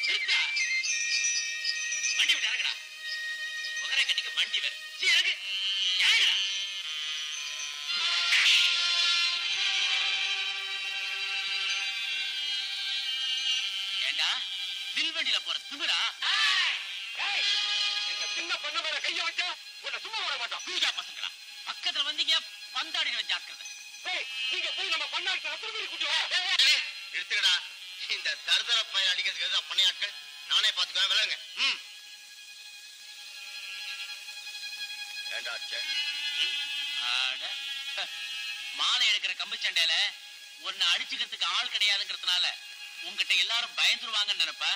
நிறுத்தா வண்டி விட்டு இறங்குடா முகரை கட்டிக்க வண்டி வேற சீ இறங்கு இறங்குடா ஏண்டா வில்வண்டியில போற திமிரா எங்க சின்ன பொண்ணு மேல கைய வச்சா உன்னை சும்மா விட மாட்டோம் பூஜா பசங்களா பக்கத்துல வந்தீங்க பந்தாடிடுவேன் ஜாக்கிரதை ஏய், நீங்க போய் நம்ம பண்ணாட்டு ரத்தம் மீறி கூட்டி வா நிறுத்துக்கடா இந்த தருதர பையன் அடிக்கிறதுக்கு எதுவும் பண்ணியாட்கள் நானே பாத்துக்குவேன் விலங்க ம் ஏண்டா அடிச்ச? ஆட. மாலை எடுக்கிற கம்பு சண்டையில உன்னை அடிச்சுக்கிறதுக்கு ஆள் கிடையாதுங்கிறதுனால உங்ககிட்ட எல்லாரும் பயந்துருவாங்கன்னு நினைப்ப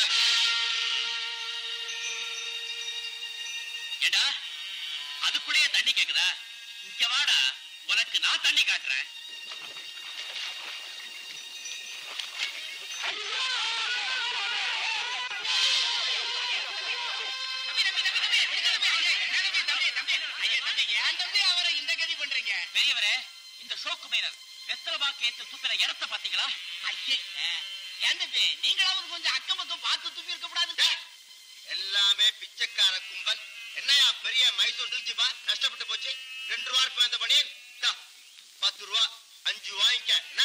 ஏண்டா அதுக்குள்ளேயே தண்ணி கேக்குதா இங்க வாடா உனக்கு நான் தண்ணி காட்டுறேன் பெரியவரே இந்த ஷோக்கு மைனர் வெத்தலமா கேட்டு துப்பின இடத்த பாத்தீங்களா ஐயே ஏன் தம்பி நீங்களாவது கொஞ்சம் அக்கம் பக்கம் பார்த்து துப்பி இருக்க கூடாது டேய், எல்லாமே பிச்சைக்கார கும்பல் என்னையா பெரிய மைசூர் திருச்சிப்பா நஷ்டப்பட்டு போச்சு ரெண்டு ரூபாய்க்கு வந்த பண்ணி பத்து ரூபா அஞ்சு வாங்கிக்க என்ன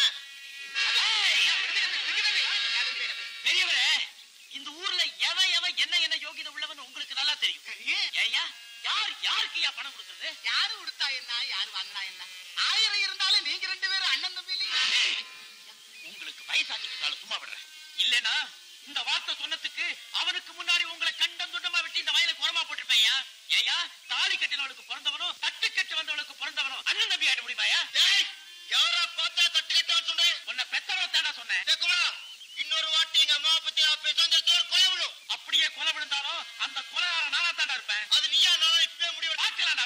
பெரியவரே இந்த ஊர்ல எவன் எவன் என்ன என்ன யோகிதை உள்ளவன் உங்களுக்கு நல்லா தெரியும் ஏய்யா யார் யாருக்கு யா பணம் கொடுக்கறது யாரு கொடுத்தா என்ன யாரு வாங்கினா என்ன ஆயிரம் இருந்தாலும் நீங்க ரெண்டு பேரும் அண்ணன் தம்பி இல்லையா உங்களுக்கு வயசாச்சுட்டாலும் சும்மா விடுறேன் இல்லனா இந்த வார்த்தை சொன்னதுக்கு அவனுக்கு முன்னாடி உங்களை கண்டம் துண்டமா விட்டு இந்த வயலுக்கு உரமா போட்டிருப்பையா ஏயா தாலி கட்டினவனுக்கு பிறந்தவனும் தட்டு கட்டு வந்தவனுக்கு பிறந்தவனும் அண்ணன் தம்பி ஆட முடியுமாயா டேய், யாரா பார்த்தா தட்டு கட்டவன் சொன்னேன் உன்னை பெத்தவரை தானே சொன்னேன் கேக்குமா இன்னொரு வாட்டி எங்க அம்மா பத்தி நான் பேச வந்து கொலை விடும் அப்படியே கொலை விழுந்தாலும் அந்த கொலைகார நானா தாண்டா இருப்பேன் அது நீயா நான் இப்பவே முடிவு பார்க்கலாம்டா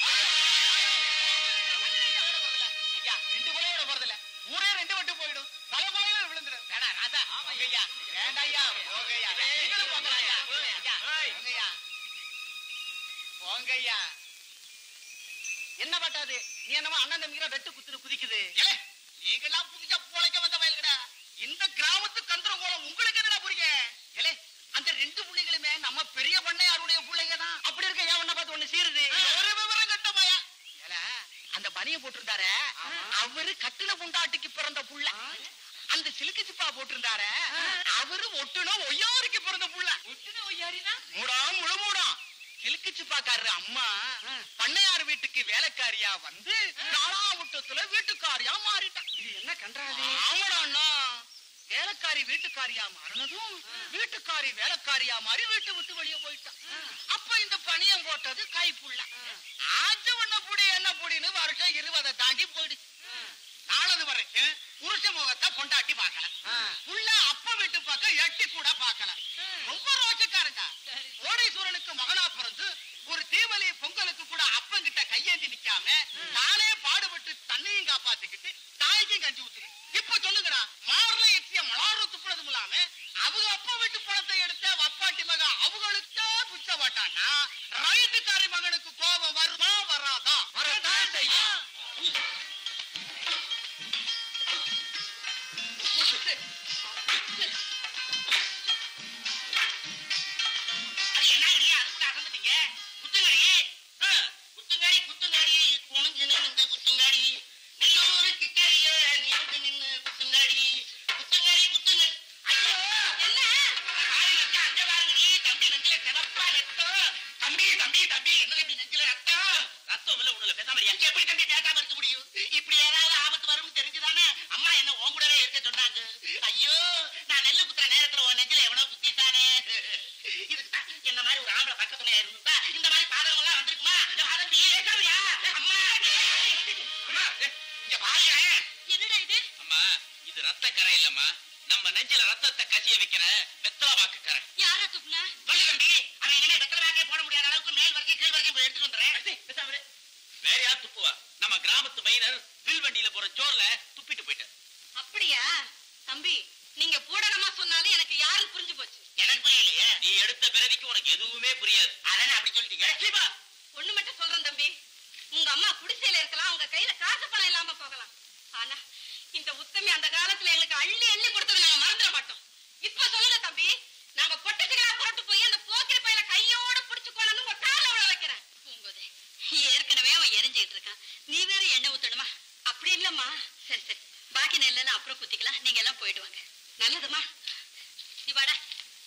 ஐயா ரெண்டு கொலையோட போறதில்ல ஊரே ரெண்டு மட்டும் போயிடும் பல கொலைகள் விழுந்துடும் வேணா ராசா ஐயா வேண்டாய்யா போங்கய்யா நீங்களும் போங்கய்யா ஐயா போங்கய்யா போங்கய்யா என்ன பட்டாது நீ என்னமோ அண்ணன் தம்பிங்கிற வெட்டு குத்துரு குதிக்குது நீங்கெல்லாம் புதுசா பொழைக்க வந்த வயல்கடா இந்த கிராமத்து கந்திரகோலம் உங்களுக்கு என்னடா புரிய ஏலே அந்த ரெண்டு புள்ளைகளுமே நம்ம பெரிய பண்ணையாருடைய பிள்ளைங்க தான் அப்படி இருக்க ஏன் ஒண்ண பார்த்து ஒண்ணு சீருது ஒரு விவரம் கட்ட பையா ஏல அந்த பனிய போட்டிருந்தாரு அவரு கட்டின புண்டாட்டிக்கு பிறந்த புள்ள அந்த சிலுக்கு சிப்பா போட்டிருந்தாரு அவரு ஒட்டுன ஒய்யாருக்கு பிறந்த புள்ள ஒட்டுன ஒய்யாரினா மூடா முழு மூடா சிலுக்கு சிப்பாக்காரரு அம்மா பண்ணையார் வீட்டுக்கு வேலைக்காரியா வந்து நாலாவுட்டத்துல வீட்டுக்காரியா மாறிட்டான் இது என்ன கன்றாது ஆமாடா அண்ணா வேலைக்காரி வீட்டுக்காரியா மாறினதும் வீட்டுக்காரி வேலைக்காரியா மாறி வீட்டு விட்டு வெளியே போயிட்டான் அப்ப இந்த பணியம் போட்டது கைப்புள்ள ஆச்சு ஒண்ண புடி என்ன புடின்னு வருஷம் இருபதை தாண்டி போயிடுச்சு நாளது வரைக்கும் புருஷ முகத்தை கொண்டாட்டி பார்க்கல புள்ள அப்ப வீட்டு பக்கம் எட்டி கூட பார்க்கல ரொம்ப ரோச்சக்காரங்க கோடீஸ்வரனுக்கு மகனா பிறந்து ஒரு தீபாவளி பொங்கலுக்கு கூட அப்பங்கிட்ட கையேந்தி நிக்காம தானே பாடுபட்டு தன்னையும் காப்பாத்திக்கிட்டு தாய்க்கும் கஞ்சி ஊத்துரு இப்ப சொல்லுங்கடா மாறல எச்சிய மலாறு துப்புனதும் இல்லாம அவங்க அப்பா வீட்டு பணத்தை எடுத்த வப்பாட்டி மக அவங்களுக்கே புச்ச மாட்டான்னா ரைட்டுக்காரி மகனுக்கு கோபம் வருமா வராதா வரதான் செய்யும் அது என்ன இல்லையா அதுக்கு அசந்துட்டீங்க குத்துங்கடி ஆ, குத்துங்கடி குத்துங்கடி குனிஞ்சு நின்று குத்துங்கடி நெல்லூரு கிட்டடிய நின்று நின்று குத்துங்கடி குத்துங்கடி குத்துங்க ஐயோ என்ன ஆளு வச்சு அங்க பாருங்கடி தம்பி நெஞ்சில சிறப்பா ரத்தம் தம்பி தம்பி தம்பி என்ன தம்பி நெஞ்சில ரத்தம் ரத்தம் இல்ல உடல பேசாம எங்க எப்படி தம்பி பேசாம இருக்க முடியும் இப்படி ஏதாவது ஆபத்து வரும்னு தெரிஞ்சுதானே அம்மா என்ன உன் கூடவே இருக்க சொன்னாங்க ஐயோ நான் நெல்லு குத்துற நேரத்துல உன் நெஞ்சில எவனோ குத்திட்டானே இதுக்கு தான் என்ன மாதிரி ஒரு ஆம்பளை பக்கத்துல இருந்தா இந்த மாதிரி பாதகம் எல்லாம் வந்திருக்குமா அதம்பி கேட்காதயா அம்மா அம்மா இங்க பாருங்க என்னடா இது அம்மா இது ரத்த கரை இல்லம்மா நம்ம நெஞ்சில ரத்தத்தை கசிய வைக்கிற வெத்தலை வாக்கு கரை யார துப்புனா சொல்லு தம்பி அவன் இனிமே வெத்தலை வாக்கே போட முடியாத அளவுக்கு மேல் வரைக்கும் கீழ் வரைக்கும் போய் எடுத்துட்டு வந்துடுறேன் வேற யார் துப்புவா நம்ம கிராமத்து மைனர் வில் வண்டியில போற ஜோர்ல துப்பிட்டு போயிட்டார் அப்படியா தம்பி நீங்க பூடகமா சொன்னாலும் எனக்கு யாரும் புரிஞ்சு போச்சு எனக்கு புரியலையே நீ எடுத்த பிறவிக்கு உனக்கு எதுவுமே புரியாது அதானே அப்படி சொல்லிட்டீங்க சீபா ஒண்ணு மட்டும் சொல்றேன் தம்பி உங்க அம்மா குடிசையில இருக்கலாம் உங்க கையில காசு பணம் இல்லாம போகலாம் ஆனா இந்த உத்தமி அந்த காலத்துல எங்களுக்கு அள்ளி அள்ளி கொடுத்தது நாங்க மறந்துட மாட்டோம் இப்ப சொல்லுங்க தம்பி நாங்க பொட்ட இல்லம்மா சரி சரி பாக்கி நெல்லாம் அப்புறம் குத்திக்கலாம் நீங்க எல்லாம் போயிட்டு வாங்க நல்லதுமா நீ வாடா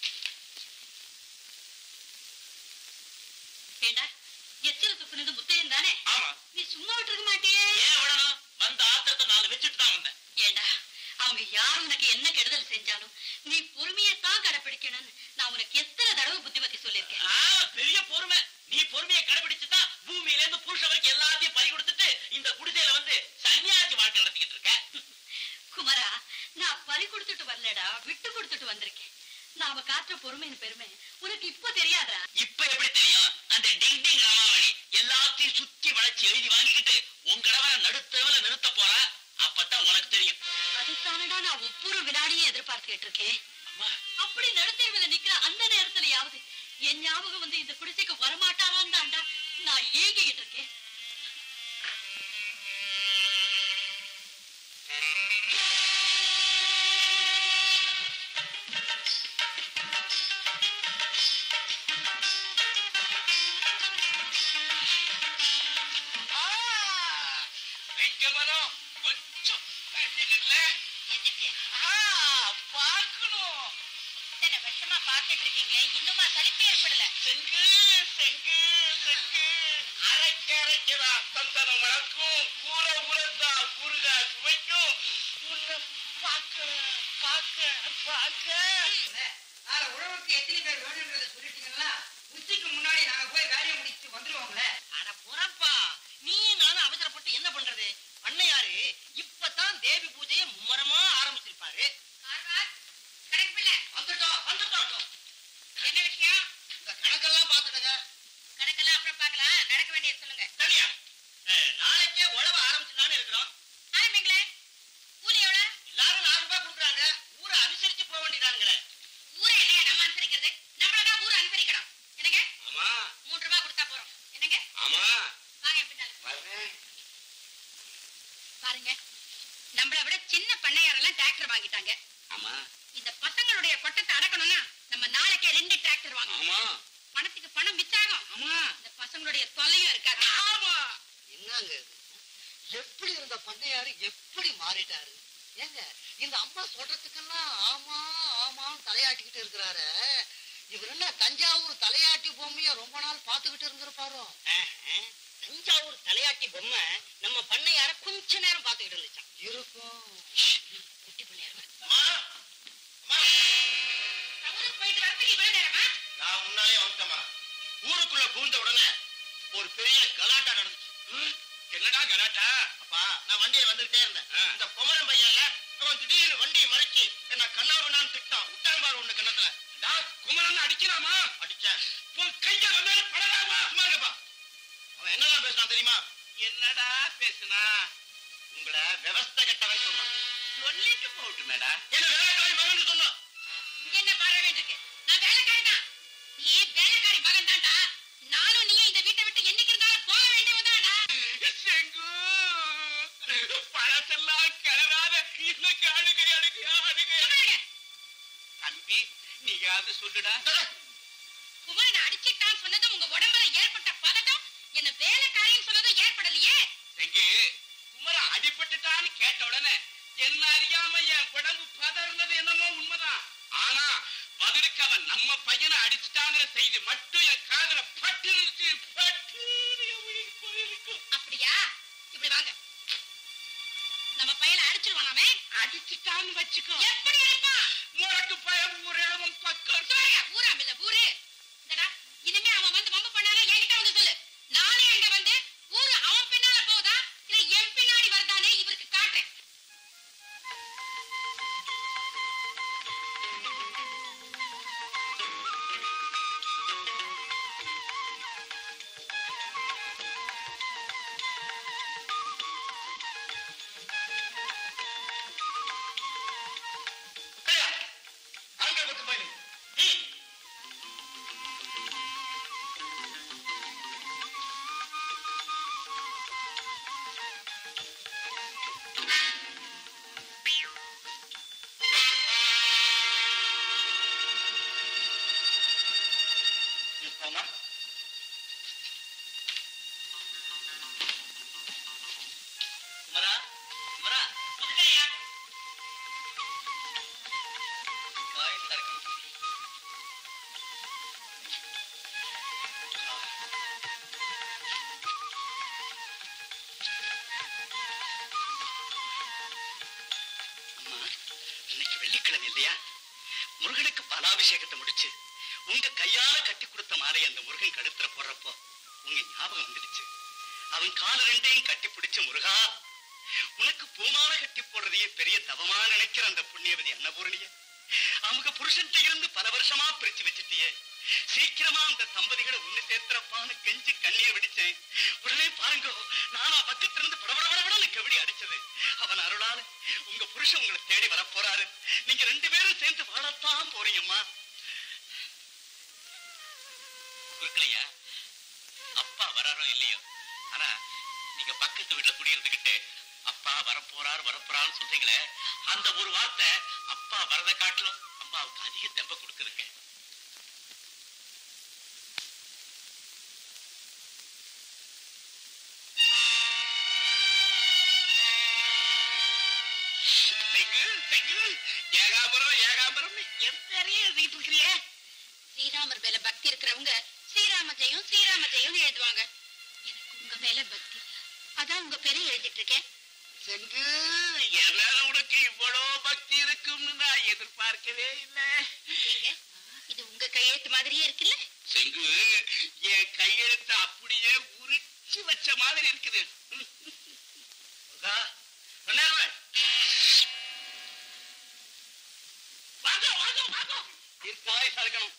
ஏண்டா எச்சில துப்புனது முத்தையன் தானே ஆமா நீ சும்மா விட்டுருக்க மாட்டியே ஏன் விடணும் வந்த ஆத்திரத்தை நாலு வச்சுட்டு தான் வந்தேன் ஏண்டா அவங்க யார் உனக்கு என்ன கெடுதல் செஞ்சாலும் நீ பொறுமையைத்தான் கடைபிடிக்கணும்னு நான் உனக்கு எத்தனை தடவை புத்திமதி சொல்லியிருக்கேன் ஆ, பெரிய பொறுமை நீ பொறுமையை கடைபிடிச்சுதான் பூமியில இருந்து புருஷ வரைக்கும் எல்லாத்தையும் பறி கொடுத்துட்டு இந்த குடிசையில வந்து சன்னியாசி வாழ்க்கை நடத்திக்கிட்டு இருக்க குமரா நான் பறி கொடுத்துட்டு வரலடா விட்டு கொடுத்துட்டு வந்திருக்கேன் நாம காட்டுற பொறுமையின் பெருமை உனக்கு இப்ப தெரியாதா இப்ப எப்படி தெரியும் அந்த டிங் டிங் ராமாவணி எல்லாத்தையும் சுத்தி வளைச்சு எழுதி வாங்கிக்கிட்டு உன் கடவரை நடுத்தவல நிறுத்த போற அப்பதான் உனக்கு தெரியும் அதுதானடா நான் ஒவ்வொரு வினாடியும் எதிர்பார்த்துக்கிட்டு இருக்கேன் அம்மா அப்படி நடுத்தெருவில் நிக்கிற அந்த நேரத்துலயாவது என் ஞாபகம் வந்து இந்த குடிசைக்கு வரமாட்டாரான்னு தான்டா நான் ஏங்கிக்கிட்டு இருக்கேன் வெங்கமனம் கொஞ்சம் தண்ணி இல்ல பார்க்கணும் இத்தனை வருஷமா பார்த்துட்டு இருக்கீங்களே இன்னுமா சலிப்பு ஏற்படல செங்கு செங்கு செங்கு அரைக்க அரைக்கிறா சந்தனம் வளர்க்கும் கூற உரத்தா கூறுகா சுவைக்கும் உன்னை பார்க்க பார்க்க பார்க்க நாளை உழவுக்கு எத்தனை பேர் வேணுன்றத சொல்லிட்டீங்களா உச்சிக்கு முன்னாடி நாங்க போய் வேலையை முடிச்சு வந்துருவோங்களே அட புறப்பா நீ நானும் அவசரப்பட்டு என்ன பண்றது அன்னையாரு இப்பதான் தேவி பூஜையை மும்மரமா ஆரம்பிச்சிருப்பாரு வந்துட்டோம் வந்துட்டோம் என்ன விஷயம் இந்த கணக்கெல்லாம் பாத்துடுங்க கணக்கெல்லாம் அப்புறம் பார்க்கலாம் நடக்க வேண்டியது சொல்லுங்க தனியா அஹ், நாளைக்கே உழவ ஆரம்பிச்சுதானே இருக்கிறோம் ஆரம்பிங்களே கூலி எவ்வளவு எல்லாரும் நாலு ரூபாய் கொடுக்குறாங்க ஊரை அனுசரிச்சு போக வேண்டியதானுங்களே ஊரை இல்லையா நம்ம அனுசரிக்கிறது நம்மளதான் ஊரை அனுசரிக்கணும் என்னங்க ஆமா மூன்று ரூபாய் கொடுத்தா போறோம் என்னங்க ஆமா வாங்க என் பின்னால வரேன் பாருங்க நம்மளை விட சின்ன பண்ணையாரெல்லாம் டிராக்டர் வாங்கிட்டாங்க ஆமா இந்த பசங்களுடைய கொட்டத்தை அடக்கணும்னா நம்ம நாளைக்கே ரெண்டு டிராக்டர் வாங்கணும் ஆமா பணத்துக்கு பணம் மிச்சாகும் ஆமா இந்த பசங்களுடைய தொல்லையும் இருக்காது ஆமா என்னங்க இது? எப்படி இருந்த பண்ணையாரு எப்படி மாறிட்டாரு ஏங்க இந்த அம்மா சொல்றதுக்கெல்லாம் ஆமா ஆமான்னு தலையாட்டிக்கிட்டு இருக்கிறாரு இவர் என்ன தஞ்சாவூர் தலையாட்டி பொம்மைய ரொம்ப நாள் பார்த்துக்கிட்டு இருந்திருப்பாரோ தஞ்சாவூர் தலையாட்டி பொம்மை நம்ம பண்ணையார கொஞ்ச நேரம் பாத்துக்கிட்டு இருந்துச்சான் இருக்கும் குட்டி பண்ணையார் அம்மா அம்மா ஊருக்கு போயிட்டு வரதுக்கு இவ்வளவு நேரமா நான் முன்னாலே வந்துட்டேம்மா ஊருக்குள்ள பூந்த உடனே ஒரு பெரிய கலாட்டா நடந்துச்சு ம், என்னடா கலாட்டா அப்பா நான் வண்டியை வந்துகிட்டே இருந்தேன் ஆ. இந்த குமரன் பையன்ல அவன் திடீர்னு வண்டியை மறைச்சு என்ன கண்ணாவனான்னு திட்டான் விட்டான் பாரு ஒண்ணு கண்ணத்துல டா குமரன் அடிக்கலாமா அடிச்சேன் உன் கைய வந்து படலாமா சும்மா இருக்கப்பா அவன் என்னதான் பேசினான் தெரியுமா என்னடா பேசுனா உங்களை விவஸ்தை கெட்டவன் சொன்னான் சொல்லிட்டு போட்டு மேடா என்ன வேலைக்காரி மகன் சொன்னான் இங்க என்ன பாட வேண்டியிருக்கு நான் வேலைக்காரி தான் நீ வேலைக்காரி மகன் தான்டா நானும் நீயும் இந்த வீட்டை விட்டு என்னைக்கு இருந்தாலும் போக வேண்டியவதாடா செங்கு பழத்தெல்லாம் கிளறாத இன்னும் அழுகை அழுகை அழுகை தம்பி நீயாவது சொல்லுடா குமரன் அடிச்சிட்டான் சொன்னதும் உங்க உடம்புல ஏற்பட்ட பதட்டம் என்ன வேலைக்காரின்னு சொன்னதும் ஏற்படலையே செங்கு குமரன் அடிபட்டுட்டான்னு கேட்ட உடனே என்ன அறியாம என் உடம்பு பதறினது என்னமோ உண்மைதான் ஆனா பதிலுக்கு அவன் நம்ம பையனை அடிச்சுட்டாங்கிற செய்தி மட்டும் என் காதுல பட்டு இருந்துச்சு பட்டு போயிருக்கும் அப்படியா இப்படி வாங்க நம்ம பையனை அடிச்சிருவானாமே அடிச்சுட்டான்னு வச்சுக்கோ எப்படி அடிப்பான் உனக்கு பயம் ஊரே அவன் பக்கம் சொல்லுங்க ஊராம் இல்ல ஊரு இந்தடா இனிமே அவன் வந்து மம்பு பண்ணாலும் என்கிட்ட வந்து சொல்லு நானே அங்க வந்து ஊரு அவன் பின்னால போகுதா இல்ல என் பின்னாடி வருதானே இவருக்கு காட்டேன் அங்க கொத்து பையன் போமா குமரா பட்டாபிஷேகத்தை முடிச்சு உங்க கையால கட்டி கொடுத்த மாலை அந்த முருகன் கழுத்துல போடுறப்போ உங்க ஞாபகம் வந்துடுச்சு அவன் கால ரெண்டையும் கட்டி பிடிச்சு முருகா உனக்கு பூமாலை கட்டி போடுறதையே பெரிய தவமா நினைக்கிற அந்த புண்ணியவதி அன்னபூரணிய அவங்க புருஷன்ட்ட இருந்து பல வருஷமா பிரிச்சு வச்சுட்டியே சீக்கிரமா அந்த தம்பதிகளை ஒண்ணு சேர்த்துறப்பான்னு கெஞ்சி கண்ணீர் வெடிச்சேன் உடனே பாருங்க நானா பக்கத்துல இருந்து படபடபடன்னு கபடி அடிச்சது அவன் அருளால உங்க புருஷன் உங்களை தேடி வர போறாரு நீங்க ரெண்டு பேரும் சேர்ந்து வாழத்தான் போறீங்கம்மா குறுக்கலையா அப்பா வராரோ இல்லையோ ஆனா நீங்க பக்கத்து வீட்டுல குடியிருந்துகிட்டு அப்பா வரப்போறார் வரப்போறான்னு சொல்றீங்களே அந்த ஒரு வார்த்தை அப்பா வரத காட்டிலும் அம்மாவுக்கு அதிக தெம்ப கொடுக்குதுங்க செங்கு, செங்கு, ஏகாம்பரம் ஏகாம்பரம் என் பேரையே எழுதிட்டு இருக்கிறியே ஸ்ரீராமர் மேல பக்தி இருக்கிறவங்க ஸ்ரீராம ஜெயம் ஸ்ரீராம ஜெயம் எழுதுவாங்க எனக்கு உங்க மேல பக்தி அதான் உங்க பேரை எழுதிட்டு இருக்கேன் செங்கு என் மேல உனக்கு இவ்வளவு பக்தி இருக்கும்னு நான் எதிர்பார்க்கவே இல்லை ஏங்க, இது உங்க கையெழுத்து மாதிரியே இருக்குல்ல செங்கு என் கையெழுத்து அப்படியே உரிச்சு வச்ச மாதிரி இருக்குது முருகா, பொன்னேவன், வாங்க வாங்க வாங்க தீர்க்காயுசா இருக்கணும்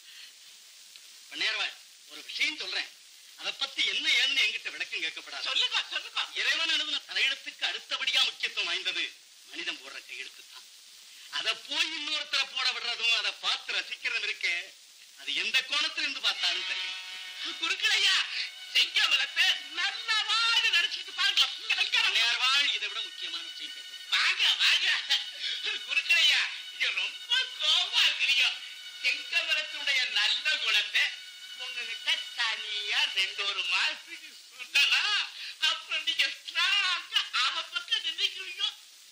பொன்னேவன், ஒரு விஷயம் சொல்றேன் அதை பத்தி என்ன ஏதுன்னு என்கிட்ட விளக்கம் கேட்கப்படாது சொல்லுங்க சொல்லுங்க இறைவன் எழுதின தலையெழுத்துக்கு அடுத்தபடியா முக்கியத்துவம் வாய்ந்தது மனிதன் போடுற கையெழுத்து தான் அதை போய் இன்னொருத்தரை போட விடுறதும் அதை பார்த்து ரசிக்கிறதும் இருக்கே அது எந்த கோணத்துல இருந்து பார்த்தாலும் தெரியும் குறுக்கலையா செங்கமலத்தை நல்லவாறு நடிச்சிட்டு பாருங்க இங்க வைக்கிறேன். நேர்வாள் இதை விட முக்கியமான விஷயம் கேட்கிறேன். வாங்க வாங்க குறுக்கலையா நீங்க ரொம்ப கோவமா இருக்கிறீங்க செங்கமலத்துடைய நல்ல குணத்தை உங்ககிட்ட தனியா ரெண்டு ஒரு மாசத்துக்கு சொன்னா அப்புறம் நீங்க ஸ்ட்ராங்கா அவ பக்கம் நின்றுக்குவீங்க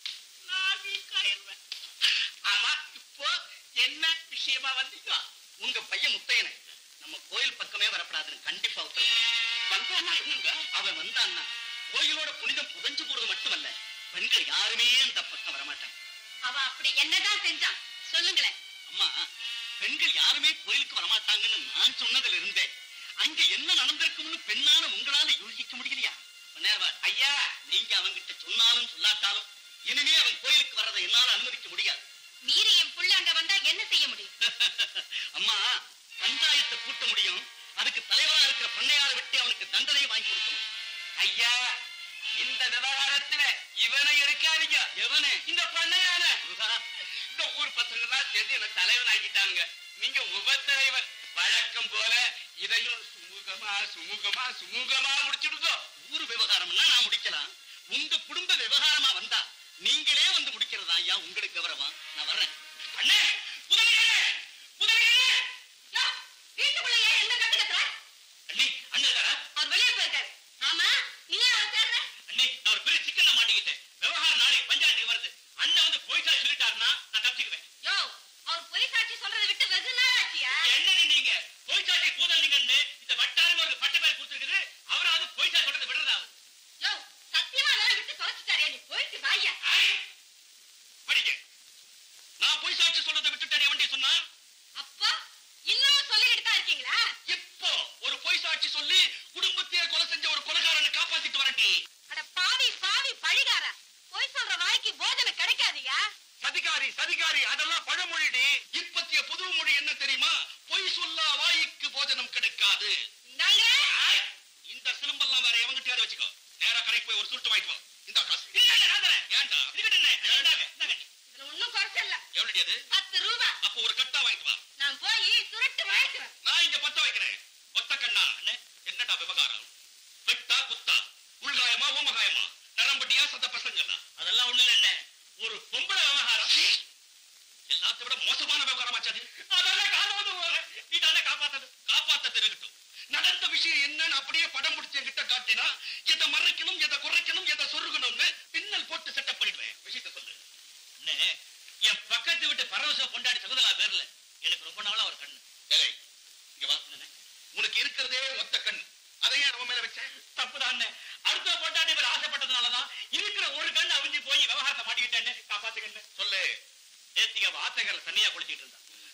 நான் வீக் ஆயிடுவேன் ஆமா இப்போ என்ன விஷயமா வந்தீங்க உங்க பையன் முத்தையனை நம்ம கோயில் பக்கமே வரப்படாதுன்னு கண்டிப்பா உத்தரவு வந்தானா என்னங்க அவன் வந்தான்னா கோயிலோட புனிதம் புதஞ்சு போறது மட்டுமல்ல பெண்கள் யாருமே இந்த பக்கம் வரமாட்டாங்க அவ அப்படி என்னதான் செஞ்சான் சொல்லுங்களேன் அம்மா பெண்கள் யாருமே கோயிலுக்கு வரமாட்டாங்கன்னு நான் சொன்னதுல இருந்தே அங்க என்ன நடந்திருக்கும்னு பெண்ணான உங்களால யோசிக்க முடியலையா நேர்வாள் ஐயா நீங்க அவங்கிட்ட சொன்னாலும் சொல்லாட்டாலும் இனிமே அவன் கோயிலுக்கு வர்றதை என்னால அனுமதிக்க முடியாது மீறி என் புள்ள அங்க வந்தா என்ன செய்ய முடியும் அம்மா பஞ்சாயத்தை கூட்ட முடியும் அதுக்கு தலைவரா இருக்கிற பண்ணையாரை விட்டு அவனுக்கு தண்டனை வாங்கி கொடுக்க முடியும் ஐயா இந்த விவகாரத்துல இவனை எடுக்காதீங்க எவனே இந்த பண்ணையான முருகா, இந்த ஊர் பசங்க எல்லாம் சேர்ந்து என்ன தலைவன் ஆக்கிட்டாங்க நீங்க உபத்தலைவர் வழக்கம் போல இதையும் சுமூகமா சுமூகமா சுமூகமா முடிச்சிடுங்க ஊர் விவகாரம்னா நான் முடிக்கலாம் உங்க குடும்ப விவகாரமா வந்தா நீங்களே வந்து முடிக்கிறதா ஐயா உங்களுக்கு கௌரவமா நான் வர்றேன் அண்ணே புதலிகளே புதலிகளே யோ, வீட்டுக்குள்ள ஏன் என்ன கத்து கத்துற? அண்ணி அண்ணன் அவர் வெளியே போயிருக்காரு ஆமா நீ ஏன் அவரை தேடுற? அண்ணி நான் ஒரு பெரிய சிக்கல்ல மாட்டிக்கிட்டேன் விவகாரம் நாளைக்கு பஞ்சாயத்துக்கு வருது அண்ணன் வந்து போயிட்டா சொல்லிட்டாருன்னா நான் தப்பிச்சுக்குவேன் யோ, அவர் பொய் சாட்சி சொல்றதை விட்டு வெகு நாள் ஆச்சியா? என்ன நீங்க போய்ச்சாட்டி பூதலிங்கன்னு இந்த வட்டாரம் ஒரு பட்ட பேர் கொடுத்துருக்குது அவராவது போய்ச்சா சொல்றதை விடுறதாவது யோ, சத்தியமா அதெல்லாம் விட்டு தொலைச்சிட்டாரே, நீ போயிட்டு வாய்யா. படிக்க நான் போய் சாட்சி சொல்றதை விட்டுட்டேன் வண்டி சொன்னா அப்பா, இன்னும் சொல்லிக்கிட்டு தான் இருக்கீங்களா? இப்போ ஒரு பொய் சாட்சி சொல்லி குடும்பத்தையே கொலை செஞ்ச ஒரு கொலைகாரனை காப்பாத்திட்டு வரட்டி அட பாவி, பாவி, பழிகாரா. பொய் சொல்ற வாய்க்கு போஜனை கிடைக்காதுயா. சதிகாரி சதிகாரி அதெல்லாம் பழமொழிடி இப்பத்திய புது மொழி என்ன தெரியுமா பொய் சொல்லா வாய்க்கு போஜனம் கிடைக்காது இந்தாங்க. ஆய், இந்த சிலம்பெல்லாம் வேற எவங்கிட்டயாவது வச்சுக்கோ நேரா கடைக்கு போய் ஒரு சுருட்டு வாங்கிட்டு வா இந்த காசு ஏன்டா இதுகிட்ட என்ன இந்தாங்க, இந்தாங்க. இதுல ஒண்ணும் குறைச்சல்ல. எவ்வளவு அது பத்து ரூபா. அப்போ ஒரு கட்டா வாங்கிட்டு வா நான் போய் சுருட்டு வாங்கிக்கிறேன் நான் இங்க பத்த வைக்கிறேன் ஒத்த கண்ணா அண்ணே, என்னடா விவகாரம் வெட்டா குத்தா உள்காயமா ஊமகாயமா நரம்பட்டியா சத்த பசங்களா அதெல்லாம் ஒண்ணு இல்ல ஒரு பொம்பளை விவகாரம் எல்லாத்தை விட மோசமான விவகாரம் ஆச்சாது அதான காலாவது நீ தானே காப்பாத்தது காப்பாத்தது இருக்கட்டும் நடந்த விஷயம் என்னன்னு அப்படியே படம் பிடிச்ச என்கிட்ட காட்டினா எதை மறைக்கணும் எதை குறைக்கணும் எதை சொருகணும்னு பின்னல் போட்டு செட்டப் பண்ணிடுவேன் விஷயத்த சொல்லு அண்ணே என் பக்கத்து வீட்டு பரவச கொண்டாடி சகுதலா பேர்ல எனக்கு ரொம்ப நாளா ஒரு கண்ணு ஏலே, இங்க வா அண்ணே. உனக்கு இருக்கிறதே ஒத்த கண் அதையே நம்ம மேல வச்ச தப்புதான் அடுத்த பொண்டாட்டி இவர் ஆசைப்பட்டதுனாலதான் இருக்கிற ஒரு கண் அவிஞ்சு போய் விவகாரத்தை மாட்டிக்கிட்டேன்னு காப்பாத்துக்கண்ணு சொல்லு நேத்திக வார்த்தைகள் தனியா குளிச்சிட்டு இருந்தா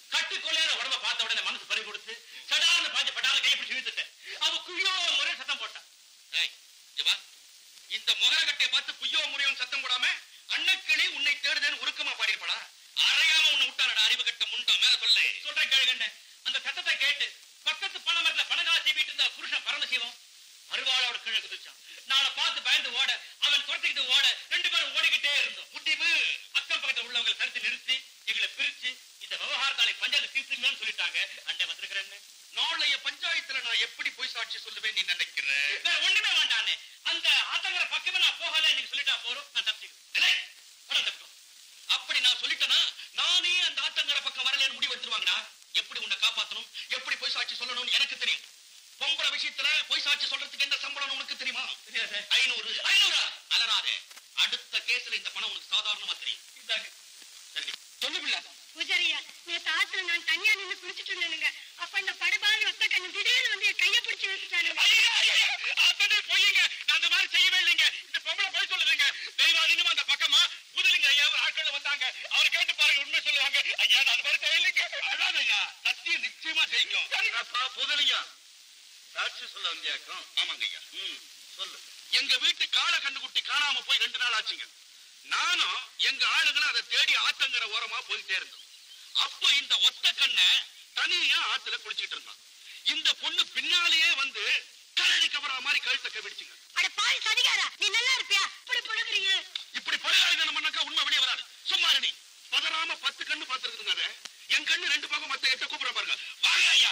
கட்டுக்கொள்ளையில உடம்ப பார்த்த உடனே மனசு பறி கொடுத்து சடார்னு பாஞ்சு பட்டால கை பிடிச்சு இழுத்துட்டேன் அவ குய்யோ முறை சத்தம் போட்டான் ஏய், இங்க வா. இந்த முகர கட்டையை பார்த்து குய்யோ முறையும் சத்தம் போடாம அன்னக்கிளி உன்னை தேடுதேன்னு உருக்கமா பாடிருப்படா அறையாம உன்னை விட்டானடா அறிவு கட்ட முண்டம் மேல சொல்ல சொல்றேன் கேளுங்கண்ணே அந்த சத்தத்தை கேட்டு பக்கத்து பண மரத்துல பணங்கால சீவிட்டு இருந்த புருஷன் பரமசிவம் அருவாளோட கீழே குதிச்சான் நாளை பார்த்து பயந்து ஓட அவன் துரத்திக்கிட்டு ஓட ரெண்டு பேரும் ஓடிக்கிட்டே இருந்தோம் முடிவு அக்கம் பக்கத்துல உள்ளவங்களை தடுத்து நிறுத்தி எங்களை பிரிச்சு இந்த விவகாரத்தாலை பஞ்சாயத்து தீர்த்துங்கன்னு சொல்லிட்டாங்க அண்டை வந்திருக்கிறேன்னு நாளைய பஞ்சாயத்துல நான் எப்படி போய் சாட்சி சொல்லுவேன் நீ நினைக்கிற வேற ஒண்ணுமே வேண்டானே அந்த ஆத்தங்கர பக்கமே நான் போகல நீங்க சொல்லிட்டா போறோம் நான் தப்பிச்சுக்கிறேன் பணம் தப்பிக்கும் அப்படி நான் சொல்லிட்டேனா நானே அந்த ஆத்தங்கர பக்கம் வரலன்னு முடிவு எடுத்துருவாங்கடா எப்படி உன்னை காப்பாத்தணும் எப்படி போய் சாட்சி சொல்லணும்னு எனக்கு தெரியும் பொம்பளை விஷயத்துல போய் சாட்சி சொல்றதுக்கு என்ன சம்பளம் உனக்கு தெரியுமா ஐநூறு ஐநூறா அலராதே அடுத்த கேஸ்ல இந்த பணம் உனக்கு சாதாரணமா தெரியும் சரி சொல்லு பிள்ளை பூஜாரியா நேத்து ஆத்துல நான் தனியா நின்னு குளிச்சிட்டு இருந்தேனுங்க அப்ப இந்த படுபாவி ஒத்த கண்ணு திடீர்னு வந்து என் கைய பிடிச்சு இழுத்துட்டானுங்க அத்தனை பொய்யுங்க நான் அந்த மாதிரி செய்யவே இல்லைங்க இந்த பொம்பளை போய் சொல்லுதுங்க தெய்வாதீனமா அந்த பக்கமா புதலிங்க ஐயா ஒரு ஆட்கள் வந்தாங்க அவர் கேட்டு பாருங்க உண்மை சொல்லுவாங்க ஐயா நான் அந்த மாதிரி செய்யலைங்க அதான் ஐயா சத்தியம் நிச்சயமா ஜெயிக்கும் சரிப்பா புதலிங்க சாட்சி சொல்ல வந்தியாக்கும் ஆமாங்க ஐயா ம் சொல்லு எங்க வீட்டு காளை கண்டுகுட்டி காணாம போய் ரெண்டு நாள் ஆச்சுங்க நானும் எங்க ஆளுங்களும் அதை தேடி ஆத்தங்கர ஓரமா போயிட்டே இருந்தோம் அப்ப இந்த ஒத்த கண்ண தனியா ஆத்துல குளிச்சிட்டு இருந்தான் இந்த பொண்ணு பின்னாலேயே வந்து கரடி கவரா மாதிரி கழுத்தை கவிடிச்சுங்க அட பால் சதிகாரா நீ நல்லா இருப்பியா இப்படி புடுக்குறீங்க இப்படி பரிகாரம் பண்ணாக்கா உண்மை வெளியே வராது சும்மா இரு நீ பதறாம பத்து கண்ணு பார்த்திருக்குதுங்க அதை. என் கண்ணு ரெண்டு பக்கம் மத்த எட்ட கூப்பிட பாருங்க வாங்க ஐயா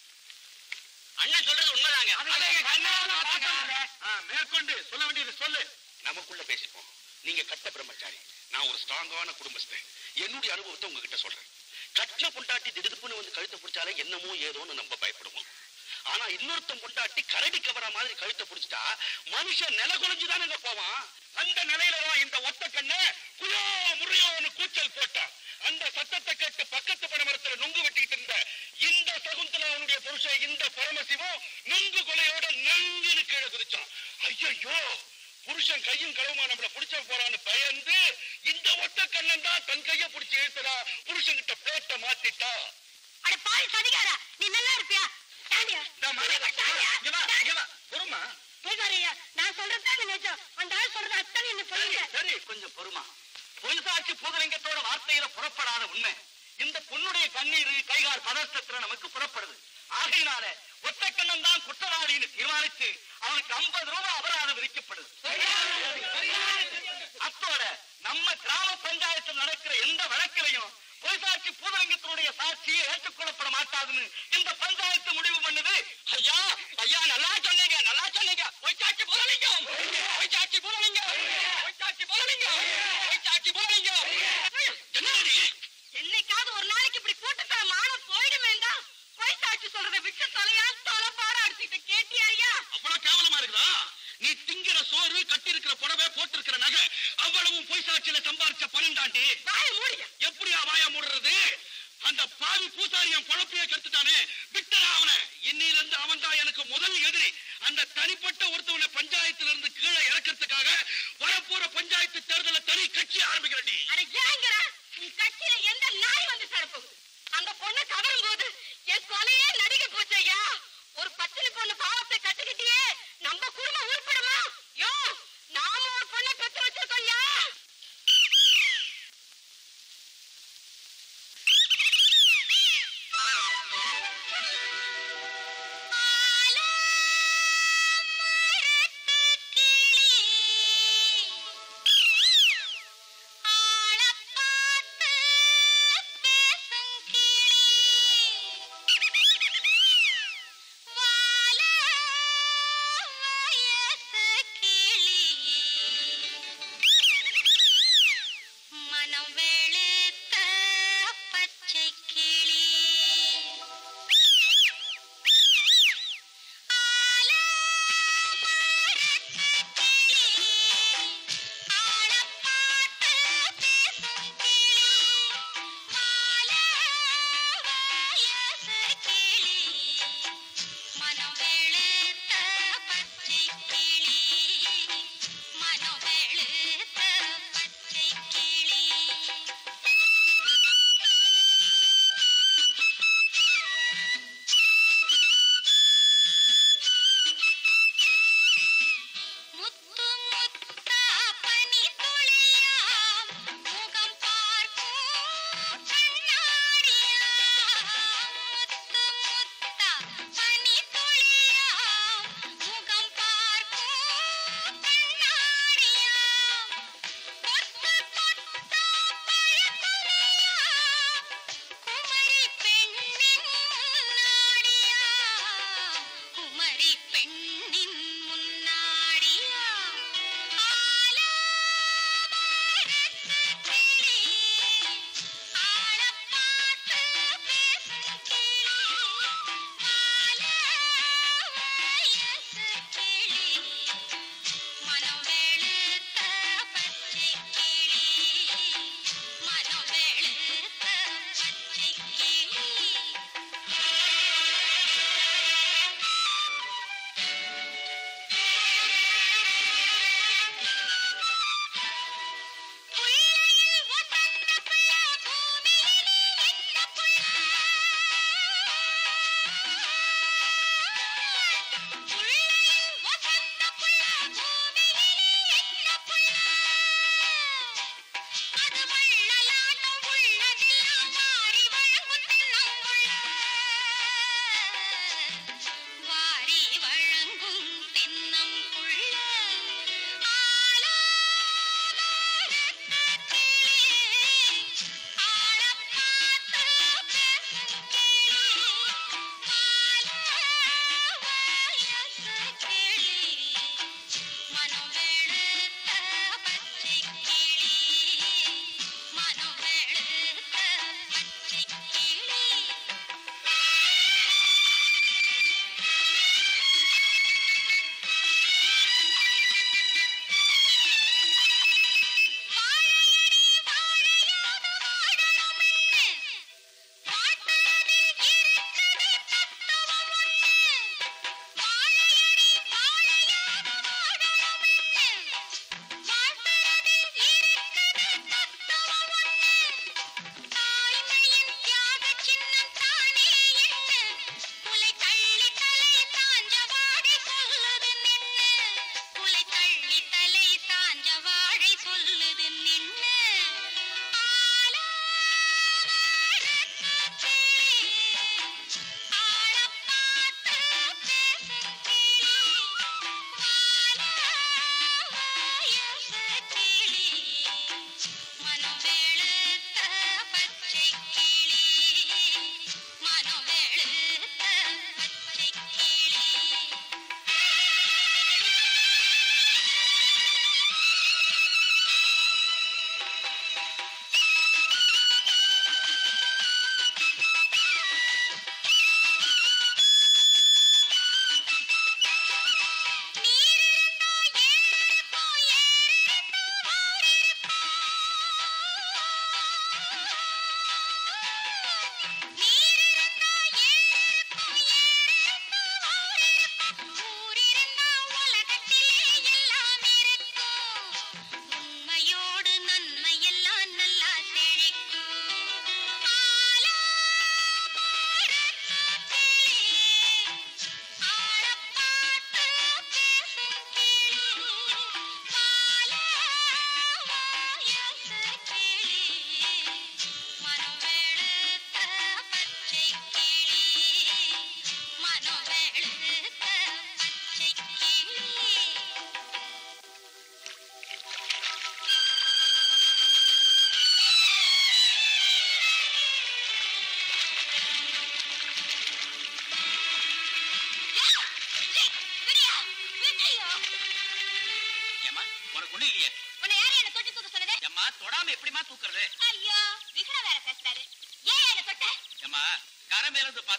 அண்ணன் சொல்றது உண்மைதாங்க அதை என் கண்ணால பார்த்துக்கங்க. ஆ, மேற்கொண்டு சொல்ல வேண்டியது சொல்லு நமக்குள்ள பேசிப்போம் நீங்க கட்ட பிரம்மச்சாரி நான் ஒரு ஸ்ட்ராங்கான குடும்பஸ்தன் என்னுடைய அனுபவத்தை உங்ககிட்ட சொல்றேன் கட்டின பொண்டாட்டி திடுப்புன்னு வந்து கழுத்தை பிடிச்சாலே என்னமோ ஏதோன்னு நம்ம பயப்படுவோம் ஆனா இன்னொருத்தன் பொண்டாட்டி கரடி கவரா மாதிரி கழுத்தை பிடிச்சிட்டா மனுஷன் நில குலைஞ்சுதானுங்க போவான் அந்த நிலையில தான் இந்த ஒத்த கண்ண குயோ முறையோன்னு கூச்சல் போட்டான் அந்த சத்தத்தை கேட்டு பக்கத்து பனமரத்துல நுங்கு வெட்டிக்கிட்டு இருந்த இந்த சகுந்தலாவுடைய புருஷன் இந்த பரமசிவம் நுங்கு கொலையோட நங்குன்னு கீழே குதிச்சான் ஐயோ புருஷன் கையும் களவுமா நம்மள புடிச்ச போறான்னு பயந்து இந்த ஒத்த கண்ணன் தான் தன் கைய புடிச்சு இழுத்ததா புருஷன் கிட்ட பிளேட்ட மாத்திட்டா அட பால் சதிகாரா நீ நல்லா இருப்பியா தாண்டியா பொறுமா பூஜாரியா நான் சொல்றதுதான் நிஜம் அந்த ஆள் சொல்றது அத்தனை என்ன சொல்லுங்க சரி கொஞ்சம் பொறுமா பொய்சாட்சி பூதலிங்கத்தோட வார்த்தையில புறப்படாத உண்மை இந்த பொண்ணுடைய கண்ணீர் கைகால் பதற்றத்துல நமக்கு புறப்படுது ஆகையினால ஒத்தக்கண்ணன் தான் குற்றவாளின்னு தீர்மானித்து அவனுக்கு ஐம்பது ரூபாய் அபராதம் விதிக்கப்படுது அத்தோட நம்ம கிராம பஞ்சாயத்தில் நடக்கிற எந்த வழக்கிலையும் பொய்சாட்சி பூதலிங்கத்தினுடைய சாட்சியை ஏற்றுக்கொள்ளப்பட மாட்டாதுன்னு இந்த பஞ்சாயத்து முடிவு பண்ணுது ஐயா ஐயா நல்லா சொன்னீங்க நல்லா சொன்னீங்க பொய்சாட்சி பூதலிங்கம் பொய்சாட்சி பூதலிங்கம் பொய்சாட்சி பூதலிங்கம் பொய்சாட்சி பூதலிங்கம் என்னடி என்னைக்காவது ஒரு நாளைக்கு இப்படி கூட்டத்தல மானம் போயிடுமே தான் போய் சாட்சி சொல்றதை விட்டு தலையா தலைப்பாட அடிச்சுட்டு கேட்டியாரியா அவ்வளவு கேவலமா இருக்குதா நீ திங்கிற சோறு கட்டி இருக்கிற புடவை போட்டிருக்கிற நகை அவ்வளவும் பொய் சாட்சியில சம்பாரிச்ச பணம் தாண்டி வாய மூடிய எப்படி வாய மூடுறது அந்த பாவி பூசாரி என் பொழப்பையே கத்துட்டானே விட்டடா அவனை இன்னையில இருந்து அவன் தான் எனக்கு முதல் எதிரி அந்த தனிப்பட்ட ஒருத்தவனை பஞ்சாயத்துல இருந்து கீழே இறக்கிறதுக்காக வரப்போற பஞ்சாயத்து தேர்தல தனி கட்சி ஆரம்பிக்கிறேன் அட ஏங்கிற நீ கட்சியில எந்த நாய் வந்து சடப்போகுது அந்த பொண்ணு கவரும் போது என் கொலையே நடிகை போச்சையா ஒரு பத்தினி பொண்ணு பாவத்தை கட்டுக்கிட்டியே நம்ம குடும்பம் உருப்படுமா யோ நாம ஒரு பொண்ணை பெத்து வச்சிருக்கோம்யா வாழ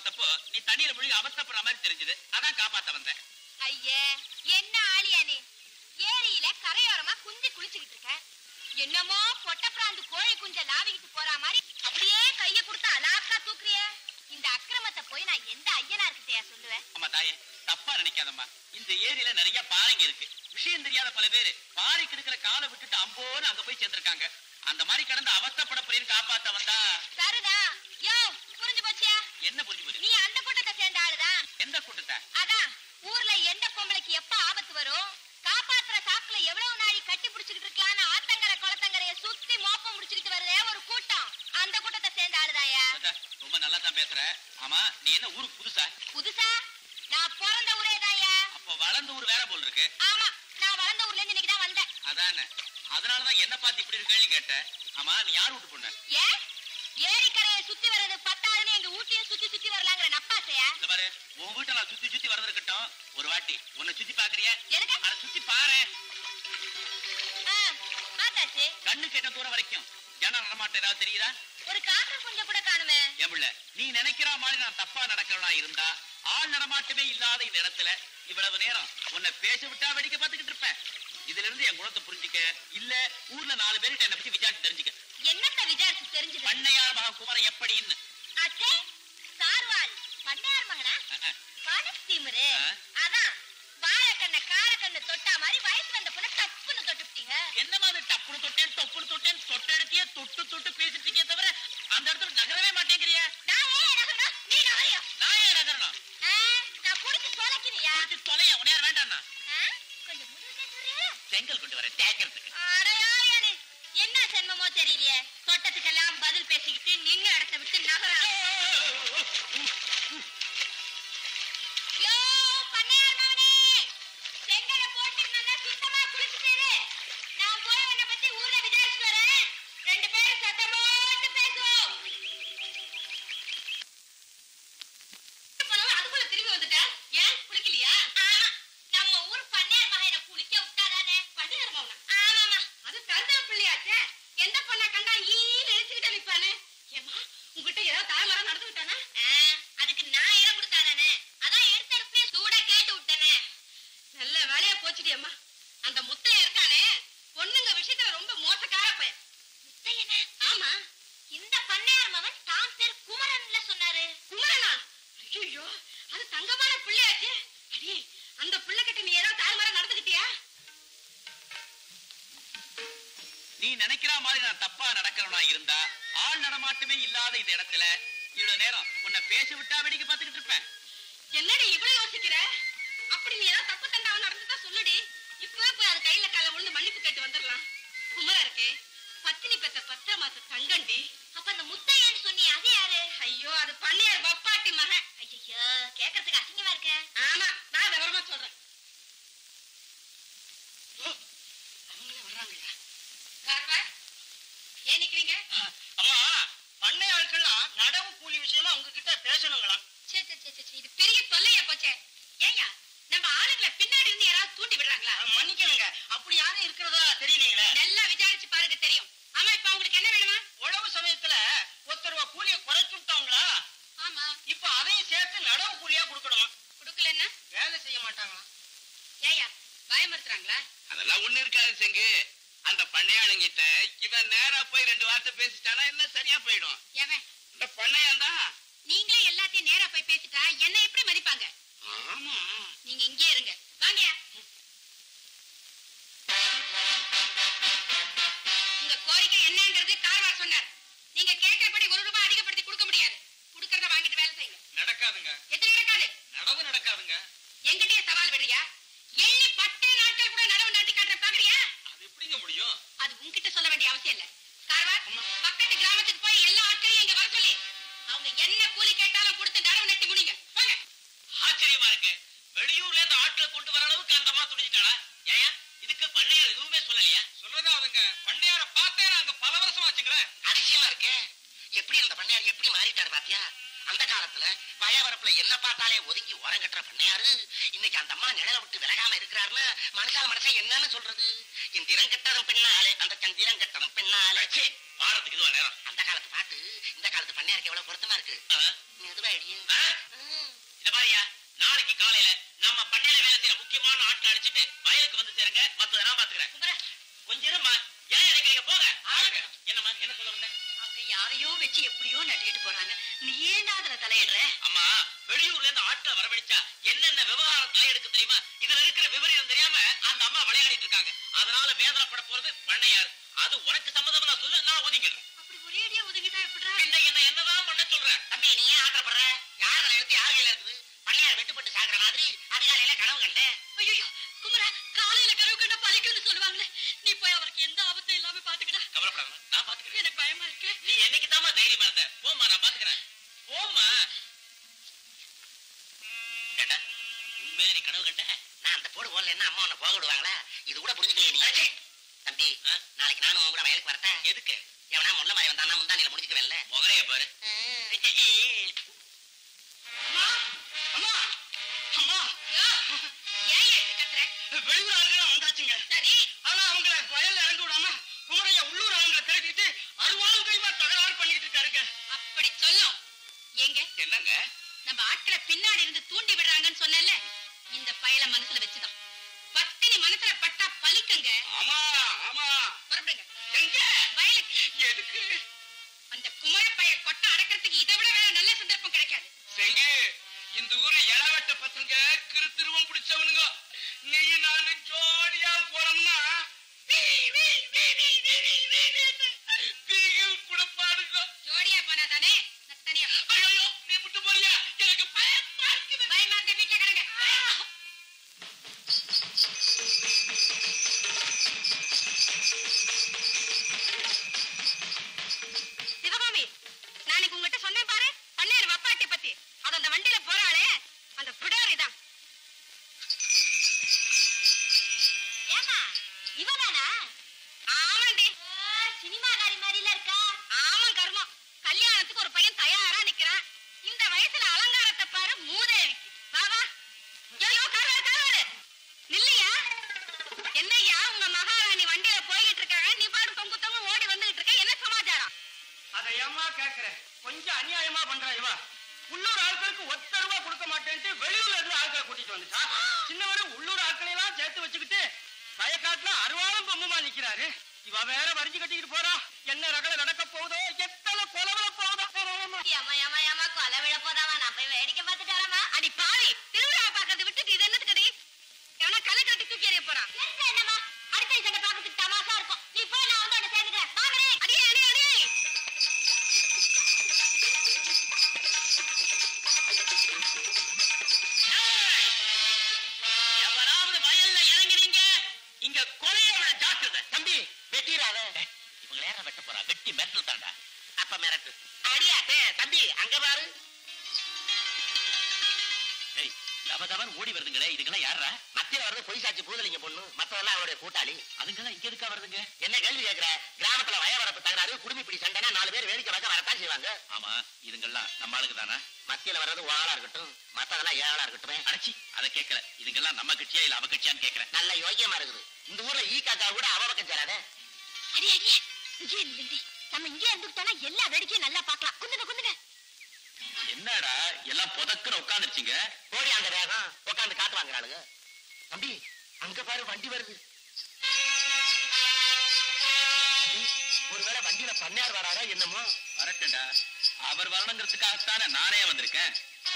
பார்த்தப்போ நீ தண்ணியில முழுகி அவஸ்தப்படுற மாதிரி தெரிஞ்சது அதான் காப்பாத்த வந்தேன் ஐயே என்ன ஆளியா நீ ஏரியில கரையோரமா குந்தி குளிச்சுக்கிட்டு இருக்க என்னமோ பொட்டப்பிராந்து கோழி குஞ்ச லாவிக்கிட்டு போற மாதிரி அப்படியே கைய கொடுத்து அலாக்கா தூக்குறிய இந்த அக்கிரமத்தை போய் நான் எந்த ஐயனார்கிட்டயா சொல்லுவேன் அம்மா தாயே தப்பா நினைக்காதம்மா இந்த ஏரியில நிறைய பாறைங்க இருக்கு விஷயம் தெரியாத பல பேரு பாறை கிடக்கிற காலை விட்டுட்டு அம்போன்னு அங்க போய் சேர்ந்திருக்காங்க அந்த மாதிரி கடந்து அவஸ்தப்பட போறேன்னு காப்பாத்த வந்தா சரிதான் யோ புரிஞ்சு போச்சியா என்ன புரிஞ்சு போச்சு நீ அந்த கூட்டத்தை சேர்ந்த ஆளுதான் எந்த கூட்டத்தை அதான் ஊர்ல எந்த பொம்பளைக்கு எப்ப ஆபத்து வரும் காப்பாத்துற சாக்குல எவ்வளவு நாளி கட்டி புடிச்சுக்கிட்டு இருக்கலாம்னு ஆத்தங்கரை குளத்தங்கரைய சுத்தி மோப்பம் முடிச்சுக்கிட்டு வருதே ஒரு கூட்டம் அந்த கூட்டத்தை சேர்ந்த ஆளுதாயா ராஜா, ரொம்ப நல்லா தான் பேசுற ஆமா நீ என்ன ஊருக்கு புதுசா புதுசா நான் பிறந்த ஊரேதாயா அப்போ வளர்ந்த ஊர் வேற போல் இருக்கு ஆமா நான் வளர்ந்த ஊர்ல இருந்து இன்னைக்கு தான் வந்தேன் அதானே அதனாலதான் என்ன பார்த்து இப்படி ஒரு கேள்வி கேட்டேன் ஆமா நீ யார் வீட்டு பொண்ணு ஏன் ஏரிக்கரையை சுத்தி வர்றது பத்தாதுன்னு எங்க ஊட்டியும் சுத்தி சுத்தி வரலாங்கிற நப்பாசையா இந்த பாரு உன் வீட்டை நான் சுத்தி சுத்தி வரது இருக்கட்டும் ஒரு வாட்டி உன்னை சுத்தி பாக்குறியா எதுக்கு? அதை சுத்தி பாரு ஆ, பார்த்தாச்சு கண்ணு கேட்ட தூரம் வரைக்கும் ஜன நடமாட்டம் ஏதாவது தெரியுதா ஒரு காக்கா கொஞ்சம் கூட காணுமே என் பிள்ளை நீ நினைக்கிற மாதிரி நான் தப்பா நடக்கிறவனா இருந்தா ஆள் நடமாட்டமே இல்லாத இந்த இடத்துல இவ்வளவு நேரம் உன்னை பேச விட்டா வேடிக்கை பார்த்துக்கிட்டு இருப்பேன் இதுல இருந்து என் குணத்தை புரிஞ்சுக்க இல்ல ஊர்ல நாலு பேர்கிட்ட என்ன பத்தி விசாரிச்சு தெரிஞ்சுக்க என்னத்த விசாரிச்சு தெரிஞ்சது பண்ணையார் மகன் குமரன் எப்படின்னு அச்சே சார்வால் பண்ணையார் மகனா அஹ், மனசு திமிரு ஆ? அதான் வாழைக்கண்ண காரக்கண்ணு தொட்டா மாதிரி வயசு வந்த பொண்ணு தப்புன்னு தொட்டுட்டீங்க என்ன மாதிரி டப்புனு தொட்டேன் தொப்புனு தொட்டேன் தொட்டெடுத்தியே தொட்டு தொட்டு பேசிட்டு இருக்கே தவிர அந்த இடத்துல நகரவே மாட்டேங்கிறியா நான் ஏன் நகரணும் நீ நகரியா நான் ஏன் நகரணும் ஆ, நான் குடிச்சு தொலைக்கிறியா குடிச்சு தொலைய உனையார் வேண்டாம்னா ஆ? கொஞ்சம் முதுகுல சொல்றியா? செங்கல் கொண்டு வரேன் தேய்க்கிறதுக்கு அடையாளே. என்ன சென்மமோ தெரியலையே தொட்டத்துக்கெல்லாம் பதில் பேசிக்கிட்டு நின்ன இடத்த விட்டு நகரா யோ பண்ணையார் மகனே செங்கல போட்டு நல்லா சுத்தமா குளிச்சுட்டு இரு. நான் போய் உன்னை பத்தி ஊர்ல விசாரிச்சுட்டு வரேன் ரெண்டு பேரும் சத்தம் போட்டு பேசுவோம் அதுக்குள்ள திரும்பி வந்துட்ட ஏன் குளிக்கலையா நம்ம ஊர் பண்ணையார் மகனை குளிக்க விட்டாதானே பண்ணையார் மகனா ஆமாமா அது தருதா பிள்ளையாச்சே எந்த பொண்ணை கண்டா ஈன்னு இழுச்சுக்கிட்டு நிப்பானே ஏமா உங்ககிட்ட ஏதாவது தாமரம் நடந்து விட்டானா அதுக்கு நான் இடம் கொடுத்தானே அதான் எடுத்த இடத்துல சூடா கேட்டு விட்டனே நல்ல வேலையா போச்சுடி அம்மா அந்த முத்தைய இருக்கானே பொண்ணுங்க விஷயத்துல ரொம்ப மோசக்கார பையன் முத்தையனே ஆமா இந்த பண்ணையார் மகன் தான் பேர் குமரன்ல சொன்னாரு குமரனா ஐயோ அது தங்கமான பிள்ளையாச்சே அடி அந்த பிள்ளை கிட்ட நீ ஏதாவது தாய்மாரா நடந்துக்கிட்டியா நீ நினைக்கிற மாதிரி நான் தப்பா நடக்கிறவனா இருந்தா ஆள் நடமாட்டமே இல்லாத இந்த இடத்துல இவ்வளவு நேரம் உன்னை பேச விட்டா வேடிக்கை பார்த்துக்கிட்டு இருப்பேன் என்னடி இவ்வளவு யோசிக்கிற அப்படி நீ ஏதாவது தப்பு தண்டாவும் நடந்துட்டா சொல்லுடி இப்பவே போய் அது கையில கால விழுந்து மன்னிப்பு கேட்டு வந்துடலாம் குமரா இருக்கே பத்தினி பெத்த பத்தாம் மாச தங்கண்டி அப்ப அந்த முத்தையன்னு சொன்னி அது யாரு ஐயோ அது பண்ணையார் பப்பாட்டி மகன் ஐயோ கேக்குறதுக்கு அசிங்கமா இருக்க ஆமா நான் விவரமா சொல்றேன் கார்வார், ஏன் நிக்கிறீங்க அம்மா பண்ணை ஆட்கள்லாம் நடவு கூலி விஷயமா உங்ககிட்ட பேசணுங்களாம் சே சே சே, சே சே, இது பெரிய தொல்லையா போச்சே ஏய்யா நம்ம ஆளுங்களை பின்னாடி இருந்து யாராவது தூண்டி விடுறாங்களா மன்னிக்கணுங்க அப்படி யாரும் இருக்கிறதா தெரியலீங்களே நல்லா விசாரிச்சு பாருங்க தெரியும் ஆமா இப்ப உங்களுக்கு என்ன வேணுமா உழவு சமயத்துல ஒருத்தர் ரூபா கூலியை குறைச்சு விட்டாங்களா ஆமா இப்ப அதையும் சேர்த்து நடவு கூலியா கொடுக்கணுமா குடுக்கலன்னா வேலை செய்ய மாட்டாங்களா ஏய்யா பயமுறுத்துறாங்களா அதெல்லாம் ஒண்ணு இருக்காது செங்கு அந்த பண்ணையாளுங்கிட்ட இவன் நேரா போய் ரெண்டு வார்த்தை பேசிட்டானா என்ன சரியா போயிடும் ஏவன் இந்த பண்ணையான் தான் நீங்களே எல்லாத்தையும் நேரா போய் பேசிட்டா என்ன எப்படி மதிப்பாங்க ஆமா நீங்க இங்கே இருங்க வாங்கயா உங்க கோரிக்கை என்னங்கிறது கார்வார் சொன்னார் நீங்க கேட்கிறபடி ஒரு ரூபாய் அதிகப்படுத்தி கொடுக்க முடியாது கொடுக்கறத வாங்கிட்டு வேலை செய்யுங்க நடக்காதுங்க எத்தனை நடக்காது நடவு நடக்காதுங்க எங்கிட்டயே சவால் விடுறியா எண்ணி பத்தே நாட்கள் கூட நடவு நடத்தி காட்டுற பாக்குறியா அது எப்படிங்க முடியும் அது உன்கிட்ட சொல்ல வேண்டிய அவசியம் இல்ல கார்வார் பக்கத்து கிராமத்துக்கு போய் எல்லா ஆட்களையும் இங்க வர சொல்லி அவங்க என்ன கூலி கேட்டாலும் கொடுத்து நடவு நட்டி முடிங்க போங்க ஆச்சரியமா இருக்கு வெளியூர்ல இருந்து ஆட்களை கொண்டு வர அளவுக்கு அந்த அம்மா துணிஞ்சிட்டாளா ஏன் இதுக்கு பண்ணையார் எதுவுமே சொல்லலையா சொல்றதா அதுங்க பண்ணையார பார்த்தே நாங்க பல வருஷம் ஆச்சுங்களேன் அதிசயமா இருக்கே எப்படி அந்த பண்ணையார் எப்படி மாறிட்டாரு பாத்தியா அந்த காலத்துல வயவரப்புல என்ன பார்த்தாலே ஒதுங்கி ஓரம் கட்டுற பண்ணையாரு இன்னைக்கு அந்த அம்மா நிழல விட்டு விலகாம இருக்கிறாருல மனுஷா மனுஷன் என்னன்னு சொல்றது இந்திரம் கட்டதும் பின்னாலே அந்த சந்திரம் கட்டதும் பின்னாலே ச்சே, பாடுறதுக்கு இதுவா நேரம் அந்த காலத்து பாட்டு இந்த காலத்து பண்ணையாருக்கு எவ்வளவு பொருத்தமா இருக்கு ஆ? மெதுவா இடியே. ஆ? இத பாரியா நாளைக்கு காலையில நம்ம பண்ணையில வேலை செய்யற முக்கியமான ஆட்கள் அடிச்சிட்டு வயலுக்கு வந்து சேருங்க மத்தத நான் பாத்துக்கிறேன் குமரா கொஞ்சம் இருமா ஏன் இடைக்கிறீங்க போங்க ஆளுங்க என்னம்மா என்ன சொல்ல வந்த அவங்க யாரையோ வச்சு எப்படியோ நட்டிட்டு போறாங்க நீ ஏன்டா அதுல தலையிடுற அம்மா வெளியூர்ல இருந்து ஆட்களை வரவழைச்சா என்னென்ன விவகாரம் தலையெடுக்க தெரியுமா இதுல இருக்கிற விவரம் தெரியாம அந்த அம்மா விளையாடிட்டு இருக்காங்க அதனால வேதனைப்பட போறது பண்ணையார் அது உனக்கு சம்மதம் நான் சொல்லு நான் ஒதுங்கிடுறேன் அப்படி ஒரேடியா ஒதுங்கிட்டா எப்படிடா என்ன என்ன என்னதான் பண்ண சொல்றேன் தம்பி நீ ஏன் ஆத்திரப்படுற யாரை எடுத்து யார் கையில இருக்குது பண்ணையார் வெட்டுப்பட்டு சாகுற மாதிரி அதிகாலையில கனவு கண்டேன் ஐயோ குமரா காலையில கனவு கண்ட பழிக்கும்னு சொல்லுவாங்களே நீ போய் அவருக்கு எந்த ஆபத்தும் இல்லாம பாத்துக்கடா கவலைப்படாம நான் பாத்துக்கிறேன் எனக்கு பயமா இருக்கு நீ என்னைக்கு தாமா தைரியமா இருந்த போம்மா நான் பாத்துக்கிறேன் போம்மா ஏண்டா உண்மையில நீ கனவு கண்ட நான் அந்த போடு போடல என்ன அம்மா உன்னை போக விடுவாங்களா இது கூட புரிஞ்சுக்கலையே நீ ச்சே. தம்பி ஆ? நாளைக்கு நானும் உன் கூட வயலுக்கு வரட்டேன் எதுக்கு எவனா முள்ள மாதிரி வந்தானா முந்தானில முடிச்சுக்குவேன்ல முகரைய பாரு அம்மா அம்மா ஏன் எடுத்து கத்துற வெளியூர் ஆளுங்க வந்தாச்சுங்க சரி ஆனா அவங்கள வயல்ல இறங்க விடாம குமரையா உள்ளூர் ஆளுங்களை திரட்டிட்டு அருவாள் கைமா தகராறு பண்ணிட்டு இருக்காருங்க அப்படி சொல்லும் எங்க என்னங்க நம்ம ஆட்களை பின்னாடி இருந்து தூண்டி விடுறாங்கன்னு சொன்னேன்ல இந்த பயல மனசுல வச்சுதான் பத்தினி மனசுல பட்டா பலிக்குங்க ஆமா ஆமா புறப்படுங்க எங்க வயலுக்கு எதுக்கு அந்த குமர பைய கொட்டை அடக்கிறதுக்கு இதை விட வேற நல்ல சந்தர்ப்பம் கிடைக்காது செங்க இந்த ஊரு இளவட்ட பசங்க கிருத்திருவம் பிடிச்சவனுங்க நீ நானு ஜோடியா போறோம்னா பீகில் கொடுப்பாருங்க ஜோடியா போனா தானே தனியா ஐயோ நீ விட்டு போறியா எனக்கு பயமா இருக்குது பயமா இருக்க வீட்டுல கிடங்க சிவகாமி நாளைக்கு உங்ககிட்ட சொன்னேன் பாரு பண்ணையார் வப்பாட்டி பத்தி அது அந்த வண்டியில போறாளே அந்த பிடாரி தான் ஏமா இவதானா ஆமாண்டி சினிமாக்காரி மாதிரில இருக்கா ஆமா கர்மம் கல்யாணத்துக்கு ஒரு பையன் தயாரா நிக்கிறான் இந்த வயசுல அலங்காரத்தை பாரு மூதேவிக்கு வா வா ஐயோ கார்வாரு கார்வாரு நில்லையா என்னய்யா உங்க மகாராணி வண்டியில போய்கிட்டு இருக்காங்க நீ பாட்டு தொங்கு தொங்கு ஓடி வந்துகிட்டு இருக்க என்ன சமாச்சாரம் அதை ஏமா கேக்குறேன் கொஞ்சம் அநியாயமா பண்றா இவ உள்ளூர் ஆட்களுக்கு ஒத்த ரூபா கொடுக்க மாட்டேன்ட்டு வெளியூர்ல இருந்து ஆட்களை கூட்டிட்டு வந்துட்டா சின்னவரு உள்ளூர் ஆட்களை எல்லாம் சேர்த்து வச்சுக்கிட்டு வயக்காட்டுல அருவாளும் பொம்முமா நிக்கிறாரு இவ வேற வரிஞ்சு கட்டிக்கிட்டு போறா என்ன ரகல நடக்க போகுதோ எத்தனை கொலவல போகுதோ போறோமா ஏமா ஏமா ஏமா கொலை விழ போதாமா நான் போய் வேடிக்கை பார்த்துட்டு வரமா அடி பாவி திருவிழா பார்க்கறது விட்டுட்டு இது என்னது கடி எவனா கலை கட்டி தூக்கி எறிய போறான் என்னமா அடுத்த சண்டை பார்க்கறதுக்கு தமாஷா இருக்கும் நீ போய் நான் வந்து சேர்ந்துக்கிறேன் பாக்குறேன் அடியே அடியே அடியே எவராவது வயல்ல இறங்கினீங்க இங்க கொலையோட ஜாக்கிரதை தம்பி வெட்டிடாத இவங்க நேரம் வெட்ட போறா வெட்டி மெட்டல் தாண்டா அப்ப மிரட்டு அடியா டேய், தம்பி அங்க பாரு ஏய் தவ தவன் ஓடி வருதுங்களே இதுக்கெல்லாம் யாரா மத்தியில வர்றது பொய் சாட்சி பூதலிங்க பொண்ணு மத்தவெல்லாம் அவருடைய கூட்டாளி அதுங்கெல்லாம் இங்க எதுக்கா வருதுங்க என்ன கேள்வி கேக்குற கிராமத்துல வயவரப்பு தகராறு குடுமி பிடி சண்டைனா நாலு பேர் வேடிக்கை பார்க்க வரத்தான் செய்வாங்க ஆமா இதுங்கெல்லாம் நம்ம ஆளுக்கு தானா மத்தியில வர்றது ஒரு ஆளா இருக்கட்டும் மத்ததெல்லாம் ஏழா இருக்கட்டும் அடைச்சி அதை கேட்கல இதுங்கெல்லாம் நம்ம கட்சியா இல்ல அவ கட்சியான்னு கேட்கறேன் நல்ல யோக்கியமா இருக்குது இந்த ஊர்ல ஈ காக்கா கூட அவ பக்கம் சேராத அடி அடி விஜய் நில்லுடி நம்ம இங்கே இருந்துக்கிட்டோம்னா எல்லா வேடிக்கையும் நல்லா பார்க்கலாம் குந்துங்க குந்துங்க என்னடா எல்லாம் புதக்குன்னு உட்காந்துருச்சிங்க போடி அந்த வேகம் உட்காந்து காத்து வாங்குறாளுங்க தம்பி அங்க பாரு வண்டி வருது தம்பி, ஒருவேளை வண்டியில பண்ணையார் வராரா என்னமோ வரட்டும்டா அவர் வரணுங்கிறதுக்காகத்தானே நானே வந்திருக்கேன்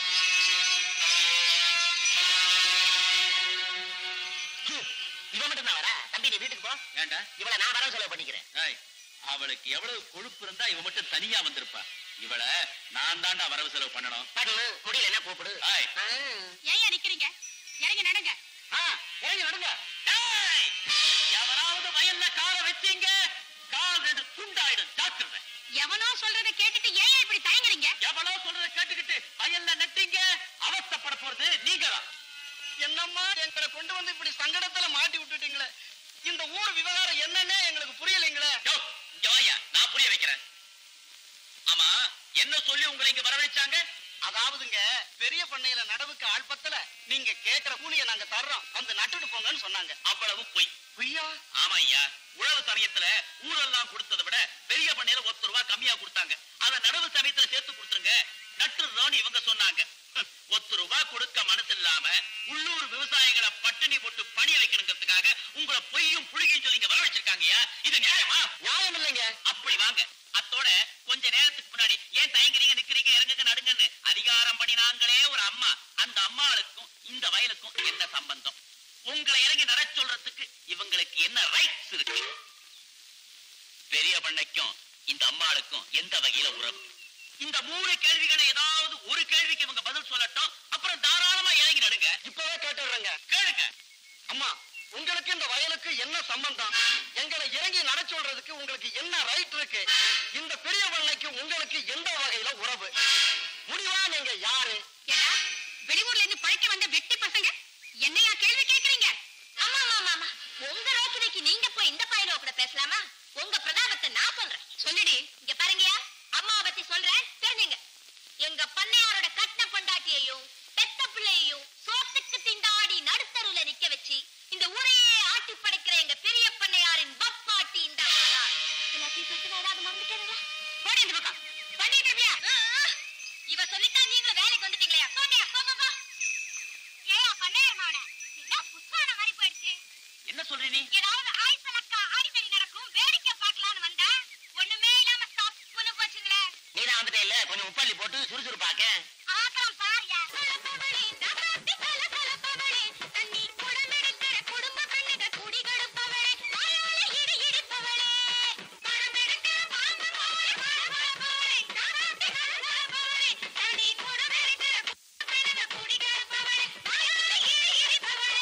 ஹம், இவன் மட்டும் தான் வரா தம்பி நீ வீட்டுக்கு போ ஏண்டா இவளை நான் வர செலவு பண்ணிக்கிறேன் ஏய், அவளுக்கு எவ்வளவு கொழுப்பு இருந்தா இவ மட்டும் தனியா வந்திருப்பா இவள நான் தாண்டா வரவு செலவு பண்ணணும் பண்ணு முடியல என்ன கூப்பிடு ஏய். ஆ. ஏன் நிக்கிறீங்க இறங்கி நடங்க ஆ, இறங்கி நடுங்க டேய், எவனாவது வயல்ல கால வச்சீங்க கால் ரெண்டு துண்டாயிடும் ஜாக்கிரதை எவனோ சொல்றத கேட்டுட்டு ஏன் இப்படி தயங்குறீங்க எவனோ சொல்றத கேட்டுக்கிட்டு வயல்ல நட்டீங்க அவஸ்தைப்பட போறது நீங்கதான் என்னம்மா எங்களை கொண்டு வந்து இப்படி சங்கடத்துல மாட்டி விட்டுட்டீங்களே இந்த ஊர் விவகாரம் என்னன்னே எங்களுக்கு புரியலைங்களே யோ, இங்க வாயா நான் புரிய வைக்கிறேன் ஆமா என்ன சொல்லி உங்களை இங்க வரவழைச்சாங்க அதாவதுங்க பெரிய பண்ணையில நடவுக்கு ஆள் பத்தல நீங்க கேக்குற கூலிய நாங்க தர்றோம் வந்து நட்டுட்டு போங்கன்னு சொன்னாங்க அவ்வளவு பொய் பொய்யா ஆமா ஐயா உழவு சமயத்துல ஊரெல்லாம் கொடுத்ததை விட பெரிய பண்ணையில ஒத்து ரூபா கம்மியா கொடுத்தாங்க அத நடவு சமயத்துல சேர்த்து கொடுத்துருங்க நட்டுறோம்னு இவங்க சொன்னாங்க ஹம், ஒத்து ரூபா கொடுக்க மனசு இல்லாம உள்ளூர் விவசாயிகளை பட்டினி போட்டு பணிய வைக்கணுங்கிறதுக்காக உங்களை பொய்யும் புழுகையும் சொல்லி இங்க வர வச்சிருக்காங்கய்யா இது நியாயமா நியாயம் இல்லைங்க அப்படி வாங்க அத்தோட கொஞ்ச நேரத்துக்கு முன்னாடி ஏன் தயங்குறீங்க நிக்கிறீங்க இறங்குங்க நடுங்கன்னு அதிகாரம் பண்ணினாங்களே ஒரு அம்மா அந்த அம்மாளுக்கும் இந்த வயலுக்கும் என்ன சம்பந்தம் உங்களை இறங்கி நட சொல்றதுக்கு இவங்களுக்கு என்ன ரைட்ஸ் இருக்கு பெரிய பண்ணைக்கும் இந்த அம்மாளுக்கும் எந்த வகையில உறவு இந்த மூணு கேள்விகளை ஏதாவது ஒரு கேள்விக்கு இவங்க பதில் சொல்லட்டும் அப்புறம் தாராளமா இறங்கி நடுங்க இப்பவே கேட்டுடுறேங்க கேளுங்க அம்மா உங்களுக்கு இந்த வயலுக்கு என்ன சம்பந்தம் எங்களை இறங்கி நட சொல்றதுக்கு உங்களுக்கு என்ன ரைட் இருக்கு இந்த பெரிய பண்ணைக்கு உங்களுக்கு எந்த வகையில உறவு முடிவா நீங்க யாரு ஏடா வெளியூர்ல இருந்து பழைக்க வந்த வெட்டி பசங்க என்னையா கேள்வி கேக்குறீங்க ஆமா ஆமா ஆமா உங்க ரோக்கினைக்கு நீங்க போய் இந்த பையனோ கூட பேசலாமா உங்க பிரதாபத்தை நான் சொல்றேன் சொல்லுடி இங்க பாருங்கயா அம்மாவை பத்தி சொல்றேன் தெரிஞ்சுங்க எங்க பண்ணையாரோட கட்ட பொண்டாட்டியையும் பெத்த பிள்ளையையும் சோத்துக்கு திண்டாடி நடுத்தருல நிக்க வச்சு இந்த ஊரையே ஆட்டி படைக்கிற எங்க பெரிய பண்ணையாரின் பப்பாட்டி இந்த அம்மா. எல்லாத்தையும் சொல்லிட்டு நான் ஏதாவது மறந்துட்டேனுங்களா? போடி இந்த பக்கம். பண்ணிட்டு இருப்பியா? இவ சொல்லித்தான் நீங்களும் வேலைக்கு வந்துட்டீங்களே போட்டியா போ போ, போ ஏயா பண்ணையார் மாவன என்ன புத்தான மாதிரி போயிடுச்சு என்ன சொல்றீ நீ ஏதாவது ஆய்சலக்கா ஆடிப்படி நடக்கும் வேடிக்கை பார்க்கலான்னு வந்தா ஒண்ணுமே இல்லாம தப்புன்னு போச்சுங்களே நீதான் வந்துட்டே இல்ல கொஞ்சம் உப்பள்ளி போட்டு சுறுசுறுப்பாக்க ஆக்கம் பாரியா கலப்பவளே நகாத்தி கலகலப்பவளே தண்ணி குடமெடுக்கிற குடும்ப பெண்ணுக குடி கெடுப்பவளே வாயால இடி இடிப்பவளே பழமெடுக்கிற பாம்பு போல பளபளப்பவளே நகாத்தி கலகலப்பவளே தண்ணி குடமெடுக்கிற குடும்ப பெண்ணுக குடி கெடுப்பவளே வாயால இடி இடிப்பவளே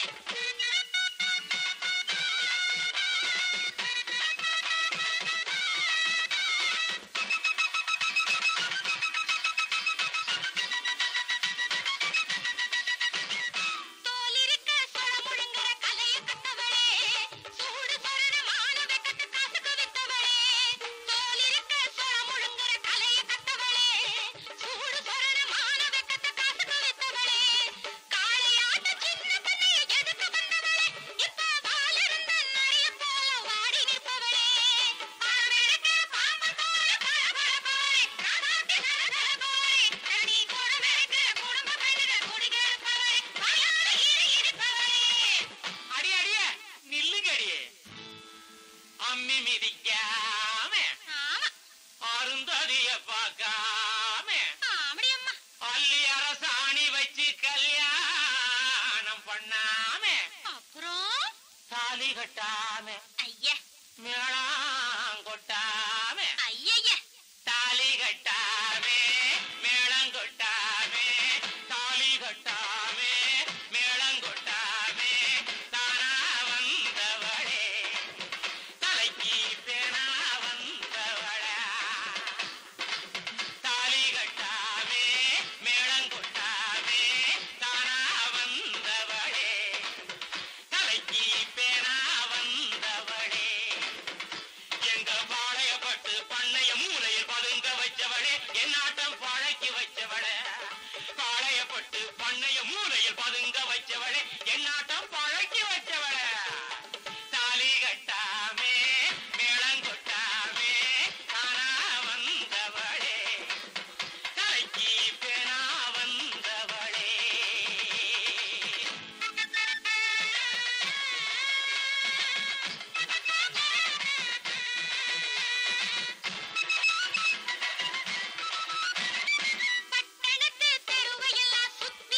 தோலிருக்க சொரமுழுங்குற கலைய கத்தவளே சூடு சொரண மான வெக்கத்து காசுக்கு வித்தவளே தோலிருக்க சொரமுழுங்குற கலைய கத்தவளே சூடு சொரண மான வெக்கத்து காசுக்கு வித்தவளே காளையாட்ட சின்ன பண்ணைய எதுக்கு வந்தவளே இப்ப வாலிருந்த நரிய போல வாடி நிற்பவளே பழமெடுக்கிற பாம்பு போல பளபளப்பவளே ராதாத்தி நரநரபவளே தனி குடமெடுக்கிற குடும்ப பெண்ணுக குடிகெடுப்பவளே வாயால இடி இடிப்பவளே அடி அடிய நில்லுங்க அடியே அம்மி மிதிக்காம ஆமா அருந்ததிய பார்க்காம ஆமடி அம்மா அள்ளி அரசாணி வச்சு கல்யாணம் பண்ணாம அப்புறம் தாலி கட்டாம ஐயா மேளம் கொட்டாம ஐயய்ய தாலி கட்டாமே மேளம் கொட்டாமே தாலி கட்டாமே மேளம் கொட்டாமே தானா வந்தவளே தலைக்கு பேனா வந்தவளா தாலி கட்டாமே மேளம் கொட்டாமே தானா வந்தவளே தலைக்கு பேனா வந்தவளே எங்க பாளையப்பட்டு பண்ணைய மூலையில் பதுங்க வச்சவளே என்னாட்டம் பழக்கி வச்சவளே பாளையப்பட்டு பண்ணைய மூலையில் பதுங்க வச்சவளே என்னாட்டம் பழக்கி வச்சவளே தாலி கட்டாமே மேளம் கொட்டாமே தானா வந்தவளே தலைக்கு பேனா வந்தவளே பட்டணத்து தெருவையெல்லாம் சுத்தி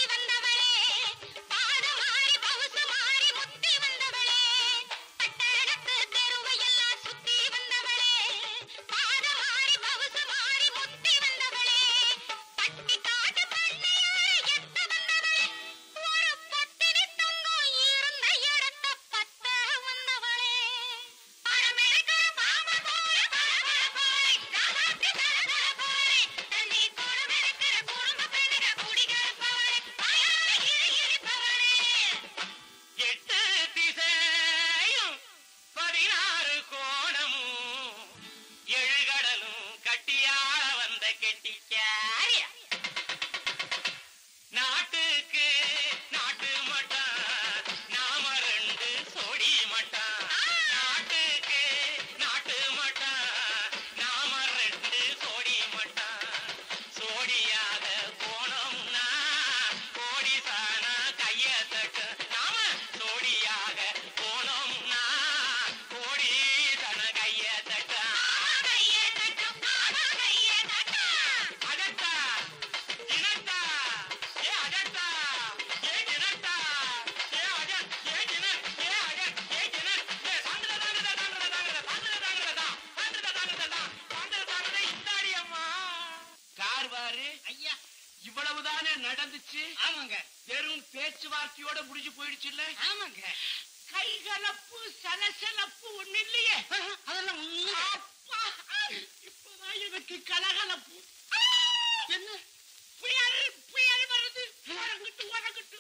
இப்பதானே நடந்துச்சு ஆமாங்க வெறும் பேச்சுவார்த்தையோட முடிஞ்சு போயிடுச்சு இல்ல ஆமாங்க கைகலப்பு சலசலப்பு ஒண்ணு இல்லையே அதெல்லாம் உண்மை. அப்பா, இப்பதான் எனக்கு கலகலப்பு என்ன புயல் புயல் வருது உறங்கிட்டு உறங்கிட்டு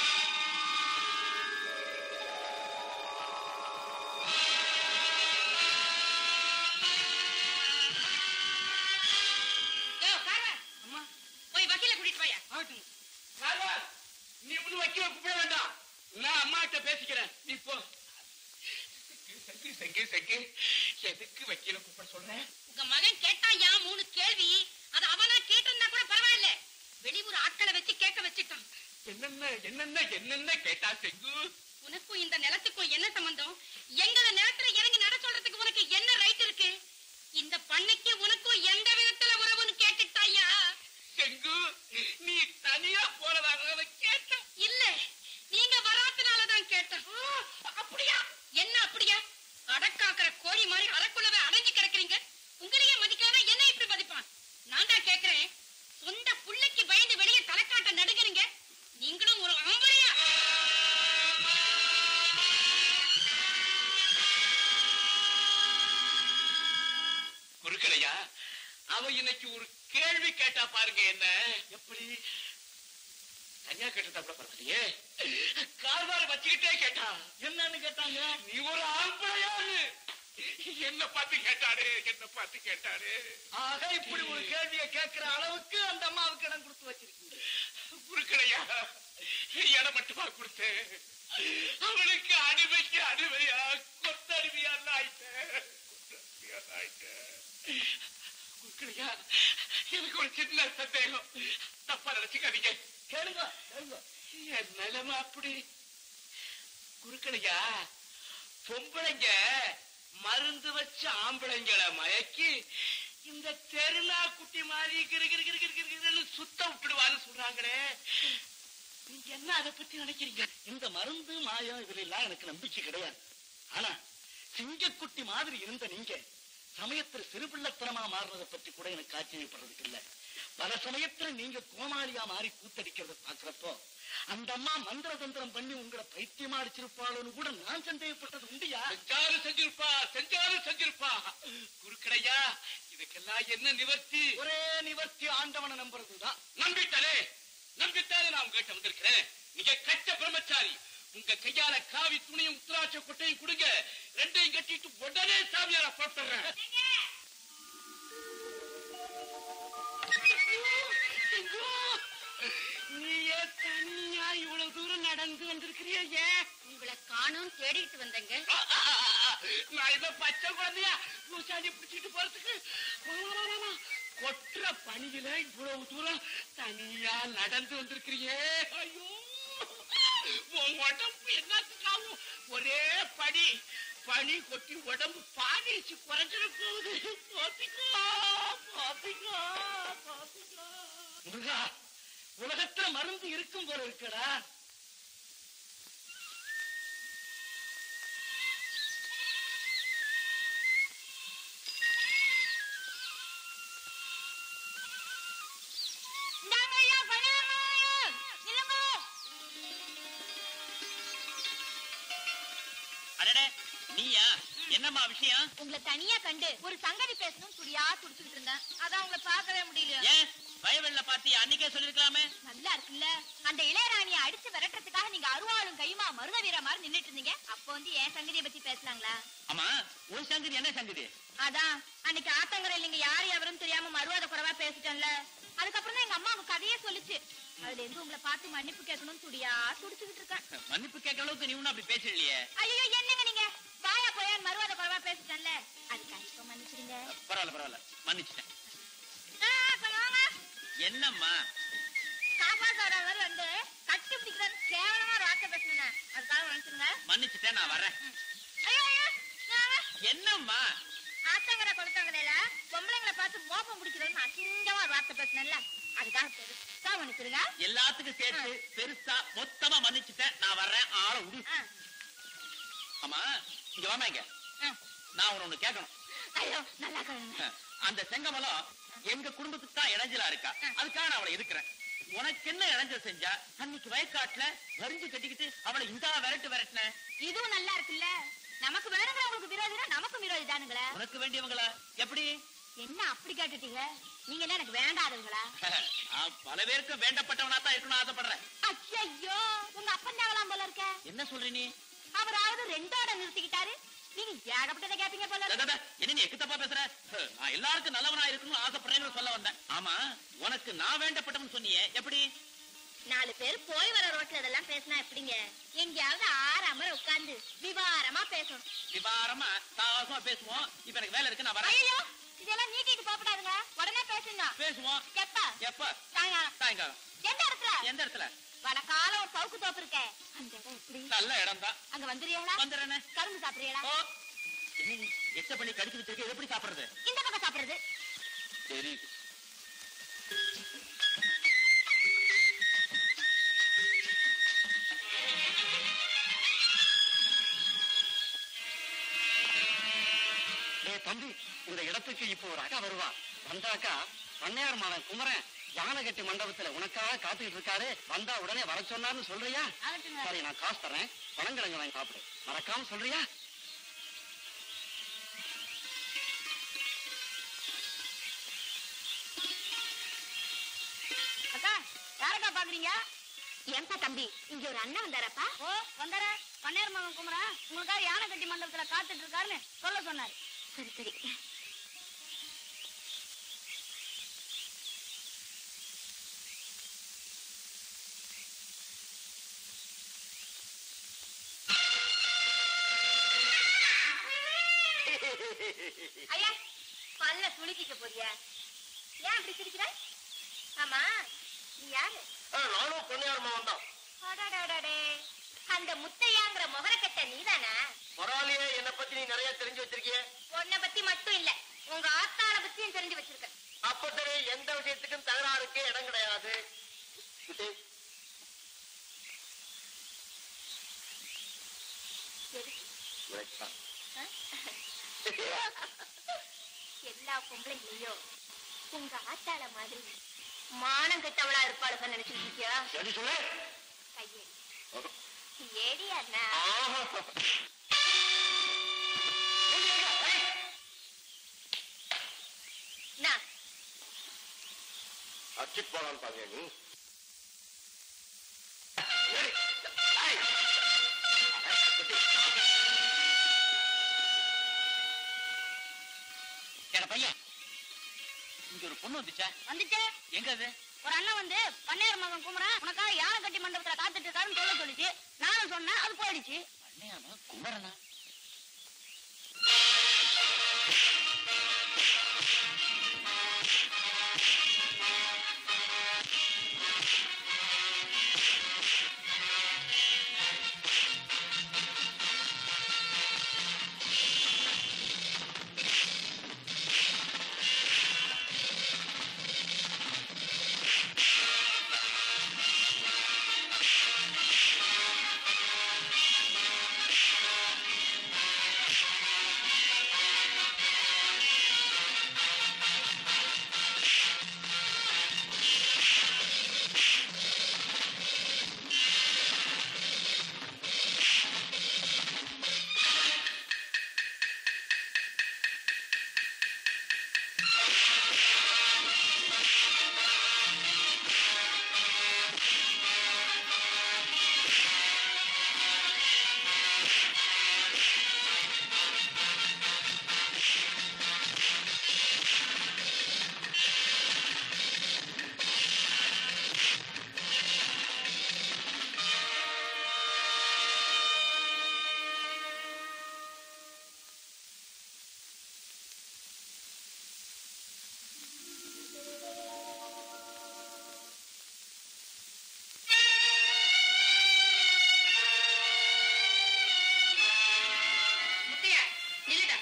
யோ, கார்வர், அம்மா போய் வக்கீல கூட்டிட்டு வாயா ஆகட்டும் கார்வார், நீ ஒண்ணு வைக்கல கூப்பிட வேண்டாம் நான் அம்மா கிட்ட பேசிக்கிறேன் நீ போ செங்கு செங்கு செங்கு எதுக்கு வைக்கல கூப்பிட சொல்றேன் உங்க மகன் கேட்டாயா மூணு கேள்வி அது அவனா கேட்டிருந்தா கூட பரவாயில்ல வெளியூர் ஆட்களை வச்சு கேட்க வச்சுட்டான் என்னென்ன என்னென்ன என்னென்ன கேட்டா செங்கு உனக்கும் இந்த நிலத்துக்கும் என்ன சம்பந்தம் எங்கள நிலத்துல இறங்கி நட சொல்றதுக்கு உனக்கு என்ன ரைட் இருக்கு இந்த பண்ணைக்கு உனக்கும் எந்த விதத்துல உறவுன்னு கேட்டுட்டாயா செங்கு நீ தனியா போறதாக கேட்ட இல்ல நீங்க வராதனாலதான் கேட்டேன் அப்படியா என்ன அப்படியா அடக்காக்குற கோழி மாதிரி அடக்குள்ளவே அடைஞ்சு கிடக்குறீங்க உங்களையே மதிக்காம என்ன இப்படி மதிப்பான் நான் தான் கேக்குறேன் சொந்த புள்ளைக்கு பயந்து வெளியே தலைக்காட்ட நடுங்குறீங்க நீங்களும் ஒரு ஆம்பளையா குறுக்கலையா அவ இன்னைக்கு ஒரு கேள்வி கேட்டா பாருங்க என்ன எப்படி தனியா கேட்டதா கூட பரவாயில்லையே கார்வார் வச்சுக்கிட்டே கேட்டா என்னன்னு கேட்டாங்க நீ ஒரு ஆம்பளையான்னு என்ன பார்த்து கேட்டாரு என்ன பார்த்து கேட்டாரு ஆக இப்படி ஒரு கேள்வியை கேட்கிற அளவுக்கு அந்த அம்மாவுக்கு இடம் கொடுத்து வச்சிருக்கீங்க குறுக்கலையா இடம் மட்டுமா கொடுத்தேன் அவனுக்கு அடிமைக்கு அடிமையா கொத்தடிமையா ஆயிட்டேன் கொத்தடிமையா ஆயிட்டேன் குறுக்கலையா எனக்கு ஒரு சின்ன சந்தேகம் தப்பா நினைச்சுக்காதீங்க கேளுங்க கேளுங்க என் நிலைமை அப்படி குறுக்கலையா பொம்பளைங்க மருந்து வச்சு ஆம்பளைங்களை மயக்கி இந்த தெருநா குட்டி மாதிரி கிரு கிரு கிரு கிரு கிரு கிருன்னு சுத்த விட்டுடுவான்னு சொல்றாங்களே நீங்க என்ன அதை பத்தி நினைக்கிறீங்க இந்த மருந்து மாயம் இதுல எல்லாம் எனக்கு நம்பிக்கை கிடையாது ஆனா சிங்கக்குட்டி மாதிரி இருந்த நீங்க சமயத்துல சிறுபிள்ளத்தனமா மாறுறத பத்தி கூட எனக்கு ஆச்சரியப்படுறதுக்கு இல்ல பல சமயத்துல நீங்க கோமாளியா மாறி கூத்தடிக்கிறத பாக்குறப்போ அந்த அம்மா மந்திர தந்திரம் பண்ணி உங்களை பைத்தியமா அடிச்சிருப்பாளோன்னு கூட நான் சந்தேகப்பட்டது உண்டுயா செஞ்சாலும் செஞ்சிருப்பா செஞ்சாலும் செஞ்சிருப்பா குறுக்கடையா இதுக்கெல்லாம் என்ன நிவர்த்தி ஒரே நிவர்த்தி ஆண்டவனை நம்புறதுதான் நம்பிட்டாலே நம்பித்தாலே நான் உங்ககிட்ட வந்திருக்கிறேன் நீங்க கட்ட பிரம்மச்சாரி உங்க கையால காவி துணியும் உத்தராட்ச கொட்டையும் கொடுங்க ரெண்டையும் கட்டிட்டு உடனே சாமியார போட்டுறேன் நீயே தனியா இவ்வளவு தூரம் நடந்து வந்திருக்கிறிய ஏன் உங்களை காணும் தேடிட்டு வந்தேங்க நான் இத பச்சை குழந்தையா பூசாடி பிடிச்சிட்டு போறதுக்கு வா, வா, வா, வா. கொட்டுற பணியில இவ்வளவு தூரம் தனியா நடந்து வந்திருக்கிறியே ஐயோ உன் உடம்பு என்னத்துக்காகும் ஒரே படி பனி கொட்டி உடம்பு பாடிச்சு குறைஞ்சிட போகுது பாத்துக்கோ பாத்துக்கோ பாத்துக்கோ முருகா உலகத்துல மருந்து இருக்கும் போல இருக்கடா இந்தாங்கய்யா, பணம், நில்லுங்க. அடடே நீயா என்னம்மா விஷயம் உங்களை தனியா கண்டு ஒரு சங்கதி பேசணும் துடியா துடிச்சுக்கிட்டு இருந்தேன் அதான் உங்களை பார்க்கவே முடியல ஏன் வயவெள்ள பாத்தி அன்னைக்கே சொல்லிருக்கலாமே நல்லா இருக்குல்ல அந்த இளையராணியை அடிச்சு விரட்டுறதுக்காக நீங்க அருவாளும் கையுமா மருத வீர மாதிரி நின்னுட்டு இருந்தீங்க அப்போ வந்து என் சங்கதியை பத்தி பேசலாங்களா ஆமா உன் சங்கதி என்ன சங்கதி அதான் அன்னைக்கு ஆத்தங்கரை இல்லைங்க யாரு எவரும் தெரியாம மறுவாத குறைவா பேசிட்டேன்ல அதுக்கப்புறம் தான் எங்க அம்மா அவங்க கதையே சொல்லுச்சு அதுல இருந்து உங்களை பார்த்து மன்னிப்பு கேட்கணும் துடியா துடிச்சுக்கிட்டு இருக்கேன் மன்னிப்பு கேட்க அளவுக்கு நீ ஒன்னும் அப்படி பேசலையே ஐயோ என்னங்க நீங்க வாயா போயான்னு மறுவாத குறைவா பேசிட்டேன்ல அதுக்காக இப்ப மன்னிச்சிடுங்க பரவாயில்ல பரவாயில்ல மன்னிச்சிட்டேன் ஆ, அப்ப வாங்க. என்னம்மா காப்பாத்தோட அவர் வந்து கட்டி பிடிக்கிறது கேவலமா ஒரு வார்த்தை பேசுனேன் அதுக்காக மன்னிச்சிடுங்க மன்னிச்சிட்டேன் நான் வரேன் ஐயோ ஐயோ நான் என்னம்மா ஆத்தங்கரை கொடுத்தவங்கள பொம்பளைங்களை பார்த்து மோப்பம் பிடிக்கிறதுன்னு அசிங்கமா ஒரு வார்த்தை பேசுனேன்ல அதுக்காக பெருசா மன்னிச்சிடுங்க எல்லாத்துக்கும் சேர்த்து பெருசா மொத்தமா மன்னிச்சிட்டேன் நான் வர்றேன் ஆள விடு ஆ, ஆமா இங்க வாமா இங்க ஆ. நான் உன்னை ஒண்ணு கேட்கணும் ஐயோ நல்லா கழுங்க அந்த செங்கமலம் எங்க குடும்பத்துக்கு தான் இடைஞ்சலா இருக்கா அதுக்காக நான் அவளை இருக்கிறேன் உனக்கு என்ன இழஞ்ச செஞ்சா அன்னைக்கு வயக்காட்டுல வரிஞ்சு கட்டிக்கிட்டு அவளை இந்த விரட்டு விரட்டின இதுவும் நல்லா இருக்குல்ல நமக்கு வேணுங்கிறவங்களுக்கு விரோதினா நமக்கும் விரோதி தானுங்களே உனக்கு வேண்டியவங்களா எப்படி என்ன அப்படி கேட்டுட்டீங்க நீங்க என்ன எனக்கு வேண்டாதுங்களா நான் பல பேருக்கு வேண்டப்பட்டவனா தான் இருக்கணும் ஆசைப்படுறேன் ஐயோ உங்க அப்பன் தேவலாம் போல இருக்க என்ன சொல்ற நீ அவராவது ரெண்டோட நிறுத்திக்கிட்டாரு நீங்க ஏகப்பட்டதை கேப்பீங்க போல டே, இருக்கு. டே, டே, என்ன நீ எக்கு தப்பா பேசுற நான் எல்லாருக்கும் நல்லவனா இருக்கணும்னு ஆசைப்படுறேன்னு சொல்ல வந்தேன் ஆமா உனக்கு நான் வேண்டப்பட்டவன் சொன்னியே எப்படி நாலு பேர் போய் வர ரோட்ல இதெல்லாம் பேசினா எப்படிங்க எங்கேயாவது ஆறாம உட்கார்ந்து விவாரமா பேசணும் விவாரமா சாவாசமா பேசுவோம் இப்ப எனக்கு வேலை இருக்கு நான் வரேன் ஐயோ இதெல்லாம் நீட்டிட்டு போகக்கூடாதுங்க உடனே பேசுங்க பேசுவோம் எப்ப எப்ப சாயங்காலம் சாயங்காலம் எந்த இடத்துல எந்த இடத்துல வடக்கால ஒரு சவுக்கு தோப்பு இருக்கே அந்த இடம் எப்படி நல்ல இடம் தான் அங்க வந்துடுறீங்களா வந்துடுறேனே கரும்பு சாப்பிடுறீங்களா ஓ என்ன நீ எச்ச பண்ணி கடிச்சு வச்சிருக்க இது எப்படி சாப்பிடுறது இந்த பக்கம் சாப்பிடுறது சரி டேய் தம்பி இந்த இடத்துக்கு இப்போ ஒரு அக்கா வருவா வந்தாக்கா பண்ணையார் மகன் குமரன் யானை கட்டி மண்டபத்துல உனக்காக காத்துக்கிட்டு இருக்காரு வந்தா உடனே வர சொன்னார்னு சொல்றியா ஆகட்டுங்க. சரி நான் காசு தரேன் பழங்கிழங்கு வாங்கி சாப்பிடு மறக்காம சொல்றியா அக்கா யாரக்கா பாக்குறீங்க ஏன்பா தம்பி இங்க ஒரு அண்ணன் வந்தாரப்பா ஓ வந்தார பண்ணேர் மகன் குமரா உங்களுக்காக யானை கட்டி மண்டபத்துல காத்துட்டு இருக்காருன்னு சொல்ல சொன்னாரு சரி சரி ஐயா பல்ல சுளுக்கிக்க போறியா ஏன் அப்படி சிரிக்கிற ஆமா நீ யாரு நானும் பொன்னையார் மகன் தான் அடடடடே. அந்த முத்தையாங்கிற முகரக்கட்ட நீதானா பரவாயில்லையே என்னை பத்தி நீ நிறைய தெரிஞ்சு வச்சிருக்கிய உன்னை பத்தி மட்டும் இல்ல உங்க ஆத்தாள பத்தியும் தெரிஞ்சு வச்சிருக்க அப்ப சரி எந்த விஷயத்துக்கும் தகராறுக்கு இடம் கிடையாது குட்டி, உனக்குத்தான். எல்லா பொம்பளைங்களையும் உங்க ஆத்தாள மாதிரி மானம் கெட்டவளா இருப்பாளுக நினைச்சிட்டு இருக்கியா சரி சொல்லு ஐயே ஏடி அண்ணா ஆஹா. நான் அச்சிட் போலான்னு பாருங்க நீ ஏய், ஏய். குட்டி, என பையன் இங்க ஒரு பொண்ணு வந்துச்சா வந்துச்சு எங்க அது ஒரு அண்ணன் வந்து பண்ணையார் மகன் குமரா உனக்காக யானை கட்டி மண்டபத்துல காத்துட்டு இருக்காருன்னு சொல்ல சொல்லிச்சு நானும் சொன்னேன் அது போயிடுச்சு அண்ணையாமா குமரனா முத்தையா நில்லுடா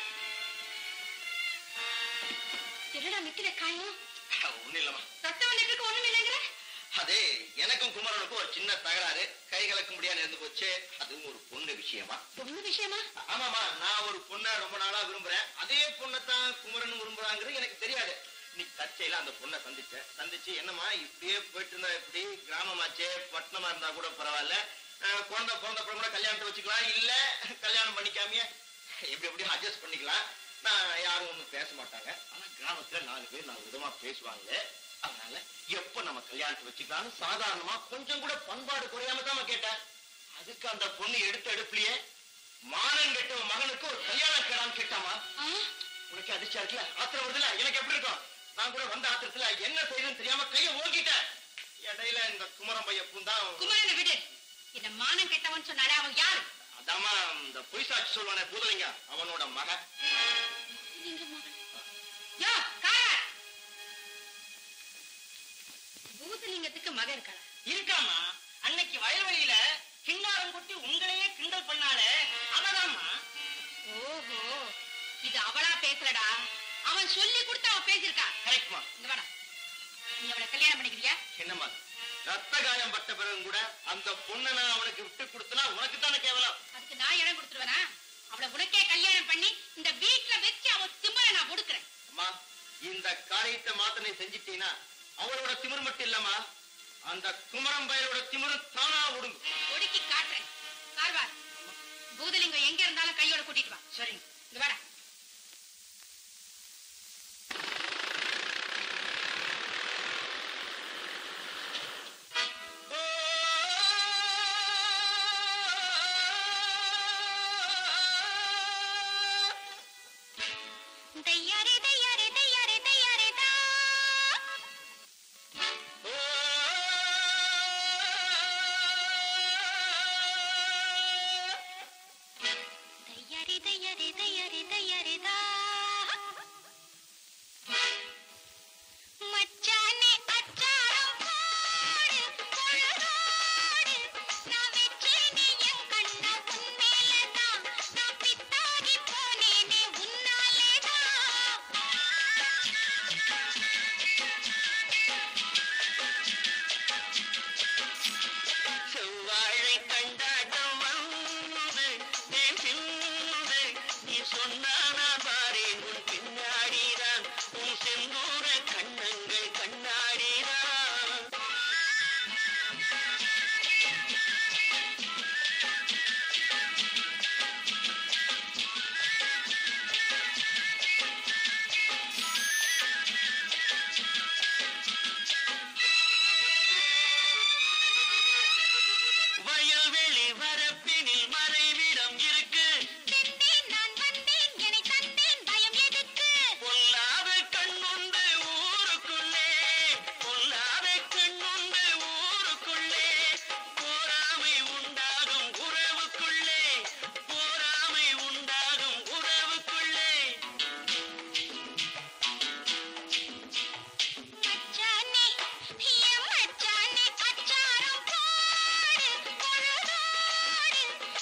என்னடா நிக்கிற காயம் ஒண்ணும் இல்லம்மா ரத்தம் வந்துட்டு ஒண்ணும் இல்லைங்கிற அதே எனக்கும் குமரனுக்கும் ஒரு சின்ன தகராறு கை கலக்க முடியாது இருந்து போச்சு அதுவும் ஒரு பொண்ணு விஷயமா பொண்ணு விஷயமா ஆமாமா நான் ஒரு பொண்ணை ரொம்ப நாளா விரும்புறேன் அதே பொண்ணைத்தான் குமரன் விரும்புறாங்கிறது எனக்கு தெரியாது இன்னைக்கு தற்செயல அந்த பொண்ணை சந்திச்சேன் சந்திச்சு என்னம்மா இப்படியே போயிட்டு இருந்தா எப்படி கிராமமாச்சே பட்டணமா இருந்தா கூட பரவாயில்ல அஹ், குழந்தை பிறந்த அப்புறம் கூட கல்யாணத்தை வச்சுக்கலாம் இல்ல கல்யாணம் பண்ணிக்காமயே எப்படி எப்படி அட்ஜஸ்ட் பண்ணிக்கலாம் நான் யாரும் ஒண்ணும் பேச மாட்டாங்க ஆனா கிராமத்துல நாலு பேர் நாலு விதமா பேசுவாங்க அதனால எப்ப நம்ம கல்யாணத்தை வச்சுக்கலாம்னு சாதாரணமா கொஞ்சம் கூட பண்பாடு குறையாம தான் கேட்டேன் அதுக்கு அந்த பொண்ணு எடுத்த எடுப்புலயே மானன் கெட்ட உன் மகனுக்கு ஒரு கல்யாணம் கேடான்னு கேட்டாமா உனக்கு அதிர்ச்சியா இருக்குல்ல ஆத்திரம் வருதுல எனக்கு எப்படி இருக்கும் நான் கூட வந்த ஆத்திரத்துல என்ன செய்யணும்னு தெரியாம கைய ஓங்கிட்டேன் இடையில இந்த குமரம் பைய பூந்தா குமரனை விடு என்ன மானம் கெட்டவன் சொன்னாலே அவன் யாரு அதாம்மா இந்த பொய் சாட்சி சொல்வானே பூதலிங்க அவனோட மகன் யோ காரா பூதலிங்கத்துக்கு மகன் இருக்காளா இருக்காமா அன்னைக்கு வயல்வெளியில கிண்ணாரம் கொட்டி உங்களையே கிண்டல் பண்ணாலே அவதாம்மா ஓஹோ இது அவளா பேசலடா அவன் சொல்லி கொடுத்து அவன் பேசியிருக்கா கரெக்ட்மா இங்க வாடா நீ அவளை கல்யாணம் பண்ணிக்கிறியா என்னம்மா ரத்த காயம் பட்ட பிறகு கூட அந்த பொண்ணை நான் அவனுக்கு விட்டு கொடுத்தனா உனக்கு தானே கேவலம் அதுக்கு நான் இடம் கொடுத்துருவேனா அவளை உனக்கே கல்யாணம் பண்ணி இந்த வீட்டுல வச்சு அவன் திமிர நான் கொடுக்குறேன் அம்மா இந்த காரியத்தை மாத்த நீ செஞ்சிட்டீங்கன்னா அவளோட திமிர் மட்டும் இல்லம்மா அந்த குமரம் பையனோட திமிரு தானா ஒடுங்கும் ஒடுக்கி காட்டுறேன் கார்வார் பூதலிங்கம் எங்க இருந்தாலும் கையோட கூட்டிட்டு வா சரி இங்க வாடா தையாரே தையாரே தையாரே தையாரே தா தையாரே தையாரே தையாரே தையாரே தா மச்சானே அச்சாரம் போடு பொழுதோடு நான் வெச்சேனே என் கண்ண உன் மேலதான் நான் பித்தாகி போனேனே செவ்வாழை கண்டாட்டம் வந்து தேன் சிந்து நீ சொன்னா நான் பாரேன் உன் பின்னாடிதான் உன் செந்தூர கண்ணங்கள் கண்ணாடிதான் வயல்வெளி வரப்பினில் மறைவிடம் இருக்கு சென்றேன் நான் வந்தேன் என்னை தந்தேன் பயம் எதுக்கு பொல்லாத கண்ணுண்டு ஊருக்குள்ளே பொல்லாத கண்ணுண்டு ஊருக்குள்ளே போராமை உண்டாகும் உறவுக்குள்ளே போராமை உண்டாகும் உறவுக்குள்ளே மச்சானே என் மச்சானே அச்சாரம் போடு பொழுதோடு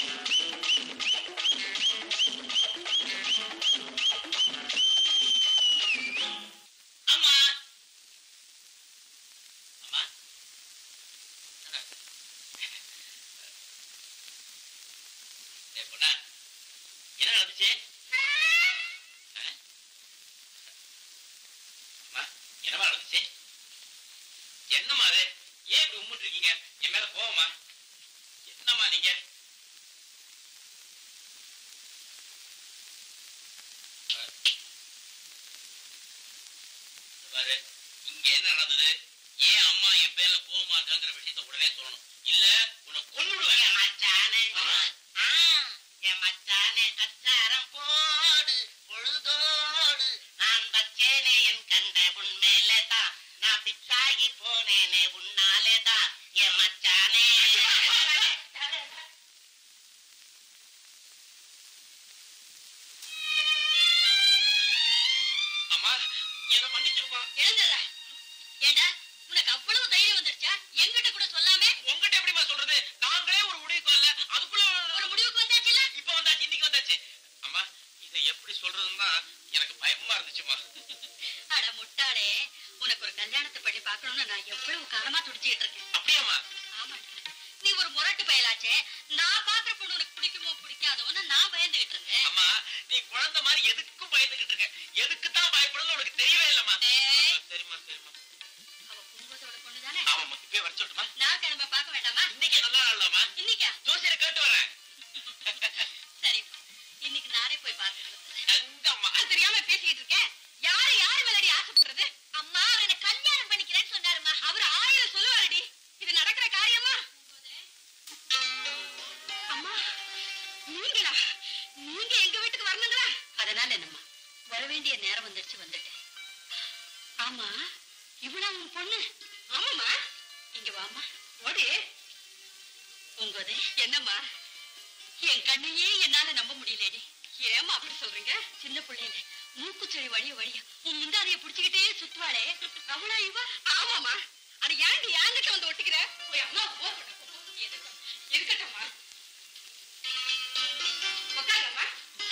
ஆமா ஆமா ஏய் பொண்ணா என்ன நடந்துச்சு ஆ? அம்மா என்னம்மா நடந்துச்சு என்னம்மா அது ஏன் இப்படி உம்முட்டு இருக்கீங்க என் மேல போவமா என்னம்மா நீங்க ஆ. இங்க பாரு இங்க என்ன நடந்தது ஏன் அம்மா என் பேர்ல போக மாட்டாங்கிற விஷயத்த உடனே சொல்லணும் இல்ல உன்னை கொன்னுடுவேன் மச்சானே என் மச்சானே அச்சாரம் போடு பொழுதோடு நான் வச்சேனே என் கண்ட உண்மையிலே தான் நான் பிச்சாகி போனேனே உன்னாலே தான் என் மச்சானே அம்மா என்ன மன்னிச்சிருமா எழுந்துடுற ஏண்டா உனக்கு அவ்வளவு தைரியம் வந்துருச்சா என்கிட்ட கூட சொல்லாம உங்ககிட்ட எப்படிமா சொல்றது நாங்களே ஒரு முடிவு சொல்லல அதுக்குள்ள ஒரு முடிவுக்கு வந்தாச்சுல்ல இப்ப வந்தாச்சு இன்னைக்கு வந்தாச்சு அம்மா இதை எப்படி சொல்றதுன்னா எனக்கு பயமா இருந்துச்சுமா அட முட்டாளே உனக்கு ஒரு கல்யாணத்தை பண்ணி பார்க்கணும்னு நான் எவ்வளவு காலமா துடிச்சிட்டு இருக்கேன் அப்படியாம்மா ஆமாடா நீ ஒரு முரட்டு பயலாச்சே நான் பாக்குற பொண்ணு உனக்கு பிடிக்குமோ பிடிக்காதோன்னு நான் பயந்துகிட்டு இருந்தேன் அம்மா நீ குழந்தை மாதிரி எதுக்கும் பயந்துகிட்டு இருக்க எதுக்கு தான் பயப்படணும்னு உனக்கு தெரியவே இல்லம்மா ஏய். சரிம்மா சரிம்மா அவ குங்குமத்தோட பொண்ணு தானே ஆமாம்மா இப்பயே வர சொல்லட்டுமா நான் கிளம்ப பார்க்க வேண்டாமா இன்னைக்கு நல்ல நாள்லாமா இன்னைக்கா ஜோசியரை கேட்டு வரேன் சரி இன்னைக்கு நானே போய் பார்த்துட்டு வந்துடுறேன். அங்கம்மா அது தெரியாம பேசிட்டு இருக்கேன் யாரு யாரு மேலடி ஆசைப்படுறது அம்மா அவர் என்ன கல்யாணம் பண்ணிக்கிறேன்னு சொன்னாருமா அவர் ஆயிரம் சொல்லுவாரடி இது நடக்கிற காரியமா அம்மா நீங்களா நீங்க எங்க வீட்டுக்கு வரணுங்களா அதனால என்னம்மா வர வேண்டிய நேரம் வந்துடுச்சு வந்துட்டேன் ஆமா இவளா உன் பொண்ணு ஆமாம்மா இங்க வாமா ஓடி உங்கதே என்னம்மா என் கண்ணையே என்னால நம்ப முடியலடி ஏமா அப்படி சொல்றீங்க சின்ன பிள்ளையில மூக்குச்செடி வழிய வழிய உன் முந்தாதைய புடிச்சுக்கிட்டே சுத்துவாளே அவளா இவ ஆமாமா அட ஏன்டி என்கிட்ட வந்து ஒட்டிக்கிற போய் அம்மா போகட்டும் இருக்கட்டும்மா உட்காருங்கம்மா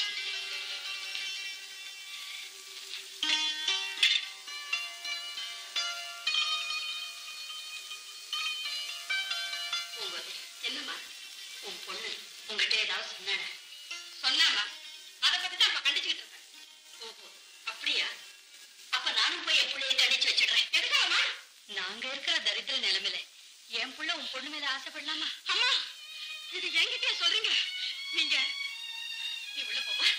பூங்கோதை, என்னம்மா உன் பொண்ணு உங்ககிட்ட ஏதாவது சொன்னாடா சொன்னாமா அத பத்தி தான் அப்ப கண்டிச்சுக்கிட்டு இருந்தேன் ஓஹோ அப்படியா அப்ப நானும் போய் என் பிள்ளைய கண்டிச்சு வச்சிடுறேன் எதுக்காகமா நாங்க இருக்கிற தரித்திர நிலைமையில என் புள்ள உன் பொண்ணு மேல ஆசைப்படலாமா அம்மா இது என்கிட்டயே சொல்றீங்க நீங்க நீ உள்ள போமா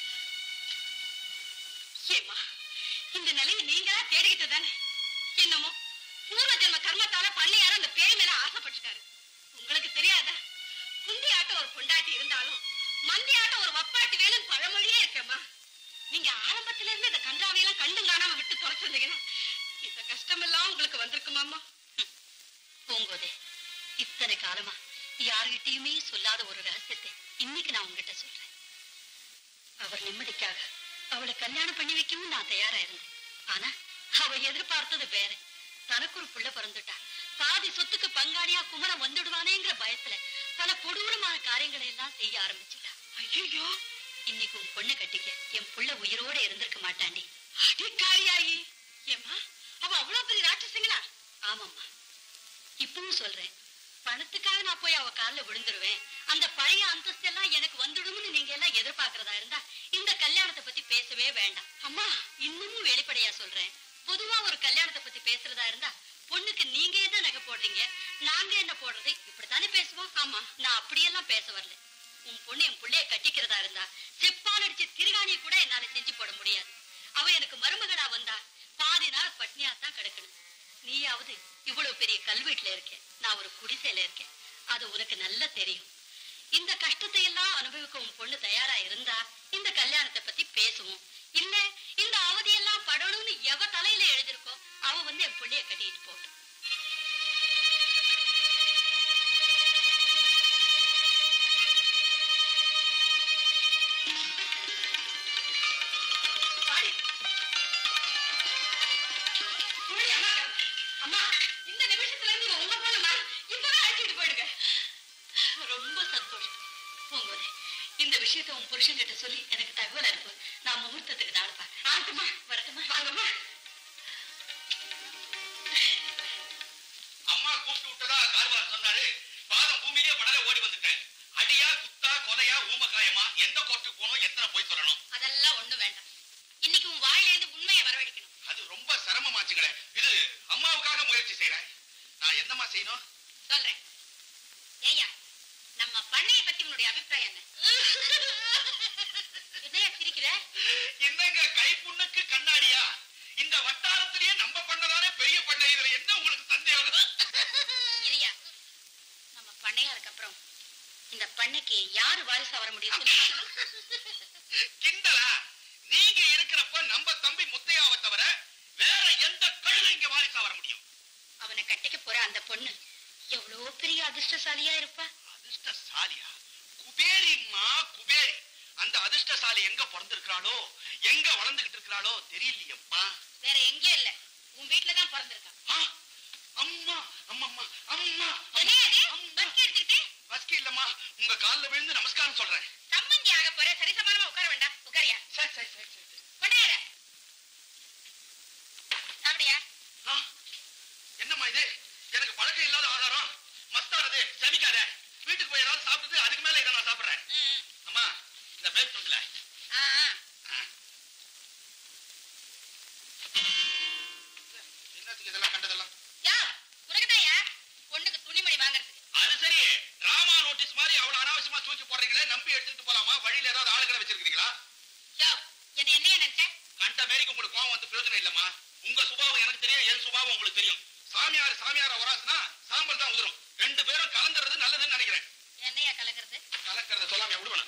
ஏம்மா இந்த நிலையை நீங்களா தேடிக்கிட்டு தானே என்னமோ பூர்வ ஜென்ம கர்மத்தால பண்ணையார அந்த பேய் மேல ஆசைப்பட்டுட்டாரு உங்களுக்கு தெரியாதா குந்தி ஆட்டம் ஒரு பொண்டாட்டி இருந்தாலும் மந்தி ஆட்டம் ஒரு வப்பாட்டி வேணும் பழமொழியே இருக்கேம்மா நீங்க ஆரம்பத்துல இருந்து இந்த கன்றாவையெல்லாம் கண்டும் காணாம விட்டு தொலைச்சிருந்தீங்கன்னா இந்த கஷ்டமெல்லாம் உங்களுக்கு வந்திருக்குமாமா பூங்கோதே இத்தனை காலமா யார்கிட்டயுமே சொல்லாத ஒரு ரகசியத்தை இன்னைக்கு நான் உங்ககிட்ட சொல்றேன் அவர் நிம்மதிக்காக அவளை கல்யாணம் பண்ணி வைக்கவும் நான் தயாரா இருந்தேன் ஆனா அவ எதிர்பார்த்தது வேற தனக்கு ஒரு புள்ள பிறந்துட்டா பாதி சொத்துக்கு பங்காளியா குமரம் வந்துடுவானேங்கிற பயத்துல பல கொடூரமான காரியங்களை எல்லாம் செய்ய ஆரம்பிச்சுட்டா ஐயோ இன்னைக்கு உன் பொண்ணை கட்டிக்க என் புள்ள உயிரோட இருந்திருக்க மாட்டாண்டி அடிக்காரியாயி ஏமா அவ அவ்வளவு பெரிய ராட்சசிங்களா ஆமாம்மா இப்பவும் சொல்றேன் பணத்துக்காக நான் போய் அவ கால்ல விழுந்துருவேன் அந்த பழைய அந்தஸ்து எல்லாம் எனக்கு வந்துடும்னு நீங்க எல்லாம் எதிர்பார்க்கறதா இருந்தா இந்த கல்யாணத்தை பத்தி பேசவே வேண்டாம் அம்மா இன்னமும் வெளிப்படையா சொல்றேன் பொதுவா ஒரு கல்யாணத்தை பத்தி பேசுறதா இருந்தா பொண்ணுக்கு நீங்க என்ன நகை போடுறீங்க நாங்க என்ன போடுறது இப்படித்தானே பேசுவோம் ஆமா நான் அப்படியெல்லாம் பேச வரல உன் பொண்ணு என் புள்ளைய கட்டிக்கிறதா இருந்தா செப்பால் அடிச்சு திருகாணியை கூட என்னால செஞ்சு போட முடியாது அவ எனக்கு மருமகனா வந்தா பாதி நாள் பட்னியா தான் கிடக்கணும் நீயாவது இவ்வளவு பெரிய கல்வீட்டுல இருக்க நான் ஒரு குடிசையில இருக்கேன் அது உனக்கு நல்லா தெரியும் இந்த கஷ்டத்தை எல்லாம் அனுபவிக்க உன் பொண்ணு தயாரா இருந்தா இந்த கல்யாணத்தை பத்தி பேசுவோம் இல்ல இந்த அவதியெல்லாம் படணும்னு எவ தலையில எழுதிருக்கோ அவ வந்து என் புள்ளைய கட்டிட்டு போகட்டும் பாடி. போடி, அம்மா. அம்மா, இந்த நிமிஷத்துல இருந்து இவ உங்க பொண்ணுமா? இப்பவே அழைச்சிட்டு போயிடுங்க. ரொம்ப சந்தோஷம் பூங்கோதை இந்த விஷயத்தை உன் புருஷன் கிட்ட சொல்லி எனக்கு தகவல் அனுப்பு நான் முகூர்த்தத்துக்கு நாள் பார்க்கறேன் ஆகட்டுமா வரட்டுமா வாங்கம்மா அம்மா கூப்பிட்டு விட்டதா கார்வார் சொன்னாரு பாதம் பூமியிலே படர ஓடி வந்துட்டேன் அடியா குத்தா கொலையா ஊமக்காயமா எந்த கோர்ட்டுக்கு போகணும் எத்தனை போய் சொல்லணும் அதெல்லாம் ஒண்ணு வேண்டாம் இன்னைக்கு உன் வாயிலேருந்து உண்மையை வரவழைக்கணும் அது ரொம்ப சிரமமாச்சுங்களே இது அம்மாவுக்காக முயற்சி செய்யறேன் நான் என்னம்மா செய்யணும் சொல்றேன் ஏய்யா நம்ம பண்ணைய பத்தி உன்னுடைய அபிப்பிராயம் என்ன என்னையா சிரிக்கிற என்னங்க கைப்புண்ணுக்கு கண்ணாடியா இந்த வட்டாரத்திலேயே நம்ம பண்ணதானே பெரிய பண்ணை இதுல என்ன உங்களுக்கு சந்தேகம் இரியா நம்ம பண்ணையாருக்கு அப்புறம் இந்த பண்ணைக்கு யாரு வாரிசா வர முடியும் சொல்லு. கிண்டலா நீங்க இருக்கிறப்ப நம்ம தம்பி முத்தையாவை தவிர வேற எந்த கழுதை இங்க வாரிசா வர முடியும் அவனை கட்டிக்க போற அந்த பொண்ணு எவ்வளவு பெரிய அதிர்ஷ்டசாலியா இருப்பா அதிர்ஷ்டசாலியா குபேரிம்மா குபேரி அந்த அதிர்ஷ்டசாலி எங்க பிறந்திருக்கிறாளோ எங்க வளர்ந்துகிட்டு இருக்கிறாளோ தெரியலையம்மா வேற எங்கேயும் இல்ல உன் வீட்டுல தான் பிறந்திருக்கான் ஆ, அம்மா அம்மம்மா அம்மா என்னையா இது? அம்மா. பஸ்கி எடுத்துக்கிட்டு பஸ்கி இல்லம்மா உங்க கால்ல விழுந்து நமஸ்காரம் சொல்றேன் சம்மந்தி ஆக போற சரிசமானமா உட்கார வேண்டாம் உட்காரியா சரி சரி சரி சரி கொண்டாயிர சாப்பிடியா ஆ, என்னம்மா இது எனக்கு பழக்கம் இல்லாத ஆகாரம் மஸ்தானது செமிக்காத வீட்டுக்கு போய் ஏதாவது சாப்பிட்டு அதுக்கு மேல இதை நான் சாப்பிடுறேன் அம்மா இந்த மேல் துண்டுல ஆ என்னத்துக்கு இதெல்லாம் கண்டதெல்லாம் யா உனக்குதாயா பொண்ணுக்கு துணிமணி வாங்குறதுக்கு அது சரி ராமா நோட்டீஸ் மாதிரி அவ்வளவு அனாவசியமா தூக்கி போடுறீங்களே நம்பி எடுத்துட்டு போலாமா வழியில ஏதாவது ஆளுகளை வச்சிருக்கீங்களா யோ என்ன என்னைய நினைச்ச கண்ட மேரிக்கு உங்களுக்கு கோவம் வந்து பிரயோஜனம் இல்லம்மா உங்க சுபாவம் எனக்கு தெரியும் என் சுபாவம் உங்களுக்கு தெரியும் சாமியார் சாமியார உராசுனா சாம்பல் தான் உதிரும் ரெண்டு பேரும் கலந்துறது நல்லதுன்னு நினைக்கிறேன் என்னையா கலக்கிறது கலக்கிறத சொல்லாம விடுவேன்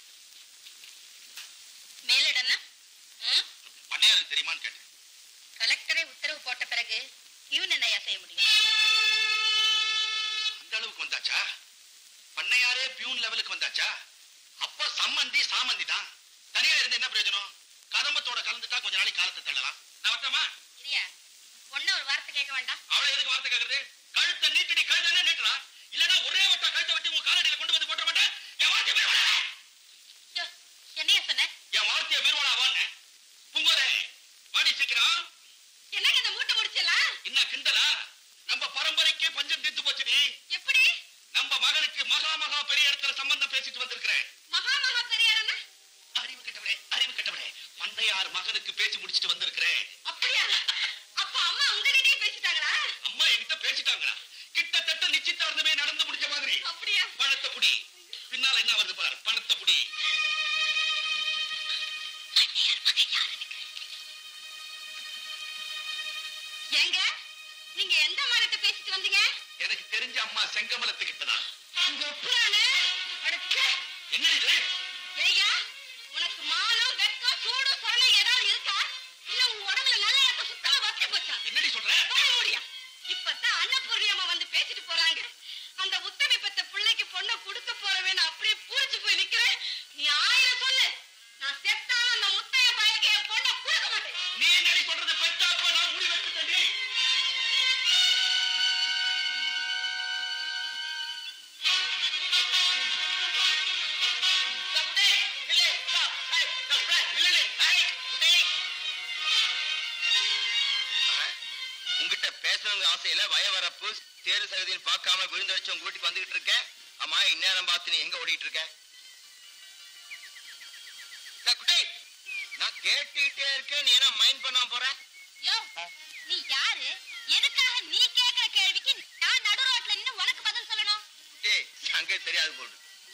மேலிடன்னா ம்? பண்ணையாருக்கு தெரியுமான்னு கேட்டேன் கலெக்டரே உத்தரவு போட்ட பிறகு இவன் என்னையா செய்ய முடியும் அந்த அளவுக்கு வந்தாச்சா பண்ணையாரே பியூன் லெவலுக்கு வந்தாச்சா அப்ப சம்மந்தி சாமந்தி தான் தனியா இருந்து என்ன பிரயோஜனம் கதம்பத்தோட கலந்துட்டா கொஞ்ச நாளைக்கு காலத்தை தள்ளலாம் நான் வரட்டுமா இல்லையா பொண்ணு ஒரு வார்த்தை கேட்க வேண்டாம் அவளை எதுக்கு வார்த்தை கேக்குறது கழுத்தை நீட்டடி கழுத்தை நீட்டுறா இல்லன்னா ஒரே வட்டா கழுத்தை வெட்டி உங்க காலடியில கொண்டு வந்து போட்ட மாட்டேன் என் வார்த்தையை மீறுவாளா யோ, என்னையா சொன்ன என் வார்த்தையை மீறுவாளா வான்னு புங்கோரே வாடி சீக்கிரம் என்னங்க இந்த மூட்டை முடிச்சலாம் என்ன கிண்டலா நம்ம பரம்பரைக்கு பஞ்சம் தீர்த்து போச்சுடி எப்படி நம்ம மகனுக்கு மகா மகா பெரிய இடத்துல சம்பந்தம் பேசிட்டு வந்திருக்கிறேன் மகா மகா பெரியாரன்னா அறிவு கெட்டவளே அறிவு கெட்டவளே பண்ணையார் மகனுக்கு பேசி முடிச்சிட்டு வந்திருக்கிறேன் அப்படியா அப்ப அம்மா உங்ககிட்டயே பேசிட்டாங்களா அம்மா என்கிட்ட பேசிட்டாங்களா கிட்டத்தட்ட நிச்சயதார்த்தமே நடந்து முடிஞ்ச மாதிரி அப்படியா பணத்தை புடி பின்னால என்ன வருது பாரு பணத்தை புடி ஏங்க நீங்க எந்த மரத்தை பேசிட்டு வந்தீங்க எனக்கு தெரிஞ்ச அம்மா செங்கமலத்துக்கிட்டதான் உங்க ஒப்புறானே அடச்சே என்ன இது ஏய்யா உனக்கு மானம் வெக்கம் சூடு சொரணை ஏதாவது இருக்கா இல்ல உன் உடம்புல நல்ல ஏத்த சுத்தமா வத்தி போச்சா என்னடி சொல்ற போக முடியா இப்பதான் அன்னபூர்ணி அம்மா வந்து பேசிட்டு போறாங்க அந்த உத்தமி பெத்த பிள்ளைக்கு பொண்ணை கொடுக்க போறவேன்னு அப்படியே பூரிச்சு போய் நிக்கிறேன் நீ ஆயிரம் சொல்லு நான் செத்தாலும் அந்த முத்தைய பையனுக்கு என் பொண்ணை கொடுக்க மாட்டேன் நீ என்னடி சொல்றது பெத்தாப்ப நான் முடி வெட்டுட்டேன்டி உங்ககிட்ட பேசணுங்க ஆசையில வயவரப்பு தேறு சகதின்னு பார்க்காம விழுந்தடிச்சு உங்க வீட்டுக்கு வந்துகிட்டு இருக்கேன் ஆமா இந்நேரம் பார்த்து நீ எங்க ஓடிட்டு இருக்க டேய் குட்டி, நான் கேட்டுக்கிட்டே இருக்கேன் நீ என்ன மைண்ட் பண்ணாம போற யோ நீ யாரு எதுக்காக நீ கேக்குற கேள்விக்கு நான் நடு ரோட்ல நின்னு உனக்கு பதில் சொல்லணும் டேய் அங்கே தெரியாது போடு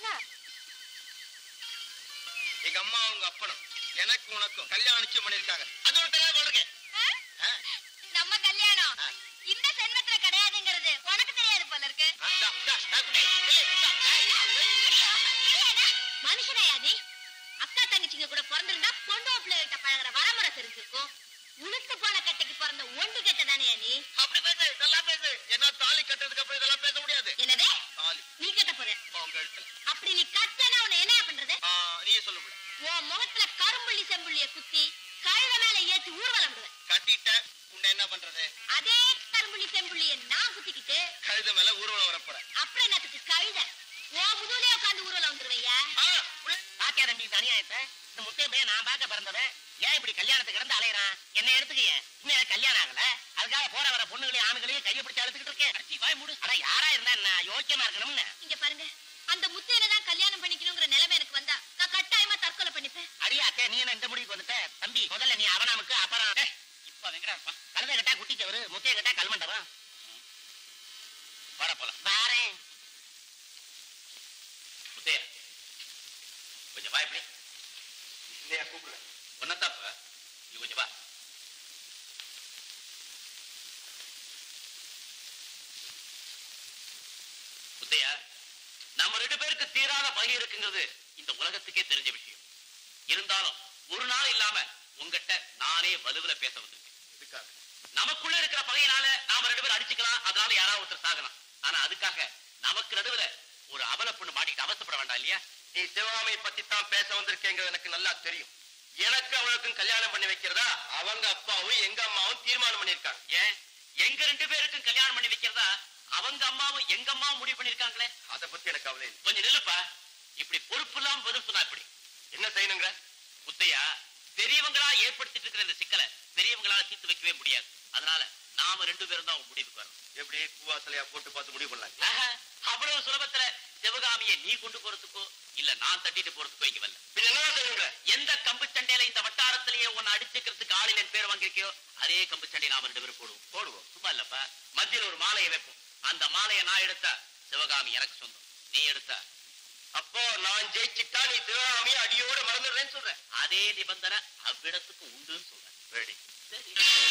எங்க அம்மா உங்க அப்பனும் எனக்கு உனக்கும் கல்யாணம் நிச்சயம் பண்ணிருக்காங்க அது ஒரு தெரியாது போல் இருக்கேன் ஆ? நம்ம கல்யாணம் ஆ. இந்த சென்மத்துல கிடையாதுங்கிறது உனக்கு தெரியாது போல இருக்கு ஆ, டா, டா, டா, குட்டி, ஏய், டா, மனுஷனையா நீ அக்கா தங்கச்சிங்க கூட பிறந்திருந்தா பொண்ணு பிள்ளைகிட்ட பழகுற வரமுறை தெரிஞ்சிருக்கும் உளுத்து போன கட்டைக்கு பிறந்த ஒண்டு கெட்ட தானே நீ அப்படி பேசு நல்லா பேசு என்ன தாலி கட்டுறதுக்கு அப்புறம் இதெல்லாம் பேச முடியாது என்னது தாலி நீ கட்ட போற உங்க இடத்துல அப்படி நீ கட்டனா உன்னை என்ன பண்றது ஆ, நீயே சொல்லு புள்ள. உன் முகத்துல கரும்புள்ளி செம்புள்ளிய குத்தி கழுத மேல ஏத்தி ஊர்வலம் விடுவேன் கட்டிட்ட உன்னை என்ன பண்றது அதே கரும்புள்ளி செம்புள்ளிய நான் குத்திக்கிட்டு கழுத மேல ஊர்வலம் வரப்போற அப்புறம் என்னத்துக்கு கழுத உன் முதுகுலயே உட்காந்து ஊர்வலம் வந்துருவையா பாரு அநியாயத்தை இந்த முத்தைய பையன் நான் பார்க்க பிறந்தவன் ஏன் இப்படி கல்யாணத்துக்கு கிடந்து அலையறான் என்ன எடுத்துக்கிய இன்னும் எனக்கு கல்யாணம் ஆகல அதுக்காக போற வர பொண்ணுகளையும் ஆணுகளையும் கையை பிடிச்சு அழுத்துக்கிட்டு இருக்கேன் அடிச்சு வாய் மூடு அட யாரா இருந்தா என்ன யோக்கியமா இருக்கணும்னு இங்க பாருங்க அந்த முத்தையனை தான் கல்யாணம் பண்ணிக்கணுங்கிற நிலைமை எனக்கு வந்தா நான் கட்டாயமா தற்கொலை பண்ணிப்பேன் அடியா அக்கா நீ என்ன இந்த முடிவுக்கு வந்துட்ட தம்பி முதல்ல நீ அவனாமுக்கு அப்புறம் டேய், இப்ப அவன் எங்கடா இருப்பான் கழுதை கட்டா குட்டிச்சவரு முத்தைய கட்டா கல்மண்டபம் வர போலாம் பாரேன் முத்தையா கொஞ்சம் வா இப்படி இல்லையா கூப்பிடுறேன் ஒன்னும் தப்பு நீ கொஞ்சம் வா முத்தையா நம்ம ரெண்டு பேருக்கு தீராத பகை இருக்குங்கிறது இந்த உலகத்துக்கே தெரிஞ்ச விஷயம் இருந்தாலும் ஒரு நாள் இல்லாம உங்ககிட்ட நானே வலுவில பேச வந்திருக்கேன் இதுக்காக நமக்குள்ள இருக்கிற பகையினால நாம ரெண்டு பேரும் அடிச்சுக்கலாம் அதனால யாராவது ஒருத்தர் சாகலாம் ஆனா அதுக்காக நமக்கு நடுவுல ஒரு அவல பொண்ணு மாட்டிக்கிட்டு அவசப்பட வேண்டாம் இல்லையா நீ சிவகாமியை பத்தி தான் பேச வந்திருக்கேங்கிறது எனக்கு நல்லா தெரியும் எனக்கு அவளுக்கும் கல்யாணம் பண்ணி வைக்கிறதா அவங்க அப்பாவும் எங்க அம்மாவும் தீர்மானம் பண்ணிருக்காங்க ஏன் எங்க ரெண்டு பேருக்கும் கல்யாணம் பண்ணி வைக்கிறதா அவங்க அம்மாவும் எங்க அம்மாவும் முடிவு பண்ணிருக்காங்களே அதை பத்தி எனக்கு கவலை இல்லை கொஞ்சம் நில்லுப்பா இப்படி பொறுப்பு இல்லாம பதில் சொன்னா இப்படி என்ன செய்யணுங்கிற முத்தையா பெரியவங்களா ஏற்படுத்திட்டு இருக்கிற இந்த சிக்கலை பெரியவங்களால தீர்த்து வைக்கவே முடியாது அதனால நாம ரெண்டு பேரும் தான் முடிவுக்கு வரணும் எப்படி பூவாசலையா போட்டு பார்த்து முடிவு பண்ணலாம் ஆஹா, அவ்வளவு சுலபத்துல சிவகாமியை நீ கொண்டு போறதுக்கோ இல்ல நான் தட்டிட்டு போறதுக்கோ இங்க வரல பின்ன என்ன செய்யுங்க எந்த கம்பு சண்டையில இந்த வட்டாரத்திலேயே உன்னை அடிச்சுக்கிறதுக்கு ஆளில் என் பேர் வாங்கிருக்கியோ அதே கம்பு சண்டை நாம ரெண்டு பேரும் போடுவோம் போடுவோம் சும்மா இல்லப்பா மத்தியில ஒரு மாலையை வைப்போம் அந்த மாலையை நான் எடுத்தா சிவகாமி எனக்கு சொந்தம் நீ எடுத்தா அப்போ நான் ஜெயிச்சுட்டா நீ சிவகாமியை அடியோட மறந்துடுறேன்னு சொல்றேன் அதே நிபந்தனை அவ்விடத்துக்கு உண்டுன்னு சொல்றேன் ரெடி சரி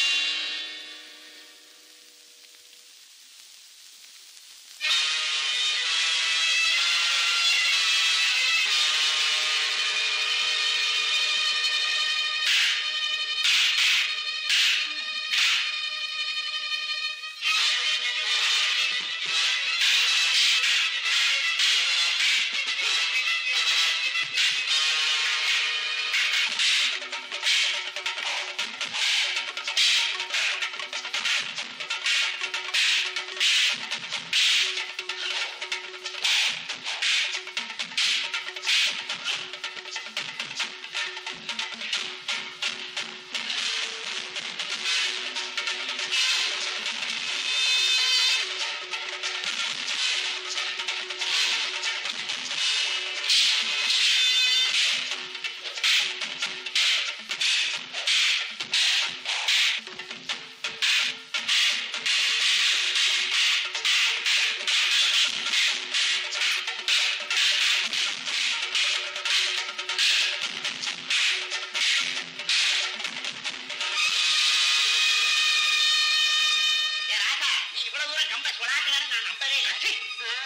ஏ ராசா நீ இவ்வளவு தூரம் கம்ப சொல்லாட்டுக்காரன் நான் நம்பவே இல்லை சீ.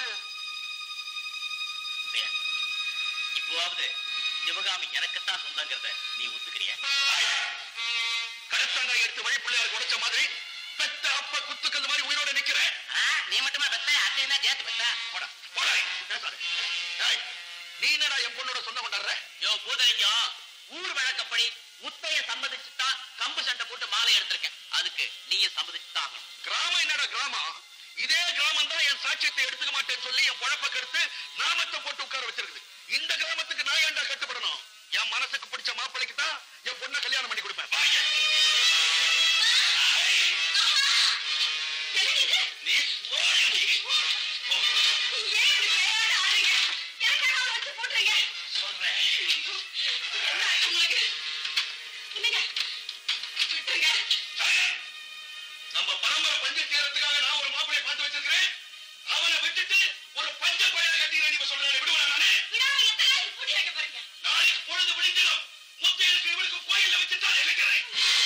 இப்போவாவது சிவகாமி எனக்குத்தான் சொந்தங்கிறத நீ ஒத்துக்கிறிய கடத்தங்காய் எடுத்து வழிப்பிள்ளையாருக்கு உடைச்ச மாதிரி பெத்த அப்ப குத்துக்கல் மாதிரி உயிரோட நிக்கிறேன் ஆ, நீ மட்டுமா பெத்த அத்தையும் தான் சேர்த்து பெத்தா போடா போடா பேசாத ஏய், நீ என்னடா என் பொண்ணோட சொந்த கொண்டாடுற யோ பூதலிங்கம் ஊர் வழக்கப்படி முத்தைய சம்மதிச்சுதான் கம்பு சண்டை போட்டு மாலை எடுத்திருக்கேன் அதுக்கு நீயும் சம்மதிச்சுதான் ஆகணும் கிராமம் என்னடா கிராமம் இதே கிராமம் தான் என் சாட்சியத்தை எடுத்துக்க மாட்டேன்னு சொல்லி என் குழப்ப கெடுத்து நாமத்தை போட்டு உட்கார வச்சிருக்குது இந்த கிராமத்துக்கு நான் ஏன்டா கட்டுப்படணும் என் மனசுக்கு பிடிச்ச மாப்பிள்ளைக்கு தான் என் பொண்ணை கல்யாணம் பண்ணி கொடுப்பேன் வாங்க. நீ போடி. சொல்றேன் நம்ம பரம்பரை பஞ்ச தீரத்துக்காக நான் ஒரு மாப்பிளைய பார்த்து வச்சிருக்கிறேன் அவனை விட்டுட்டு ஒரு பஞ்ச பயிர கட்டிக்கிறேன் நீங்க சொல்றேன் விடுவேன் நானே நாளைக்கு பொழுது விடிஞ்சிடும் முத்தையனுக்கு இவனுக்கு கோயில்ல வச்சுட்டா இருக்கிறேன்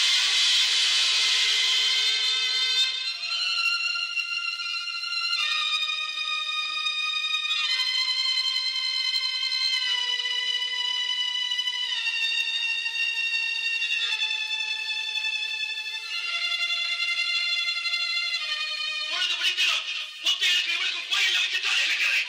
பொழுது விடிஞ்சிடும் முத்தையனுக்கு இவனுக்கு கோயில்ல வச்சுட்டா இருக்கிறேன்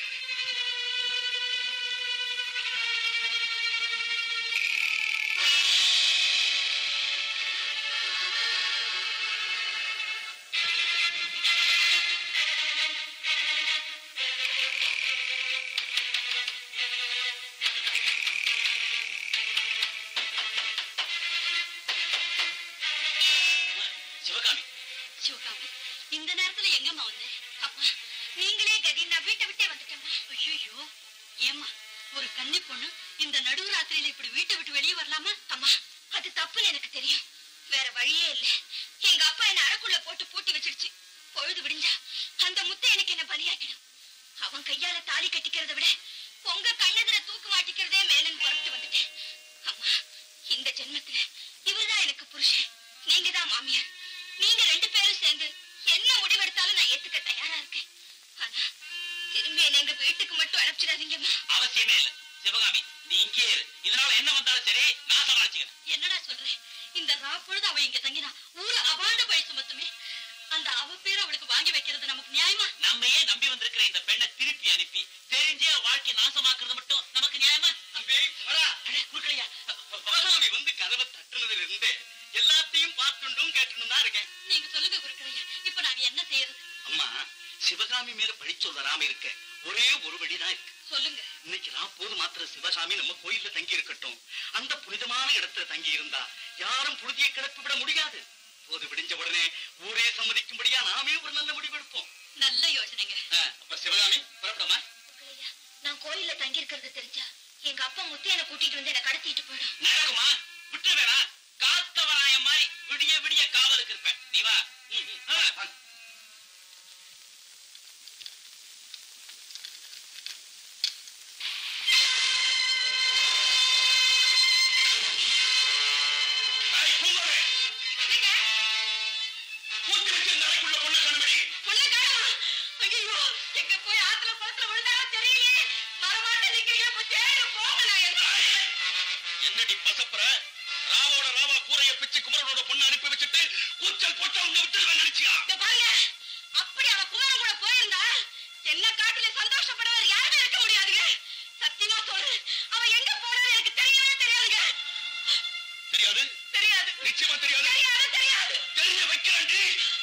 இந்த நடுராத்திரியில இப்படி வீட்டை விட்டு வெளியே வரலாமா அம்மா அது தப்புன்னு எனக்கு தெரியும் வேற வழியே இல்ல எங்க அப்பா என்ன அறைக்குள்ள போட்டு பூட்டி வச்சிடுச்சு பொழுது விடிஞ்சா அந்த முத்தை எனக்கு என்ன பலியாக்கிடும் அவன் கையால தாலி கட்டிக்கிறதை விட உங்க கண்ணெதிர தூக்கு மாட்டிக்கிறதே மேலன்னு புறப்பட்டு வந்துட்டேன் அம்மா இந்த ஜென்மத்துல இவர்தான் எனக்கு புருஷன் நீங்க தான் மாமியார் நீங்க ரெண்டு பேரும் சேர்ந்து என்ன முடிவெடுத்தாலும் நான் ஏத்துக்க தயாரா இருக்கேன் ஆனா திரும்பி என்ன எங்க வீட்டுக்கு மட்டும் அனுப்பிச்சிடாதீங்கம்மா அவசியமே இல்ல சிவகாமி நீ இங்கே இரு இதனால என்ன வந்தாலும் சரி நான் சமாளிச்சுக்கிறேன் என்னடா சொல்றேன் இந்த ராப்பொழுது அவ இங்க தங்கினா ஊரு அபாண்ட பழி சுமத்துமே அந்த அவ பேர் அவளுக்கு வாங்கி வைக்கிறது நமக்கு நியாயமா நம்மையே நம்பி வந்திருக்கிற இந்த பெண்ணை திருப்பி அனுப்பி தெரிஞ்சே வாழ்க்கை நாசமாக்குறது மட்டும் நமக்கு நியாயமா தம்பி வரா அட, குறுக்கலையா பகவாமி வந்து கதவை தட்டுனதுல இருந்தே எல்லாத்தையும் பார்த்துண்டும் கேட்டுன்னு தான் இருக்கேன் நீங்க சொல்லுங்க குருக்களையா இப்ப நாங்க என்ன செய்யறது அம்மா சிவகாமி மேல பழிச்சு வராம இருக்க ஒரே ஒரு வழிதான் இருக்கு சொல்லுங்க இன்னைக்கு போது மாத்திர சிவகாமி நம்ம கோயில்ல தங்கி இருக்கட்டும் அந்த புனிதமான இடத்துல தங்கி இருந்தா யாரும் புழுதியை கிளப்பி விட முடியாது போது விடிஞ்ச உடனே ஊரே சம்மதிக்கும்படியா நாமே ஒரு நல்ல முடிவு எடுப்போம் நல்ல யோசனைங்க ஆ, அப்ப சிவகாமி புறப்படமா குருக்களையா நான் கோயில்ல தங்கி இருக்கிறது தெரிஞ்சா எங்க அப்பா முத்து என்ன கூட்டிட்டு வந்து என்ன கடத்திட்டு போயிடும் நடக்குமா விட்டு வேணா காத்தவராய மாதிரி விடிய விடிய காவலுக்கு இருப்பேன் நீ வா ம், ம், ஆ, ஆ. ஐய், பூங்கோதை! பூத்திருச்சு இந்த அறைக்குள்ள பொண்ணு கண்மணி. பொண்ணு காணோம். ஐயையோ, எங்க போய் ஆத்துல குளத்துல விழுந்தாரோ தெரியலையே. மரமாட்ட நிக்கிறீங்க, போய் தேடு, போங்க நான் என்ன- என்னடி பசப்புற ராவோட ராவா கூரைய பிச்சு குமரனோட பொண்ணு அனுப்பி வச்சுட்டு கூச்சல் போட்டு அவங்க விட்டுருவேன் நினைச்சியா இதோ பாருங்க, அப்படி அவ குமரன் கூட போயிருந்தா, என்ன காட்டில சந்தோஷப்படுறவர் யாருமே இருக்க முடியாதுங்க. சத்தியமா சொல்றேன், அவ எங்க போனான்னு எனக்கு தெரியவே தெரியாதுங்க. தெரியாது தெரியாது. நிச்சயமா தெரியாது தெரியாது, தெரியாது. தெரிய வைக்கிறேன்டி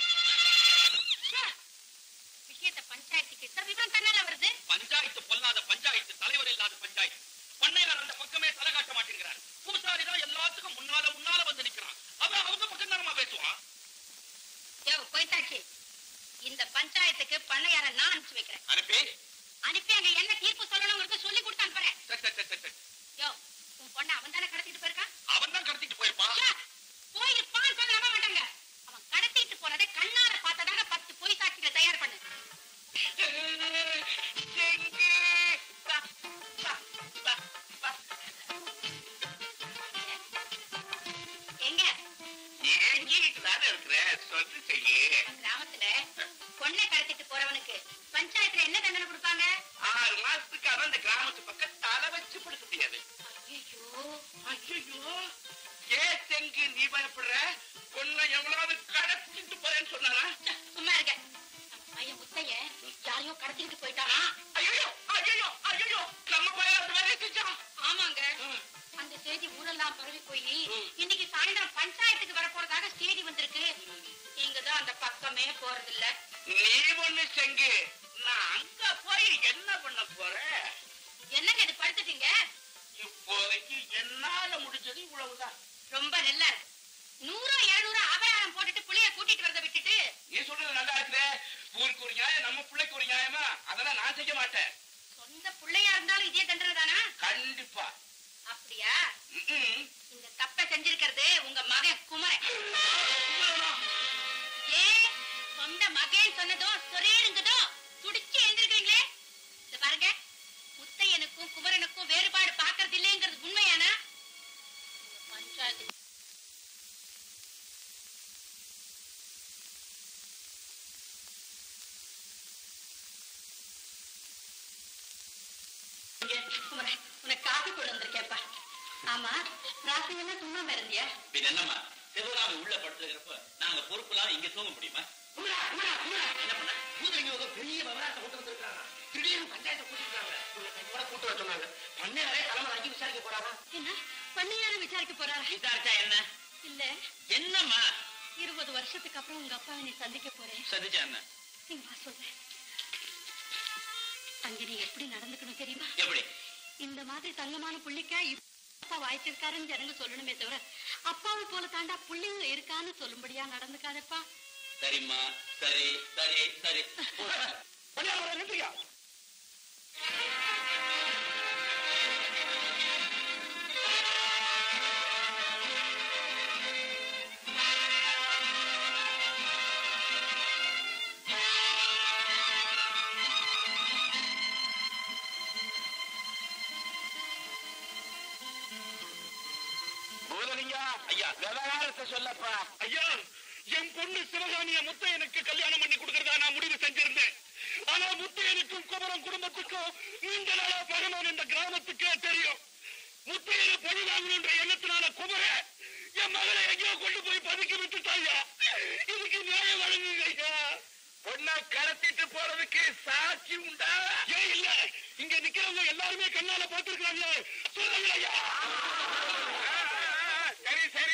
விஷயத்தை பஞ்சாயத்துக்கு இத்தனை விவரம் தன்னால வருது பஞ்சாயத்து பொல்லாத பஞ்சாயத்து தலைவர் இல்லாத பஞ்சாயத்து பண்ணையார் அந்த பக்கமே தலை காட்ட மாட்டேங்கிறார் பூசாரி தான் எல்லாத்துக்கும் முன்னால முன்னால வந்து நிக்கிறான் அவன் அவங்க பக்கம் தானமா பேசுவான் யோ, போய்த்தாச்சு. இந்த பஞ்சாயத்துக்கு பண்ணையார நான் அனுப்பிச்சு வைக்கிறேன் அனுப்பி அனுப்பி அங்க என்ன தீர்ப்பு சொல்லணுங்கிறது சொல்லி கொடுத்து அனுப்புறேன் சரி, சரி, சரி, சரி. யோ உன் பொண்ணை அவன் தானே கடத்திட்டு போயிருக்கான் அவன் தான் கடத்திட்டு போயிருப்பான் ச்சே, போயிருப்பான்னு சொல்ல நம்ப மாட்டாங்க அவன் கடத்திட்டு போனதை கண்ணார பார்த்ததாக பத்து பொய் சாட்சிகளை தயார் பண்ணு எங்க ஏங்கிட்டு தானே இருக்கிற சொல்லு செய்ய கிராமத்துல பொண்ணை கடத்திட்டு போறவனுக்கு பஞ்சாயத்துல என்ன தண்டனை கொடுப்பாங்க ஆறு மாசத்துக்கு அவன் இந்த கிராமத்து பக்கம் தலை வச்சு படுக்க முடியாது ஐயோ ஐயோ ஏ செங்கு நீ பயப்படுற பொண்ணை எவ்வளவு கடத்திட்டு போறேன்னு சொன்னாரா சும்மா இருக்க நம்ம பையன் முத்தைய யாரையோ கடத்திட்டு போயிட்டானா ஐயோ ஐயோ ஐயோ நம்ம பையன் வேலை செஞ்சான் ஆமாங்க அந்த செய்தி ஊரெல்லாம் பரவி போய் இன்னைக்கு சாயந்தரம் பஞ்சாயத்துக்கு வர போறதாக செய்தி வந்திருக்கு நீங்க தான் அந்த பக்கமே போறதில்ல நீ ஒண்ணு செங்கு நான் அங்க போய் என்ன பண்ண போறேன் என்னங்க இது படுத்துட்டீங்க இப்போதைக்கு என்னால முடிஞ்சது இவ்வளவுதான் ரொம்ப நல்லா இருக்கு நூறோ இருநூறோ அபராதம் போட்டுட்டு புள்ளைய கூட்டிட்டு வரத விட்டுட்டு நீ சொல்றது நல்லா இருக்குதே ஊருக்கு ஒரு நியாயம் நம்ம பிள்ளைக்கு ஒரு நியாயமா அதெல்லாம் நான் செய்ய மாட்டேன் சொந்த புள்ளையா இருந்தாலும் இதே தண்டனை தானா கண்டிப்பா அப்படியா ம்ம். இந்த தப்பை செஞ்சிருக்கிறது உங்க மகன் குமரன் ஏ சொந்த மகன் சொன்னதும் சொரேருங்கதும் துடிச்சு எழுந்திருக்கீங்களே இந்த பாருங்க முத்தையனுக்கும் குமரனுக்கும் வேறுபாடு பார்க்கறது இல்லைங்கிறது உண்மையானா உங்க பஞ்சாயத்து குமரன் உனக்கு காஃபி கொண்டு வந்திருக்கேப்பா ஆமா ராத்திரி எல்லாம் சும்மா இருந்தியா பின் என்னம்மா சிவகாமி உள்ள படுத்துக்கிறப்ப நாங்க பொறுப்புலாம் இங்க தூங்க முடியுமா என்ன பண்ண பூதரிங்க ஒரு பெரிய விவகாரத்தை கொண்டு வந்திருக்காங்க திடீர்னு பஞ்சாயத்தை கூட்டிருக்காங்க கூட கூட்டு வர சொன்னாங்க பண்ணையாரே தலைமை அஞ்சு விசாரிக்க போறாங்க என்ன பண்ணையார விசாரிக்க போறாரா விசாரிச்சா என்ன இல்ல என்னம்மா இருபது வருஷத்துக்கு அப்புறம் உங்க அப்பாவை நீ சந்திக்க போறேன் சந்திச்சா என்ன நீங்க வா சொல்றேன் அங்க நீ எப்படி நடந்துக்கணும் தெரியுமா எப்படி இந்த மாதிரி தங்கமான புள்ளிக்கா இப்ப அப்பா வாய்ச்சிருக்காருன்னு ஜனங்க சொல்லணுமே தவிர அப்பாவை போல தாண்டா புள்ளிங்க இருக்கான்னு சொல்லும்படியா நடந்துக்காதப்பா சரிம்மா சரி சரி சரி பண்ணையார நின்றுயா ஐயா ஐயா விவகாரத்தை சொல்லப்பா ஐயா என் பொண்ணு சிவகாமிய முத்தையனுக்கு கல்யாணம் பண்ணி கொடுக்கறதா நான் முடிவு செஞ்சிருந்தேன் ஆனா முத்தையனுக்கும் குமரன் குடும்பத்துக்கும் நீண்ட நாளா பகவான் இந்த கிராமத்துக்கே தெரியும் முத்தையனை பழி வாங்கணுன்ற எண்ணத்தினால குமர என் மகளை எங்கேயோ கொண்டு போய் பதுக்கி விட்டுட்டாயா இதுக்கு நியாயம் வழங்குங்க ஐயா பொண்ணை கடத்திட்டு போறதுக்கு சாட்சி உண்டா ஏன் இல்ல இங்க நிக்கிறவங்க எல்லாருமே கண்ணால பாத்துருக்காங்க சொல்லுங்க ஐயா சரி சரி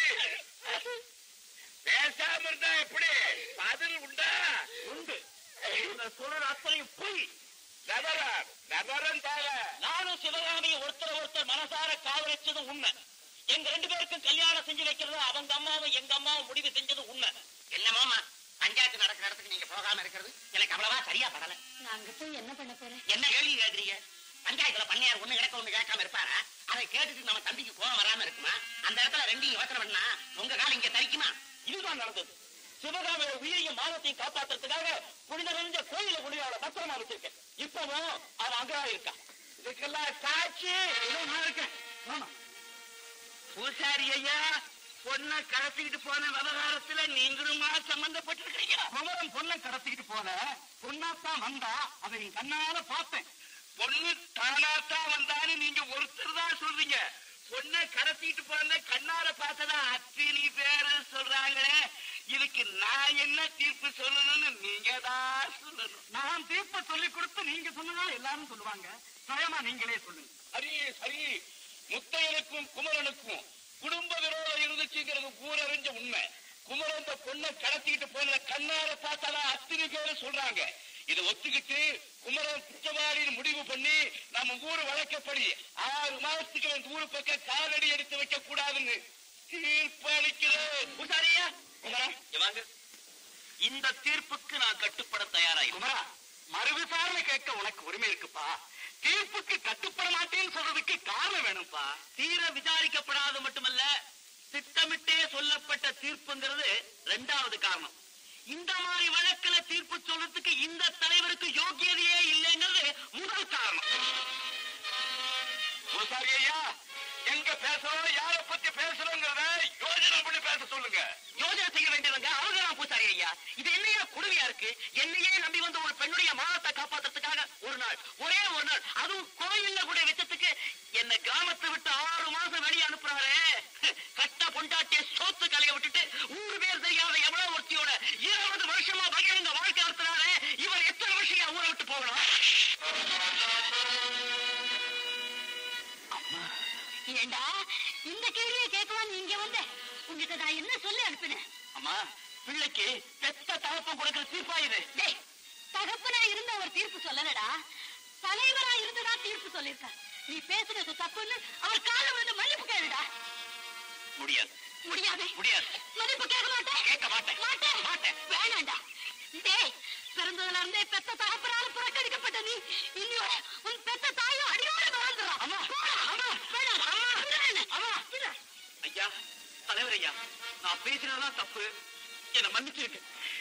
பேசாம இருந்தா எப்படி பதில் உண்டா உண்டு சொல்ற அத்தனையும் போய் நபரம் நபரம் தேவை நானும் சிவகாமியும் ஒருத்தர் ஒருத்தர் மனசார காதலிச்சதும் உண்மை எங்க ரெண்டு பேருக்கும் கல்யாணம் செஞ்சு வைக்கிறது அவங்க அம்மாவும் எங்க அம்மாவும் முடிவு செஞ்சது உண்மை என்னமோமா பஞ்சாயத்து நடக்கிற இடத்துக்கு நீங்க போகாம இருக்கிறது எனக்கு அவ்வளவா சரியா படல நாங்க போய் என்ன பண்ண போறேன் என்ன கேள்வி கேக்குறீங்க பஞ்சாயத்துல பண்ணையார் ஒண்ணு கிடக்க ஒண்ணு கேட்காம இருப்பாரா அதை கேட்டுட்டு நம்ம தம்பிக்கு கோவம் வராம இருக்குமா அந்த இடத்துல ரெண்டையும் யோசனை பண்ணா உங்க காலம் இங்க தரிக்குமா இதுதான் நடந்தது சிவகாமியோட உயிரையும் மானத்தையும் காப்பாத்துறதுக்காக புனித நிறைஞ்ச கோயில கொண்டு அவளை பத்திரமா வச்சிருக்கேன் இப்பவும் அவன் அங்கதான் இருக்கான் இதுக்கெல்லாம் சாட்சி இதோ நான் இருக்கேன் ஆமா பூசாரி ஐயா பொண்ணை கடத்திக்கிட்டு போன விவகாரத்துல நீங்களுமா சம்பந்தப்பட்டிருக்கீங்க குமரன் பொண்ணை கடத்திக்கிட்டு போன பொண்ணாத்தான் வந்தா அதை நீ கண்ணால பார்த்தேன் பொண்ணு தானாத்தான் வந்தான்னு நீங்க ஒருத்தர் தான் சொல்றீங்க பொண்ணை கடத்திட்டு போன கண்ணால பார்த்ததா அத்தினி பேரு சொல்றாங்களே இதுக்கு நான் என்ன தீர்ப்பு சொல்லணும்னு நீங்க தான் சொல்லணும் நான் தீர்ப்பு சொல்லி கொடுத்து நீங்க சொன்னதா எல்லாரும் சொல்லுவாங்க சுயமா நீங்களே சொல்லுங்க சரி சரி முத்தையனுக்கும் குமரனுக்கும் குடும்ப விரோதம் இருந்துச்சுங்கிறது ஊரறிஞ்ச உண்மை குமரன் இந்த பொண்ணை கடத்திக்கிட்டு போன கண்ணார பார்த்ததா அத்தனை பேரு சொல்றாங்க இதை ஒத்துக்கிட்டு குமரன் குற்றவாளின்னு முடிவு பண்ணி நம்ம ஊர் வழக்கப்படி ஆறு மாசத்துக்கு இந்த ஊரு பக்கம் காலடி எடுத்து வைக்க கூடாதுன்னு தீர்ப்பளிக்கிறேன் பூசாரியா குமரா இங்க வாங்க இந்த தீர்ப்புக்கு நான் கட்டுப்பட தயாராயிருக்கேன் குமரா மறு விசாரணை கேட்க உனக்கு உரிமை இருக்குப்பா தீர்ப்புக்கு கட்டுப்பட மாட்டேன்னு சொல்றதுக்கு காரணம் வேணும்ப்பா தீர விசாரிக்கப்படாது மட்டுமல்ல திட்டமிட்டே சொல்லப்பட்ட தீர்ப்புங்கிறது ரெண்டாவது காரணம் இந்த மாதிரி வழக்குல தீர்ப்பு சொல்றதுக்கு இந்த தலைவருக்கு யோகியதையே இல்லைங்கிறது முதல் காரணம் பூசாரி ஐயா எங்க பேசுறோம் யார பத்தி பேசுறோங்கிறத யோஜனை பண்ணி பேச சொல்லுங்க யோஜனை செய்ய வேண்டியவங்க அவங்க தான் பூசாரி ஐயா இது என்னையா கொடுமையா இருக்கு என்னையே நம்பி வந்த ஒரு பெண்ணுடைய மானத்தை காப்பாத்துறதுக்காக ஒரு நாள் ஒரே ஒரு நாள் அதுவும் கோயில்ல கூட வச்சதுக்கு என்ன கிராமத்தை விட்டு ஆறு மாசம் வெளியே அனுப்புறாரு கட்ட பொண்டாட்டிய சோத்து கலைய விட்டுட்டு ஊரு பேர் தெரியாத எவ்வளவு ஒருத்தியோட இருபது வருஷமா பகிரங்க வாழ்க்கை நடத்துறாரு இவர் எத்தனை வருஷம் ஊரை விட்டு போகணும் ஏண்டா இந்த கேள்வியை கேட்கவா நீ இங்க வந்த உங்ககிட்ட நான் என்ன சொல்லி அனுப்பினேன் அம்மா பிள்ளைக்கு பெத்த தகப்பம் கொடுக்கிற தீர்ப்பா இது டேய் தகப்பனா இருந்த ஒரு தீர்ப்பு சொல்லலடா தலைவரா இருந்ததா தீர்ப்பு சொல்லிருக்க நீ பேசுறது தப்புன்னு அவர் கால விழுந்து மன்னிப்பு கேளுடா முடியாது முடியாது முடியாது மன்னிப்பு கேட்க மாட்டேன் கேட்க மாட்டேன் மாட்டேன் மாட்டேன் வேணாண்டா டேய் பிறந்ததுல இருந்தே பெத்த தகப்பனால புறக்கணிக்கப்பட்ட நீ இன்னியோட உன் பெத்த தாயும் அடியோட வாழ்ந்துடும் அம்மா, அம்மா வேணாம் அம்மா அம்மா. ஐயா தலைவர் ஐயா நான் பேசினதான் தப்பு என்ன மன்னிச்சிருக்க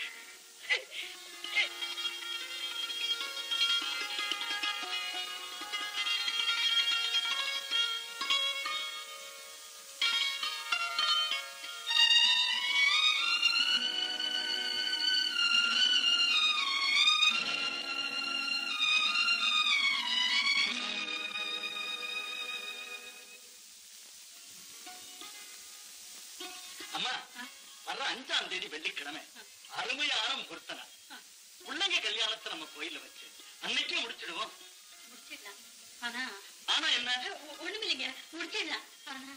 அம்மா வர்ற அஞ்சாம் தேதி வெள்ளிக்கிழமை அருமையான முகூர்த்தனா உள்ளங்க கல்யாணத்தை நம்ம கோயில்ல வச்சு அன்னைக்கே முடிச்சிடுவோம் முடிச்சிடலாம் ஆனா ஆனா என்ன ஒ- ஒண்ணுமில்லைங்க முடிச்சிடலாம் ஆனா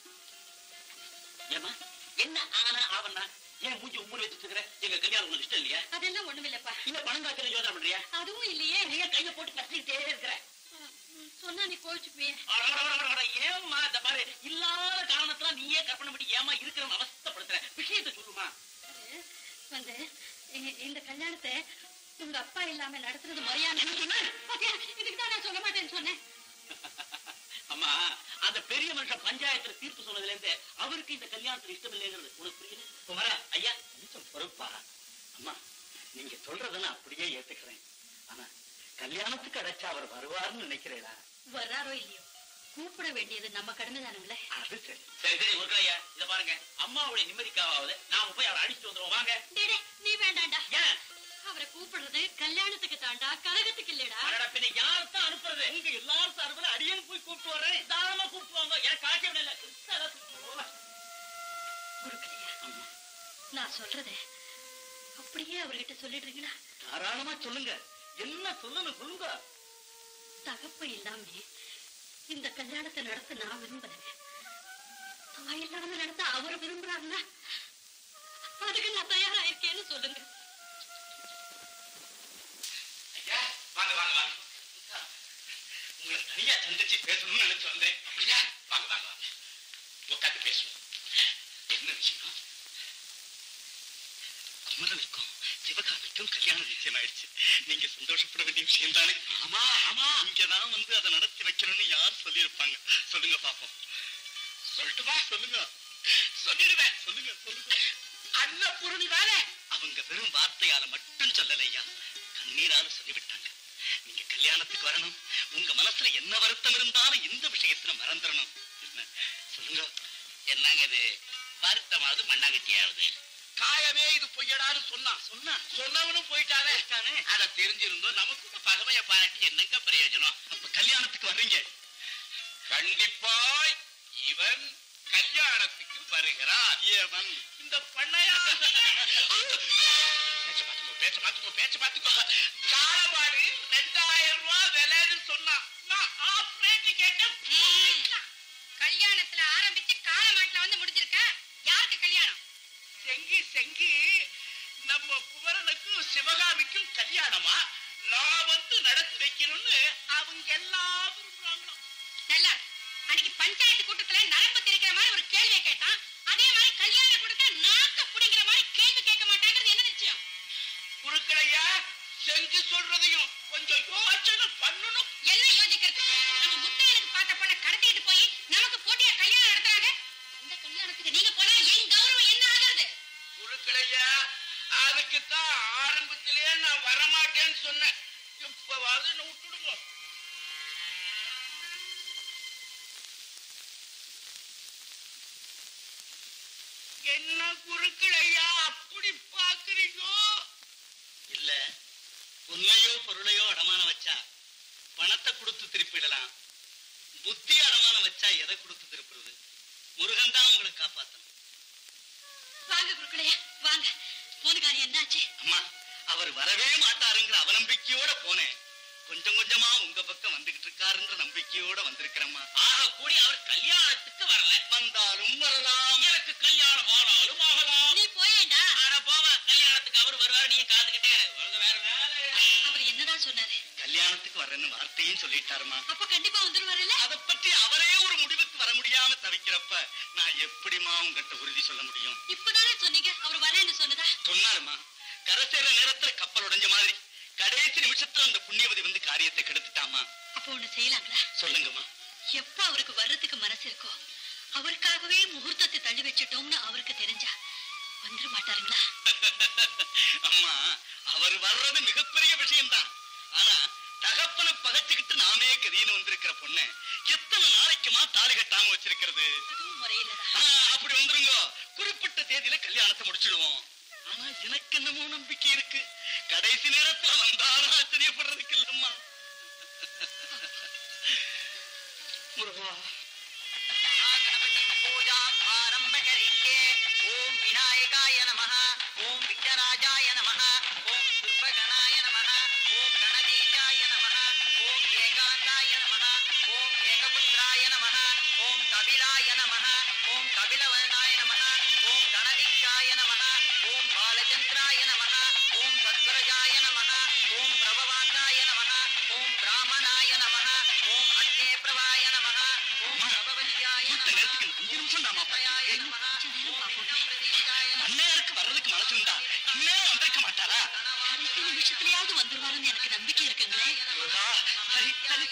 ஏமா என்ன ஆனா ஆவண்ணா ஏன் மூஞ்சி உம்முறை வச்சுட்டு இருக்கிற எங்க கல்யாணம் உங்களுக்கு இஷ்டம் இல்லையா அதெல்லாம் ஒண்ணுமில்லப்பா இல்ல பணம் காய்ச்சல யோசனை பண்றியா அதுவும் இல்லையே நீ ஏன் கையில போட்டு கட்டிக்கிட்டே இருக்கிற ம், சொன்னா நீ கோவிச்சுப்பியே அட, அட, அட, அட, அட, ஏம்மா இந்த பாரு இல்லாத காரணத்துல நீயே கற்பனை பண்ணி ஏமா இருக்கிறவன் அவஸ்தைப்படுத்துற விஷயத்தை சொல்லுமா அது வந்து இ- இந்த கல்யாணத்தை உங்க அப்பா இல்லாம நடத்துறது முறையான பாத்தியா, இதுக்கு தான் நான் சொல்ல மாட்டேன்னு சொன்னேன் அம்மா அந்த பெரிய மனுஷன் பஞ்சாயத்துல தீர்ப்பு சொன்னதுல இருந்து அவருக்கு இந்த கல்யாணத்துல இஷ்டம் இல்லைங்கிறது உனக்கு புரியுது குமரா ஐயா கொஞ்சம் பொறுப்பா அம்மா நீங்க சொல்றதை நான் அப்படியே ஏத்துக்கிறேன் ஆனா கல்யாணத்துக்கு அடைச்சா அவர் வருவார்னு நினைக்கிறேடா வர்றாரோ இல்லையோ கூப்பிட வேண்டியது நம்ம கடமை தானுங்களே அது சரி சரி சரி ஒரு ஐயா இத பாருங்க அம்மாவுடைய நிம்மதிக்காவது நாம போய் அவளை அடிச்சுட்டு வந்துருவோம் வாங்க டேய், டேய், நீ வேண்டாம்டா ஏன் அவரை கூப்பிடுறது கல்யாணத்துக்கு தாண்டா கலகத்துக்கு இல்லடா அடடா, பின்ன யாரைத்தான் அனுப்புறது உங்க எல்லாரும் சார்பில் அடியன் போய் கூப்பிட்டு வர்றேன் தாராளமா கூப்பிட்டு வாங்க எனக்கு காய்ச்சல் இல்லை கிருஷ்ணா கூப்பிட்டு போங்க. கொடுக்கலையா நான் சொல்றத அப்படியே அவர்கிட்ட சொல்லிடுறீங்களா தாராளமா சொல்லுங்க என்ன சொல்லணும் சொல்லுங்க தகப்பு இல்லாம இந்த கல்யாணத்தை நடத்த நான் விரும்புறேன் தாய் இல்லாம நடத்த அவர் விரும்புறாருன்னா அதுக்கு நான் தயாரா இருக்கேன்னு சொல்லுங்க ஐயா வாங்க வாங்க வாங்க உங்களை தனியா சந்திச்சு பேசணும்னு நினைச்சு வந்தேன் அப்படியா வாங்க வாங்க வாங்க உட்காந்து பேசுவோம் என்ன விஷயம் குமரனுக்கும் சிவகாமிக்கும் கல்யாணம் நிச்சயமாயிடுச்சு நீங்க சந்தோஷப்பட வேண்டிய விஷயம் தானே ஆமா ஆமா இங்கதான் வந்து அதை நடத்தி வைக்கணும்னு யார் சொல்லியிருப்பாங்க சொல்லுங்க பாப்போம் சொல்லட்டுமா சொல்லுங்க சொல்லிடுவேன் சொல்லுங்க சொல்லுங்க அன்னபூரணி தானே அவங்க வெறும் வார்த்தையால மட்டும் சொல்லலையா கண்ணீரால சொல்லிவிட்டாங்க நீங்க கல்யாணத்துக்கு வரணும் உங்க மனசுல என்ன வருத்தம் இருந்தாலும் இந்த விஷயத்துல மறந்துடணும் என்ன சொல்லுங்க என்னங்க இது வருத்தமாவது மண்ணாங்கட்டியாவது காயமே இது பொய்யடான்னு சொன்னான் சொன்னா சொன்னவனும் போயிட்டானே அதை தெரிஞ்சிருந்தோம் நமக்கு பகமைய பாராட்டி என்னங்க பிரயோஜனம் அப்ப கல்யாணத்துக்கு வர்றீங்க கண்டிப்பா இவன் கல்யாணத்துக்கு வருகிறான் இவன் இந்த பண்ணையா பேச்ச பாத்துக்கோ பேச்ச பாத்துக்கோ பேச்ச பாத்துக்கோ காலபாடு ரெண்டாயிரம் ரூபாய் விலைன்னு சொன்னான் நான் ஆஃப் ரேட்டு கேட்டேன் கல்யாணத்துல ஆரம்பிச்சு காலமாட்டுல வந்து முடிஞ்சிருக்க யாருக்கு கல்யாணம் செங்கி செங்கி நம்ம குமரனுக்கும் சிவகாமிக்கும் கல்யாணமா நான் வந்து நடத்தி வைக்கணும்னு அவங்க எல்லாம் விரும்புறாங்களாம் நல்லா இருக்கு. அன்னைக்கு பஞ்சாயத்து கூட்டத்துல நரம்பு திரிக்கிற மாதிரி ஒரு கேள்வியை கேட்டான் அதே மாதிரி கல்யாண கூட்டத்துல நாக்க புடிங்கிற மாதிரி கேள்வி கேட்க மாட்டாங்கிறது என்ன நிச்சயம் குறுக்களையா செஞ்சு சொல்றதையும் கொஞ்சம் யோசனை பண்ணணும் என்ன யோசிக்கிறது நம்ம முத்தையனுக்கு பார்த்த பொண்ணை கடத்திட்டு போய் நமக்கு போட்டியா கல்யாணம் நடத்துறாங்க இந்த கல்யாணத்துக்கு நீங்க போனா என் கௌரவம் என்ன ஆகுறது குறுக்களையா அதுக்குத்தான் ஆரம்பத்திலே நான் வரமாட்டேன்னு சொன்னேன் இப்பவாது என்ன விட்டுடுங்க என்ன குறுக்களையா அப்படி பாக்குறீங்க இல்ல உண்மையோ பொருளையோ அடமானம் வச்சா பணத்தை கொடுத்து திருப்பிடலாம் புத்தி அடமானம் வச்சா எதை கொடுத்து திருப்புறது முருகன் தான் உங்களை காப்பாத்தணும் வாங்க குருக்களையா வாங்க போனுக்காரி என்னாச்சு அம்மா அவர் வரவே மாட்டாருங்கிற அவநம்பிக்கையோட போனேன் கொஞ்சம் கொஞ்சமா உங்க பக்கம் வந்துகிட்டு இருக்காருன்ற நம்பிக்கையோட வந்திருக்கிறேம்மா ஆக கூடி அவர் கல்யாணத்துக்கு வரல வந்தாலும் வரலாம் எனக்கு கல்யாணம் ஆனாலும் ஆகலாம் நீ போயேண்டா ஆனா போவ கல்யாணத்துக்கு அவர் வருவாரு நீ காத்துக்கிட்டே உனக்கு வேற வேலை அவர் என்னதான் சொன்னாரு கல்யாணத்துக்கு வரேன்னு வார்த்தையும் சொல்லிட்டாருமா அப்ப கண்டிப்பா வந்துருவாருல்ல அதை பற்றி அவரே ஒரு முடிவுக்கு வர முடியாம தவிக்கிறப்ப நான் எப்படிமா உங்ககிட்ட உறுதி சொல்ல முடியும் இப்பதானே சொன்னீங்க அவர் வரேன்னு சொன்னதா சொன்னாருமா கரை சேர்ற நேரத்துல கப்பல் உடைஞ்ச மாதிரி கடைசி நிமிஷத்துல அந்த புண்ணியவதி வந்து காரியத்தை கெடுத்துட்டாமா அப்போ ஒண்ணு செய்யலாங்களா சொல்லுங்கம்மா எப்ப அவருக்கு வர்றதுக்கு மனசு இருக்கோ அவருக்காகவே முகூர்த்தத்தை தள்ளி வச்சிட்டோம்னு அவருக்கு தெரிஞ்சா வந்துட மாட்டாருங்களா அம்மா அவர் வர்றது மிகப்பெரிய விஷயம்தான் ஆனா தகப்பனை பகைச்சுக்கிட்டு நாமே கதின்னு வந்திருக்கிற பொண்ணு எத்தனை நாளைக்குமா தாலி கட்டாம வச்சிருக்கிறது அதுவும் முறையில்லதான் ஆ, அப்படி வந்துருங்க குறிப்பிட்ட தேதியில கல்யாணத்தை முடிச்சிடுவோம் ஆனா எனக்கு என்னமோ நம்பிக்கை இருக்கு கடைசி நேரத்துல வந்தாலும் ஆச்சரியப்படுறதுக்கு இல்லம்மா முருகா பூஜா ஆரம்பகரிக்கே ஓம் விநாயகாய நமः ஓம் விக்னராஜாய நமः ஓம் சுப்பகணாய நமः ஓம் கணதீஜாய நமः ஓம் ஏகாந்தாய நமः ஓம் ஏகபுத்திராய நமः ஓம் கபிலாய நமः ஓம் கபிலவர்ணாய நமः ஓம் கணதிக்காய நமः ஓம் பாலச்சந்திராய நமः ஓம் சத்வரஜாய நமः ஓம் பிரபவாசாய நமः ஓம் பிராமணாய நமः ஓம் அக்னே பிரவாய நமः ஓம் பிரபவத்யாய கூட்ட நமः நேரத்துக்கு அஞ்சு நிமிஷம் தாமா பிரபவாய நமः ஓம் விக்னம்பிரதீஷாய நமः அன்னையருக்கு வர்றதுக்கு மனசு இருந்தா இன்னும் வந்திருக்க மாட்டாரா கடைசி நிமிஷத்துலயாவது வந்துருவாருன்னு எனக்கு நம்பிக்கை இருக்குங்களே முருகா சரி சரி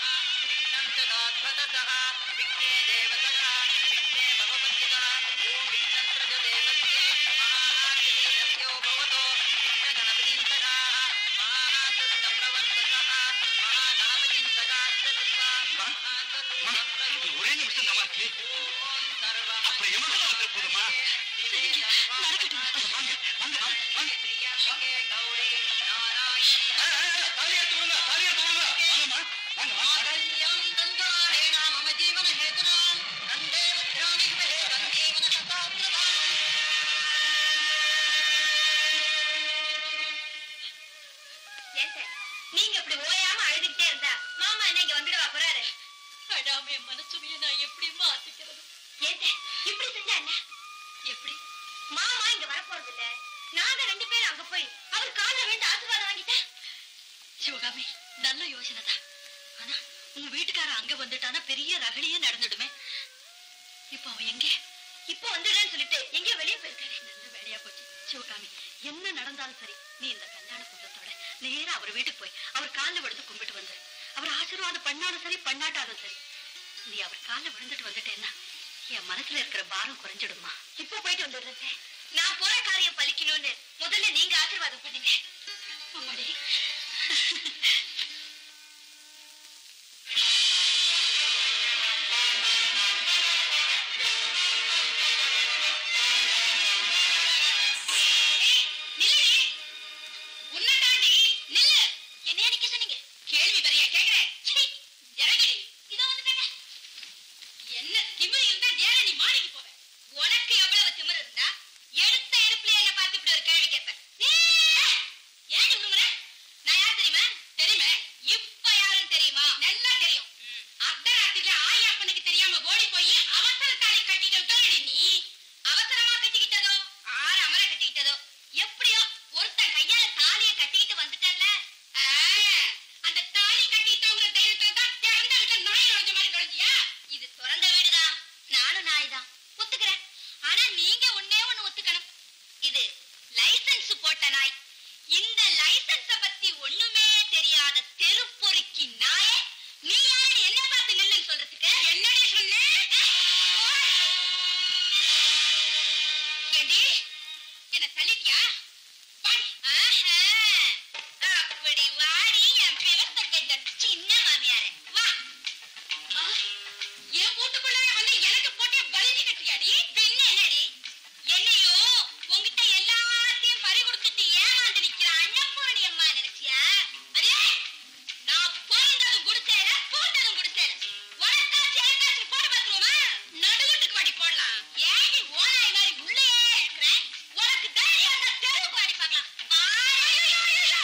அம்மா, அம்மா, இன்னும் ஒரே நிமிஷம் தாமா இருக்கு அப்புறம் எவ்வளவு வந்து போதுமா கேட்டானா பெரிய ரகளையே நடந்துடுமே இப்போ அவன் எங்கே இப்போ வந்துடுறேன்னு சொல்லிட்டு எங்கேயோ வெளியே போயிருக்காரு நல்ல வேலையா போச்சு சிவகாமி என்ன நடந்தாலும் சரி நீ இந்த கல்யாண கூட்டத்தோட நேரா அவர் வீட்டுக்கு போய் அவர் காலில் விழுந்து கும்பிட்டு வந்து அவர் ஆசீர்வாதம் பண்ணாலும் சரி பண்ணாட்டாலும் சரி நீ அவர் காலில் விழுந்துட்டு வந்துட்டேன்னா என் மனசுல இருக்கிற பாரம் குறைஞ்சிடுமா இப்போ போயிட்டு வந்துடுறேன் நான் போற காரியம் பலிக்கணும்னு முதல்ல நீங்க ஆசீர்வாதம் பண்ணுங்க அம்மாடி நில்லுடி உன்னை தாண்டி நில்லு என்னைய நிக்க சொன்னீங்க கேள்வி வரையா கேக்குறேன் சீ, இறங்குடி இதோ வந்துட்டேங்க என்ன திமிரு இருந்தா நேரா நீ மாடிக்கு போவ உனக்கு எவ்வளவு திமிரு இருந்தா எடுத்த எடுப்புல என்ன பார்த்து இப்படி ஒரு கேள்வி கேட்ப ஏன் உருமுற நான் யார் தெரியுமா தெரியுமே இப்ப யாருன்னு தெரியுமா நல்லா தெரியும் அர்த்தராத்திரில ஆயாப்பனுக்கு தெரியாம ஓடி போய் அவசர தாலி கட்டிட்டு நீ அவசரமா கட்டிக்கிட்டதோ ஆறு அமர கட்டிக்கிட்டதோ எப்படியோ ஒருத்தன் கையால தாலிய கட்டிக்கிட்டு வந்துட்டல்ல ஆ, அந்த தாலி கட்டிட்டவங்க தைரியத்துல தான் திறந்த வீட்டுல நாய் நுழைஞ்ச மாதிரி நுழைஞ்சியா இது திறந்த வீடுதான் நானும் நாய் தான் ஒத்துக்கிறேன் ஆனா நீங்க ஒண்ணே ஒண்ணு ஒத்துக்கணும் இது லைசென்ஸ் போட்ட நாய் இந்த லைசென்ஸ பத்தி ஒண்ணுமே தெரியாத தெருப்பொறுக்கி நாயே நீ யாரு என்ன பார்த்து நில்லுன்னு சொல்றதுக்கு என்னடி சொன்னேன் ஏண்டி என்ன தள்ளிட்டியா வாடி ஆஹா அப்படி வாடி என் பிறத்த கேட்ட சின்ன மாமியாரே வா ஆ, என் வீட்டுக்குள்ள வந்து எனக்கு போட்டு வலிஞ்சு கட்டியாடி பின்ன என்னடி என்னையோ உன்கிட்ட எல்லாத்தையும் பறி கொடுத்துட்டு ஏமாந்து நிக்கிற அன்னபூரணி அம்மா நினைச்சியா அடே நான் பிறந்ததும் குடிசையில போட்டதும் குடிசையில உனக்கா சேர்க்காச்சு போட்டு பார்த்துருவோமா நடுவுட்டுக்கு வாடி போடலாம் ஏடி ஓனாய் மாதிரி உள்ளே இருக்கிற உனக்கு தைரியம் இருந்தா தெருவுக்கு வாடி பார்க்கலாம் ஐயோ, ஐயோ,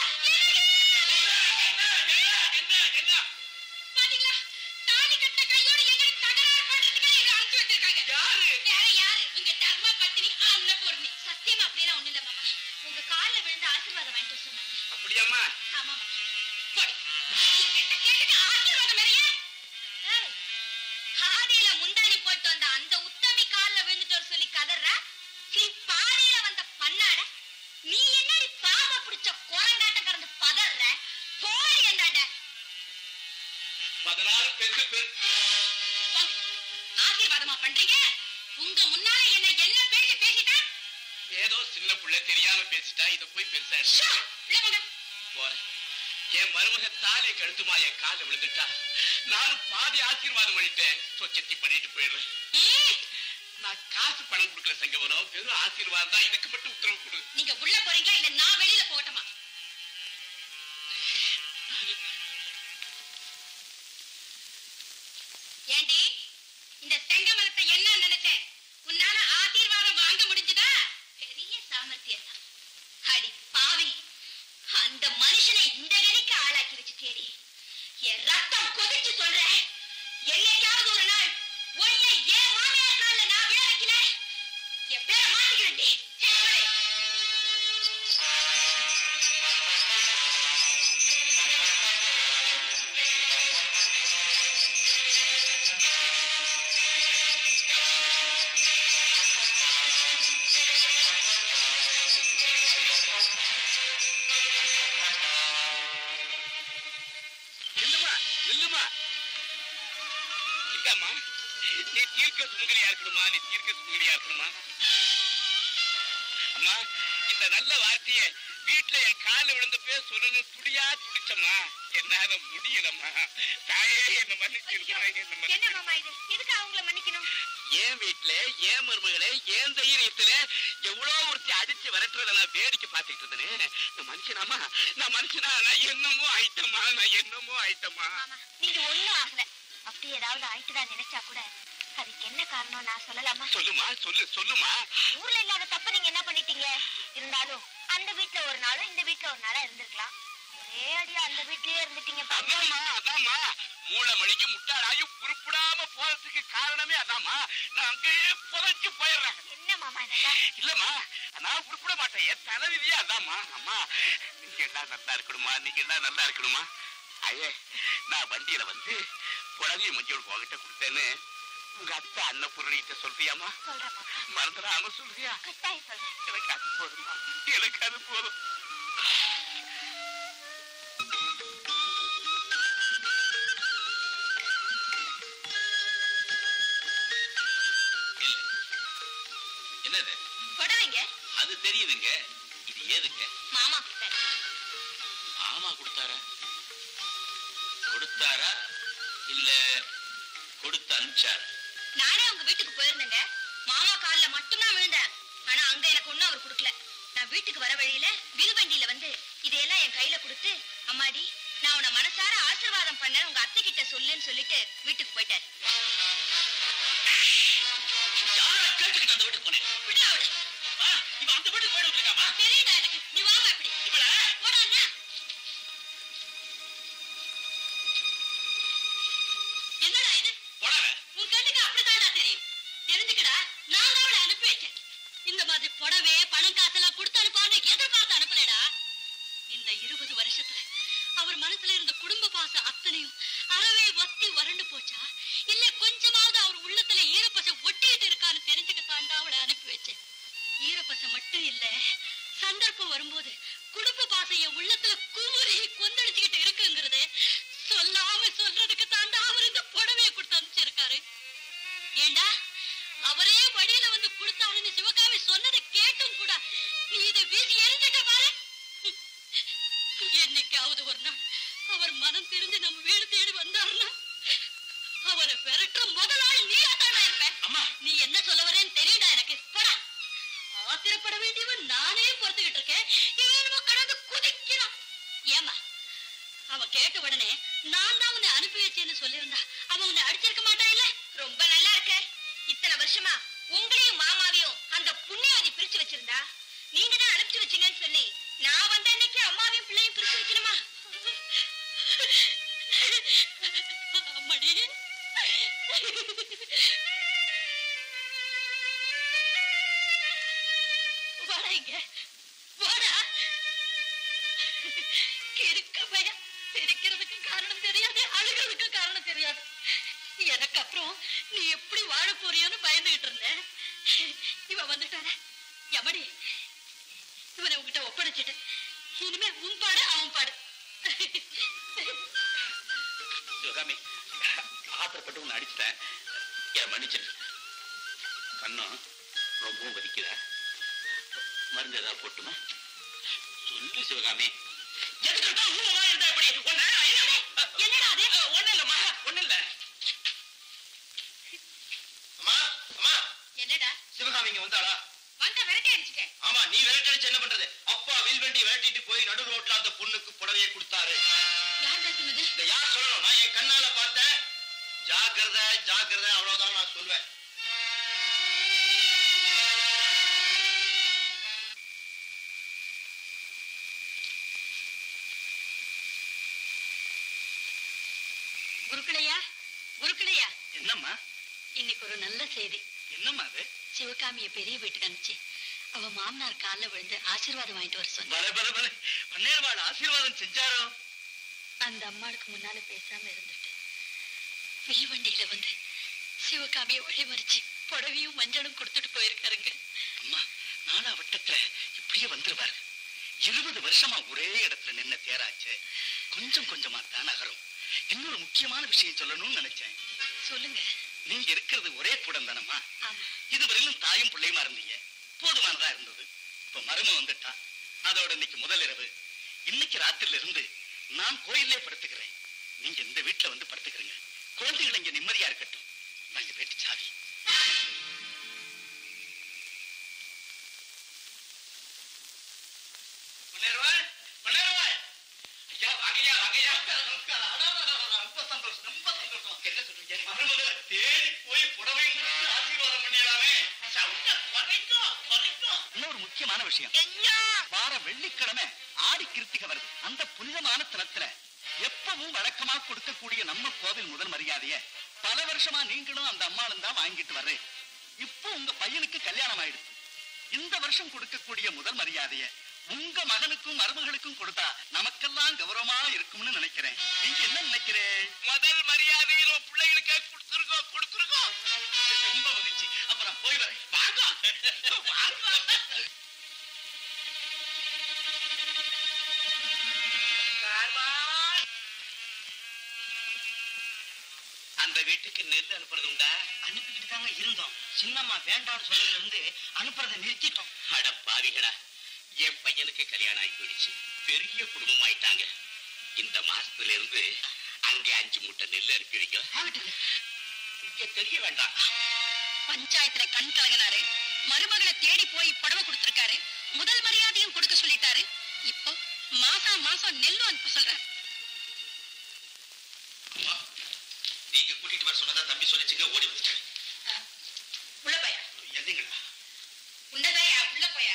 என்ன பாத்தீங்களா தாலி கட்ட கையோட எங்களுக்கு தகராறு பண்றதுக்கு எங்க அனுப்பிச்சு வச்சிருக்காங்க யாரு? வேற யாரு உங்க தர்ம பத்தினி அன்னபூர்ணி சத்தியமா அப்படிலாம் ஒண்ணு இல்ல மாமா உங்க கால்ல விழுந்து ஆசீர்வாதம் வாங்கிட்டு வர சொன்னாங்க அப்படியாம்மா ஆமா போடி நீ கெட்ட கேட்டுக்கு ஆசீர்வாதம் வேறயா ஏய், ஆதியில முந்தானி போட்டு வந்த அந்த உத்தமி கால்ல விழுந்துட்டு வர சொல்லி கதறா நீ பாதியில வந்த பண்ணாட நீ என்னடி பாவ பிடிச்ச குரங்காட்டம் கறந்து பதற போடி என்னட பதினாறு பெரு பெரு ஆசீர்வாதமா பண்றீங்க உங்க முன்னால என்ன என்ன பேசி பேசிட்டா ஏதோ சின்ன புள்ள தெரியாம பேசிட்டா இத போய் பெருசா ஷோ, உள்ள போங்க. போறேன் என் மருமக தாலி கழுத்துமா என் கால விழுந்துட்டா நானும் பாதி ஆசீர்வாதம் பண்ணிட்டேன் சொச்சத்தி பண்ணிட்டு போயிடுறேன் ம், நான் காசு பணம் கொடுக்கல சங்கவனம் வெறும் ஆசீர்வாதம் தான் இதுக்கு மட்டும் உத்தரவு கொடு நீங்க உள்ள போறீங்களா இல்ல நான் வெளியில போகட்டுமா ஏண்டி இந்த செங்கமலத்தை என்ன நினைச்சேன் உன்னால ஆசீர்வாதம் வாங்க முடிஞ்சுதா பெரிய சாமர்த்தியம் தான் அடி பாவி அந்த மனுஷனை இந்த கதிக்கு ஆளாக்கி வச்சுட்டேடி என் ரத்தம் கொதிச்சு சொல்றேன் என்னைக்காவது ஒரு நாள் ஒன்னை ஏன் மாமியார் கால்ல நான் விழ வைக்கல என் பேரை மாத்திக்கிறேன்டி சரி நில்லுமா நில்லுமா இல்லம்மா நீ தீர்க்க சுமங்கலியா இருக்கணுமா நீ தீர்க்க சுமங்கலியா இருக்கணுமா அம்மா இந்த நல்ல வார்த்தைய வீட்டுல என் கால விழுந்த பேர் சொல்லணும் துடியா துடிச்சம்மா என்னால முடியலம்மா தாயே என்ன மன்னிச்சிருமா என்ன என்ன மன்னிச்சிருமா மாமா இது எதுக்கு அவங்கள மன்னிக்கணும் என் வீட்டுல என் மருமகளே என் தைரியத்துல எவ்வளவு ஒருத்தி அடிச்சு விரட்டுறத நான் வேடிக்கை பார்த்துட்டு இருந்தேனே நான் மனுஷனாமா நான் மனுஷனா நான் என்னமோ ஆயிட்டமா நான் என்னமோ ஆயிட்டமா மாமா நீங்க ஒண்ணும் ஆகல அப்படி ஏதாவது ஆயிட்டுதான் நினைச்சா கூட அதுக்கு என்ன காரணம் நான் சொல்லலாமா சொல்லுமா சொல்லு சொல்லுமா ஊர்ல இல்லாத தப்ப நீங்க என்ன பண்ணிட்டீங்க இருந்தாலும் அந்த வீட்ல ஒரு நாளும் இந்த வீட்ல ஒரு நாளா இருந்திருக்கலாம் ஒரே அடியா அந்த வீட்லயே இருந்துட்டீங்க பாருங்க. அதாம்மா அதாம்மா மூளை மணிக்கு முட்டாளாகி உருப்பிடாம போறதுக்கு காரணமே அதாம்மா நான் அங்கேயே புதைச்சு போயிடுறேன் என்ன மாமா இதெல்லாம் இல்லம்மா நான் உருப்பிட மாட்டேன் என் தலைவிதியே அதாம்மா அம்மா நீங்க எல்லாம் நல்லா இருக்கணுமா நீங்க எல்லாம் நல்லா இருக்கணுமா ஐயே நான் வண்டியில வந்து புடவைய மஞ்சள் உங்ககிட்ட கொடுத்தேன்னு உங்க அத்தை அன்னபூரணிகிட்ட சொல்றியாமா சொல்றேன் மறந்துடாம சொல்றியா கட்டாயம் சொல்றேன் எனக்கு அது போதுமா எனக்கு அது போதும் என்னது புடவைங்க அது தெரியுதுங்க இது ஏதுங்க மாமா கொடுத்தாரு. ஆமா கொடுத்தாரா கொடுத்தாரா இல்ல கொடுத்து அனுப்பிச்சாரா நானே அவங்க வீட்டுக்கு போயிருந்தேங்க மாமா கால்ல மட்டும்தான் விழுந்தேன் ஆனா அங்க எனக்கு ஒண்ணும் அவர் கொடுக்கல நான் வீட்டுக்கு வர வழியில வில்வண்டியில வந்து இதையெல்லாம் என் கையில கொடுத்து அம்மாடி நான் உன்னை மனசார ஆசீர்வாதம் பண்ண உங்க அத்தை கிட்ட சொல்லுன்னு சொல்லிட்டு வீட்டுக்கு போயிட்டாரு யாரை கேட்டுக்கிட்டு அந்த வீட்டுக்கு போனேன் விட்டா அவளை. ஆ, இவன் அந்த வீட்டுக்கு போயிட்டு இருக்காமா தெரியுதா எனக்கு நீ வாமா இப்படி இவள போடா அண்ணா. என்னடா இது புடவை உன் கண்ணுக்கு அப்படித்தான்டா தெரியும் தெரிஞ்சுக்கடா நான் தான் அவளை அனுப்பி வைச்சேன் இந்த மாதிரி புடவை பணம் காசெல்லாம் கொடுத்து அனுப்பான்னு எதிர்பார்த்து அனுப்பலடா இந்த இருபது வருஷத்துல அவர் மனசுல இருந்த குடும்ப பாசம் அத்தனையும் அறவே வத்தி வறண்டு போச்சா இல்ல கொஞ்சமாவது அவர் உள்ளத்துல ஈரப்பசை ஒட்டிட்டு இருக்கான்னு தெரிஞ்சுக்கத்தாண்டா அவளை அனுப்பி வச்சேன் ஈரப்பசை மட்டும் இல்ல சந்தர்ப்பம் வரும்போது குடும்ப பாசம் என் உள்ளத்துல குமுறி கொந்தளிச்சுக்கிட்டு இருக்குங்கிறத சொல்லாம சொல்றதுக்கு தாண்டா அவர் இந்த புடவையை கொடுத்து அனுப்பிச்சிருக்காரு ஏண்டா அவரே வழியில வந்து கொடுத்தாருன்னு சிவகாமி சொன்னதை கேட்டும் கூட நீ இதை வீசி எரிஞ்சிட்ட பாரு என்னைக்காவது ஒரு நாள் அவர் மனம் தெரிஞ்சு நம்ம வீடு தேடி வந்தாருன்னா அவரை விரட்டுற முதல் ஆள் நீ இருப்ப அம்மா. நீ என்ன சொல்ல வரேன்னு தெரியுடா எனக்கு போடா ஆத்திரப்பட வேண்டியவன் நானே பொறுத்துக்கிட்டு இருக்கேன் இவன் என்னமோ கடந்து குதிக்கிறான் ஏமா அவன் கேட்ட உடனே நான் தான் உன்னை அனுப்பி வச்சேன்னு சொல்லியிருந்தா அவன் உன்னை அடிச்சிருக்க மாட்டான் இல்ல ரொம்ப நல்லா இருக்க இத்தனை வருஷமா உங்களையும் மாமாவையும் அந்த புண்ணியவதி பிரிச்சு வச்சிருந்தா நீங்க தான் அனுப்பிச்சு வச்சீங்கன்னு சொல்லி நான் வந்த அன்னைக்கு அம்மாவையும் பிள்ளையும் பிரிச்சு வைக்கணுமா அம்மாடி வாடா இங்க வாடா கிறுக்க பையன் சிரிக்கிறதுக்கு காரணம் தெரியாது அழுகிறதுக்கு காரணம் தெரியாது எனக்கு அப்புறம் நீ எப்படி வாழ போறியோன்னு பயந்துகிட்டு இருந்தேன் இவன் வந்துட்டானே எமடி இவனை உங்ககிட்ட ஒப்படைச்சிட்டு இனிமே உன் பாடு அவன் பாடு சிவகாமி ஆத்திரப்பட்டு உன்னை அடிச்சிட்டேன் என் மன்னிச்சிரு கண்ணம் ரொம்பவும் வலிக்குதா மருந்து ஏதாவது போட்டுமா சொல்லு சிவகாமி எதுக்கு ஊமா இருந்தா எப்படி ஒண்ணு என்னடா அது ஒண்ணு இல்லம்மா ஒண்ணு இல்ல அம்மா அம்மா என்னடா சிவகாமி இங்க வந்தாளா வந்த விரட்டி அடிச்சுக்க ஆமா நீ விரட்டடிச்சு என்ன பண்றது அப்பா வில்வண்டி விரட்டிட்டு போய் நடு ரோட்ல அந்த பொண்ணுக்கு புடவையை கொடுத்தாரு யார் பேசுனது இத யார் சொல்லணும் நான் என் கண்ணால பார்த்தேன் ஜாக்கிரதை ஜாக்கிரதை அவ்வளவுதான் நான் சொல்வேன் குருக்களையா குருக்களையா என்னம்மா இன்னைக்கு ஒரு நல்ல செய்தி என்னம்மா அது சிவகாமிய பெரிய வீட்டுக்கு அனுப்பிச்சு அவ மாமனார் கால்ல விழுந்து ஆசீர்வாதம் வாங்கிட்டு வர சொன்ன பல பல பல பன்னீர்வாள் ஆசீர்வாதம் செஞ்சாரோ அந்த அம்மாளுக்கு முன்னால பேசாம இருந்துட்டு வில்வண்டியில வந்து சிவகாமிய வழிமறிச்சு புடவையும் மஞ்சளும் கொடுத்துட்டு போயிருக்காருங்க அம்மா நானா வட்டத்துல இப்படியே வந்துருவாரு இருபது வருஷமா ஒரே இடத்துல நின்ன தேராச்சு கொஞ்சம் கொஞ்சமா தான் நகரும் இன்னொரு முக்கியமான விஷயம் சொல்லணும்னு நினைச்சேன் சொல்லுங்க நீங்க இருக்கிறது ஒரே கூடம் தானம்மா ஆமா இதுவரையிலும் தாயும் பிள்ளையுமா இருந்தீங்க போதுமானதா இருந்தது இப்ப மரும வந்துட்டா அதோட இன்னைக்கு முதல் இரவு இன்னைக்கு ராத்திரில இருந்து நான் கோயிலே படுத்துக்கிறேன் நீங்க இந்த வீட்டுல வந்து படுத்துக்கிறீங்க குழந்தைகள் இங்க நிம்மதியா இருக்கட்டும் நான் இங்க வீட்டு சாவி மன்னர்வாள், மன்னர்வாள். ஐயா, வாங்கய்யா, வாங்கய்யா. ரொம்ப சந்தோஷம், ரொம்ப சந்தோஷம். என்ன சொல்றீங்க? மருமகளை தேடி போய் புடவை கொடுத்து ஆசீர்வாதம் பண்ணிடலாமே. சவுண்ட குறைக்கும், குறைக்கும். இன்னொரு முக்கியமான விஷயம் வார வெள்ளிக்கிழமை ஆடி கிருத்திகை வருது அந்த புனிதமான தலத்துல எப்பவும் வழக்கமா கொடுக்கக்கூடிய நம்ம கோவில் முதல் மரியாதைய பல வருஷமா நீங்களும் அந்த அம்மாளும் தான் வாங்கிட்டு வர்றேன் இப்போ உங்க பையனுக்கு கல்யாணம் ஆயிடுச்சு இந்த வருஷம் கொடுக்கக்கூடிய முதல் மரியாதைய உங்க மகனுக்கும் மருமகளுக்கும் கொடுத்தா நமக்கெல்லாம் கௌரவமா இருக்கும்னு நினைக்கிறேன் நீங்க என்ன நினைக்கிறேன் முதல் மரியாதையை உன் பிள்ளைகளுக்கே கொடுத்துருக்கோம் கொடுத்துருக்கோம் ரொம்ப மகிழ்ச்சி அப்புறம் போய் வரேன் வாங்க வாங்க அந்த வீட்டுக்கு நெல் அனுப்புறது உண்டா அனுப்பிக்கிட்டு தாங்க இருந்தோம் சின்னம்மா வேண்டாம்னு சொன்னதுல இருந்து அனுப்புறதை நிறுத்திட்டோம் அட பாவிகளா என் பையனுக்கு கல்யாணம் ஆகி போயிடுச்சு பெரிய குடும்பம் ஆயிட்டாங்க இந்த மாசத்துல இருந்து அங்கே அஞ்சு மூட்டை நெல் அனுப்பி வைக்க இங்க தெரிய வேண்டாம் பஞ்சாயத்துல கண் கலங்கினாரு மருமகளை தேடி போய் புடவை கொடுத்திருக்காரு முதல் மரியாதையும் கொடுக்க சொல்லிட்டாரு இப்போ மாசம் மாசம் நெல்லும் அனுப்ப சொல்றாரு அம்மா, நீங்க கூட்டிட்டு வர சொன்னதா தம்பி சொல்லிச்சுங்க ஓடி வந்துட்டேன் உள்ள போயா எந்தீங்களா உன்னதையா உள்ள போயா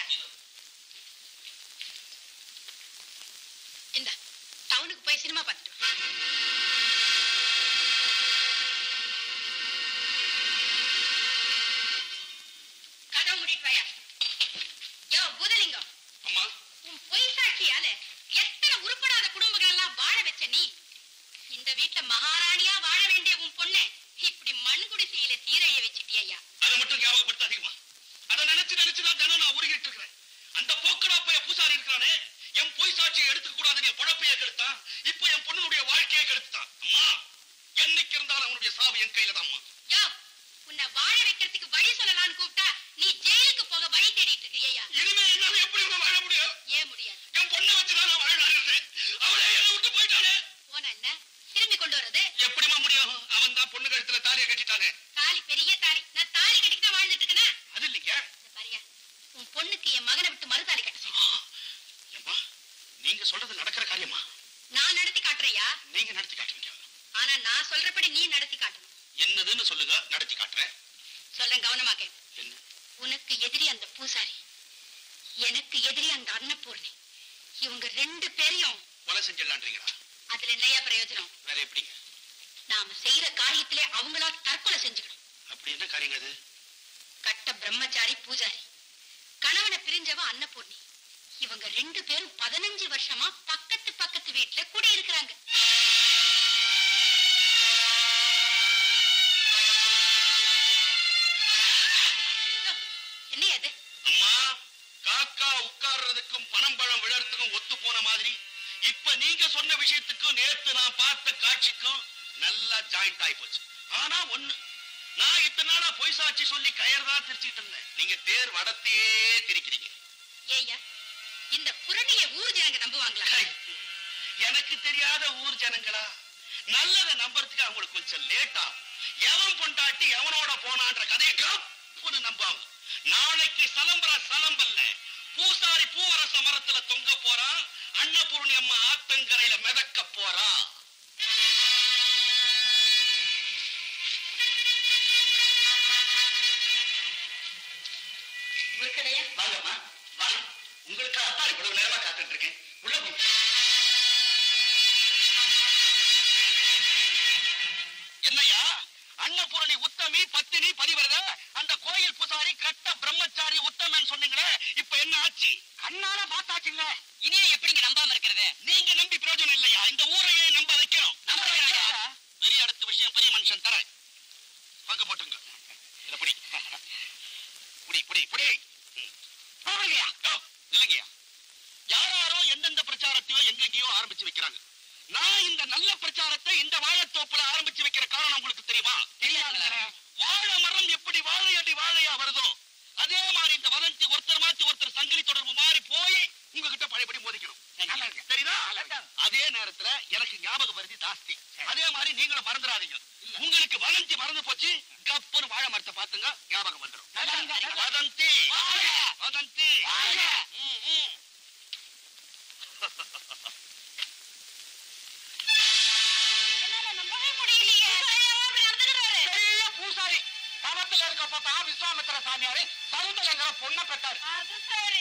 இந்த டவுனுக்கு போய் சினிமா பார்த்துட்டு வா. கதவு மூடிட்டு வாயா யோ பூதலிங்கம் அம்மா உன் பொய் சாட்சியால எத்தனை உருப்படாத குடும்பங்கள் எல்லாம் வாழ வச்ச நீ இந்த வீட்டுல மகாராணியா வாழ வேண்டிய உன் பொண்ணை இப்படி மண் குடிசையில சீரழிய வச்சுட்டியா அதை மட்டும் ஞாபகப்படுத்தாதீங்கம்மா அதை நினைச்சு நினைச்சுதான் தினம் நான் உருகிட்டு இருக்கிறேன் அந்த போக்கடா பைய பூசாரி இருக்கிறானே என் பொய் சாட்சியை எடுத்துக்க கூடாதுன்னு என் பொழப்பைய கெடுத்தான் இப்போ என் பொண்ணுடைய வாழ்க்கையை கெடுத்தான் அம்மா என்னைக்கு இருந்தாலும் அவனுடைய சாவு என் கையில தான் யோ உன்னை வாழ வைக்கிறதுக்கு வழி சொல்லலாம்னு கூப்பிட்டா நீ ஜெயிலுக்கு போக வழி தேடிட்டு இருக்கியா இனிமே என்னால எப்படி இவனை வாழ முடியும் ஏன் முடியாது என் பொண்ணை வச்சுதான் நான் வாழலாம் இருந்தேன் அவளை என்னை விட்டு போயிட்டானே போன என்ன திரும்பி கொண்டு வர்றது எப்படிம்மா முடியும் அவன் தான் பொண்ணு கழுத்துல தாலியை கட்டிட்டானே தாலி பெரிய தாலி நான் தாலி கட்டிட்டு தான் வாழ்ந்துட்டு இருக்கேனா அது இல்லைங்க இந்த பாரியா உன் பொண்ணுக்கு என் மகனை விட்டு மறுதாலி கட்ட சொல்லு ஏம்மா நீங்க சொல்றது நடக்கிற காரியமா நான் நடத்தி காட்டுறையா நீங்க நடத்தி காட்டுவீங்க ஆனா நான் சொல்றபடி நீ நடத்தி காட்டணும் என்னதுன்னு சொல்லுங்க நடத்தி காட்டுறேன் சொல்றேன் கவனமா கேளு என்ன உனக்கு எதிரி அந்த பூசாரி எனக்கு எதிரி அந்த அன்னபூர்ணி இவங்க ரெண்டு பேரையும் கொலை செஞ்சிடலான்றீங்களா அதுல என்னையா பிரயோஜனம் வேற எப்படிங்க நாம செய்யற காரியத்திலே அவங்களா தற்கொலை செஞ்சுக்கணும் அப்படி என்ன காரியங்க அது கட்ட பிரம்மச்சாரி பூஜாரி கணவனை பிரிஞ்சவ அன்னபூர்ணி இவங்க ரெண்டு பேரும் பதினஞ்சு வருஷமா பக்கத்து பக்கத்து வீட்டுல குடி இருக்கிறாங்க என்ன அது அம்மா காக்கா உட்கார்றதுக்கும் பனம்பழம் விழறதுக்கும் ஒத்து போன மாதிரி இப்ப நீங்க சொன்ன விஷயத்துக்கும் நேத்து நான் பார்த்த காட்சிக்கும் நல்லா ஜாயிண்ட் ஆயி போச்சு ஆனா ஒண்ணு நான் இத்தனை நாளா பொய் சாட்சி சொல்லி கயர் தான் திரிச்சுட்டு இருந்தேன் நீங்க தேர் வடத்தையே திரிக்கிறீங்க ஏய்யா இந்த புரணிய ஊர் ஜனங்க நம்புவாங்களா ஹை, எனக்கு தெரியாத ஊர் ஜனங்களா நல்லதை நம்புறதுக்கு அவங்களுக்கு கொஞ்சம் லேட் ஆகும் எவன் பொண்டாட்டி எவனோட போனான்ற கதையை கப்புன்னு நம்பாங்க நாளைக்கு சலம்பர சலம்பல்ல பூசாரி பூவரச மரத்துல தொங்க போறான் அன்னபூர்ணி அம்மா ஆத்தங்கரையில மிதக்க போறா முருக்கடையா வாங்கம்மா வாங்க உங்களுக்கு அத்தான் இவ்வளவு நேரமா காத்துட்டு இருக்கேன் உள்ள போங்க என்னையா அன்னபூரணி உத்தமி பத்தினி பதிவரத அந்த கோயில் பூசாரி கட்ட பிரம்மச்சாரி உத்தமன் சொன்னீங்களே இப்ப என்ன ஆச்சு கண்ணால பார்த்தாச்சுங்க இனியே எப்படிங்க நம்பாம இருக்கிறது நீங்க நம்பி பிரயோஜனம் இல்லையா இந்த ஊரையே நம்ப வைக்கணும் பெரிய அடுத்த விஷயம் பெரிய மனுஷன் தரேன் பங்கு போட்டுங்க இத புடி புடி புடி புடி போடுங்கய்யா இல்லைங்கய்யா யாராரோ எந்தெந்த பிரச்சாரத்தையோ எங்கெங்கேயோ ஆரம்பிச்சு வைக்கிறாங்க நான் இந்த நல்ல பிரச்சாரத்தை இந்த வாழைத்தோப்புல ஆரம்பிச்சு வைக்கிற காரணம் உங்களுக்கு தெரியுமா வாழை மரம் எப்படி வாழையடி வாழையா வருதோ அதே மாதிரி இந்த வதந்தி ஒருத்தர் மாத்தி ஒருத்தர் சங்கிலி தொடர்பு மாறி போய் உங்ககிட்ட பழையபடி மோதிக்கணும் தெரியுதா அதே நேரத்துல எனக்கு ஞாபக வருதி ஜாஸ்தி அதே மாதிரி நீங்களும் மறந்துடாதீங்க உங்களுக்கு வதந்தி மறந்து போச்சு கப்புன்னு வாழை மரத்தை பாத்துங்க ஞாபகம் வந்துடும் வதந்தி வதந்தி ம், ம். நம்பவே முடியலையே அப்படி நடந்துக்கிறாரு பெரிய பூசாரி தவத்துல இருக்க பார்த்தா விஸ்வாமித்திர சாமியாரு சவுந்தரங்கிற பொண்ணை பெற்றாரு அது சரி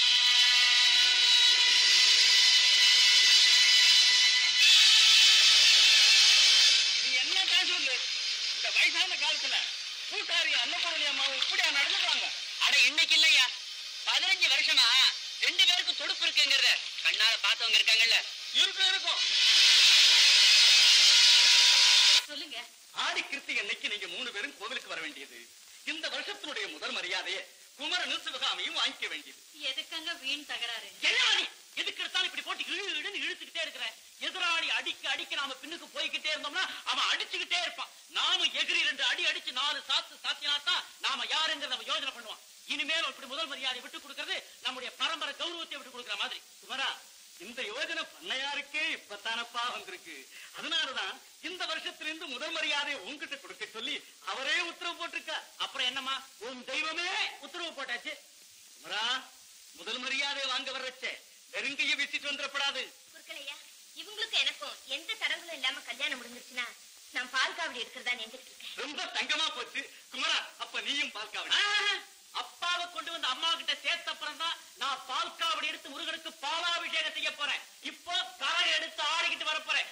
நீ என்ன பேசுறது இந்த வயசான காலத்துல பூசாரி அன்னபூரணி அம்மாவும் இப்படியா நடந்துக்கிறாங்க அட இன்னைக்கு இல்லையா பதினஞ்சு வருஷமா ரெண்டு பேருக்கும் துடுப்பு இருக்குங்கிறத கண்ணால பார்த்தவங்க இருக்காங்கல்ல இருக்கும் இருக்கும் சொல்லுங்க ஆடி கிருத்திகை அன்னைக்கு நீங்க மூணு பேரும் கோவிலுக்கு வர வேண்டியது இந்த வருஷத்தினுடைய முதல் மரியாதையை குமரனும் சிவகாமியும் வாங்கிக்க வேண்டியது எதுக்கங்க வீண் தகராறு என்ன நீ? எதுக்கு எடுத்தாலும் இப்படி போட்டு இழு இழுன்னு இழுத்துக்கிட்டே இருக்கிற எதிராளி அடிக்க அடிக்க நாம பின்னுக்கு போய்கிட்டே இருந்தோம்னா அவன் அடிச்சுக்கிட்டே இருப்பான் நாம எதிரி ரெண்டு அடி அடிச்சு நாலு சாத்து சாத்தினாத்தான் நாம யாருங்கிறத நம்ம யோசனை பண்ணுவான் இனிமேல் இப்படி முதல் மரியாதை விட்டு கொடுக்கறது நம்முடைய பரம்பரை கௌரவத்தை விட்டு கொடுக்கிற மாதிரி குமரா இந்த யோஜனை பண்ணையாருக்கே இப்பத்தானப்பா வந்திருக்கு அதனாலதான் இந்த வருஷத்திலிருந்து முதல் மரியாதை உங்ககிட்ட கொடுக்க சொல்லி அவரே உத்தரவு போட்டிருக்கா அப்புறம் என்னம்மா உன் தெய்வமே உத்தரவு போட்டாச்சு குமரா முதல் மரியாதை வாங்க வர்றச்சே நெருங்கைய வீசிட்டு வந்துடப்படாது குறுக்கலையா இவங்களுக்கும் எனக்கும் எந்த தடங்களும் இல்லாம கல்யாணம் முடிஞ்சிருச்சுன்னா நான் பால் காவடி எடுக்கிறதா நினைச்சிட்டு இருக்கேன் ரொம்ப தங்கமா போச்சு குமரா அப்ப நீயும் பால் காவடி அப்பாவை கொண்டு வந்து அம்மா கிட்ட சேர்த்த அப்புறம் தான் நான் பால் காவடி எடுத்து முருகனுக்கு பாலாபிஷேகம் செய்ய போறேன் இப்போ கரை எடுத்து ஆடிக்கிட்டு வர போறேன்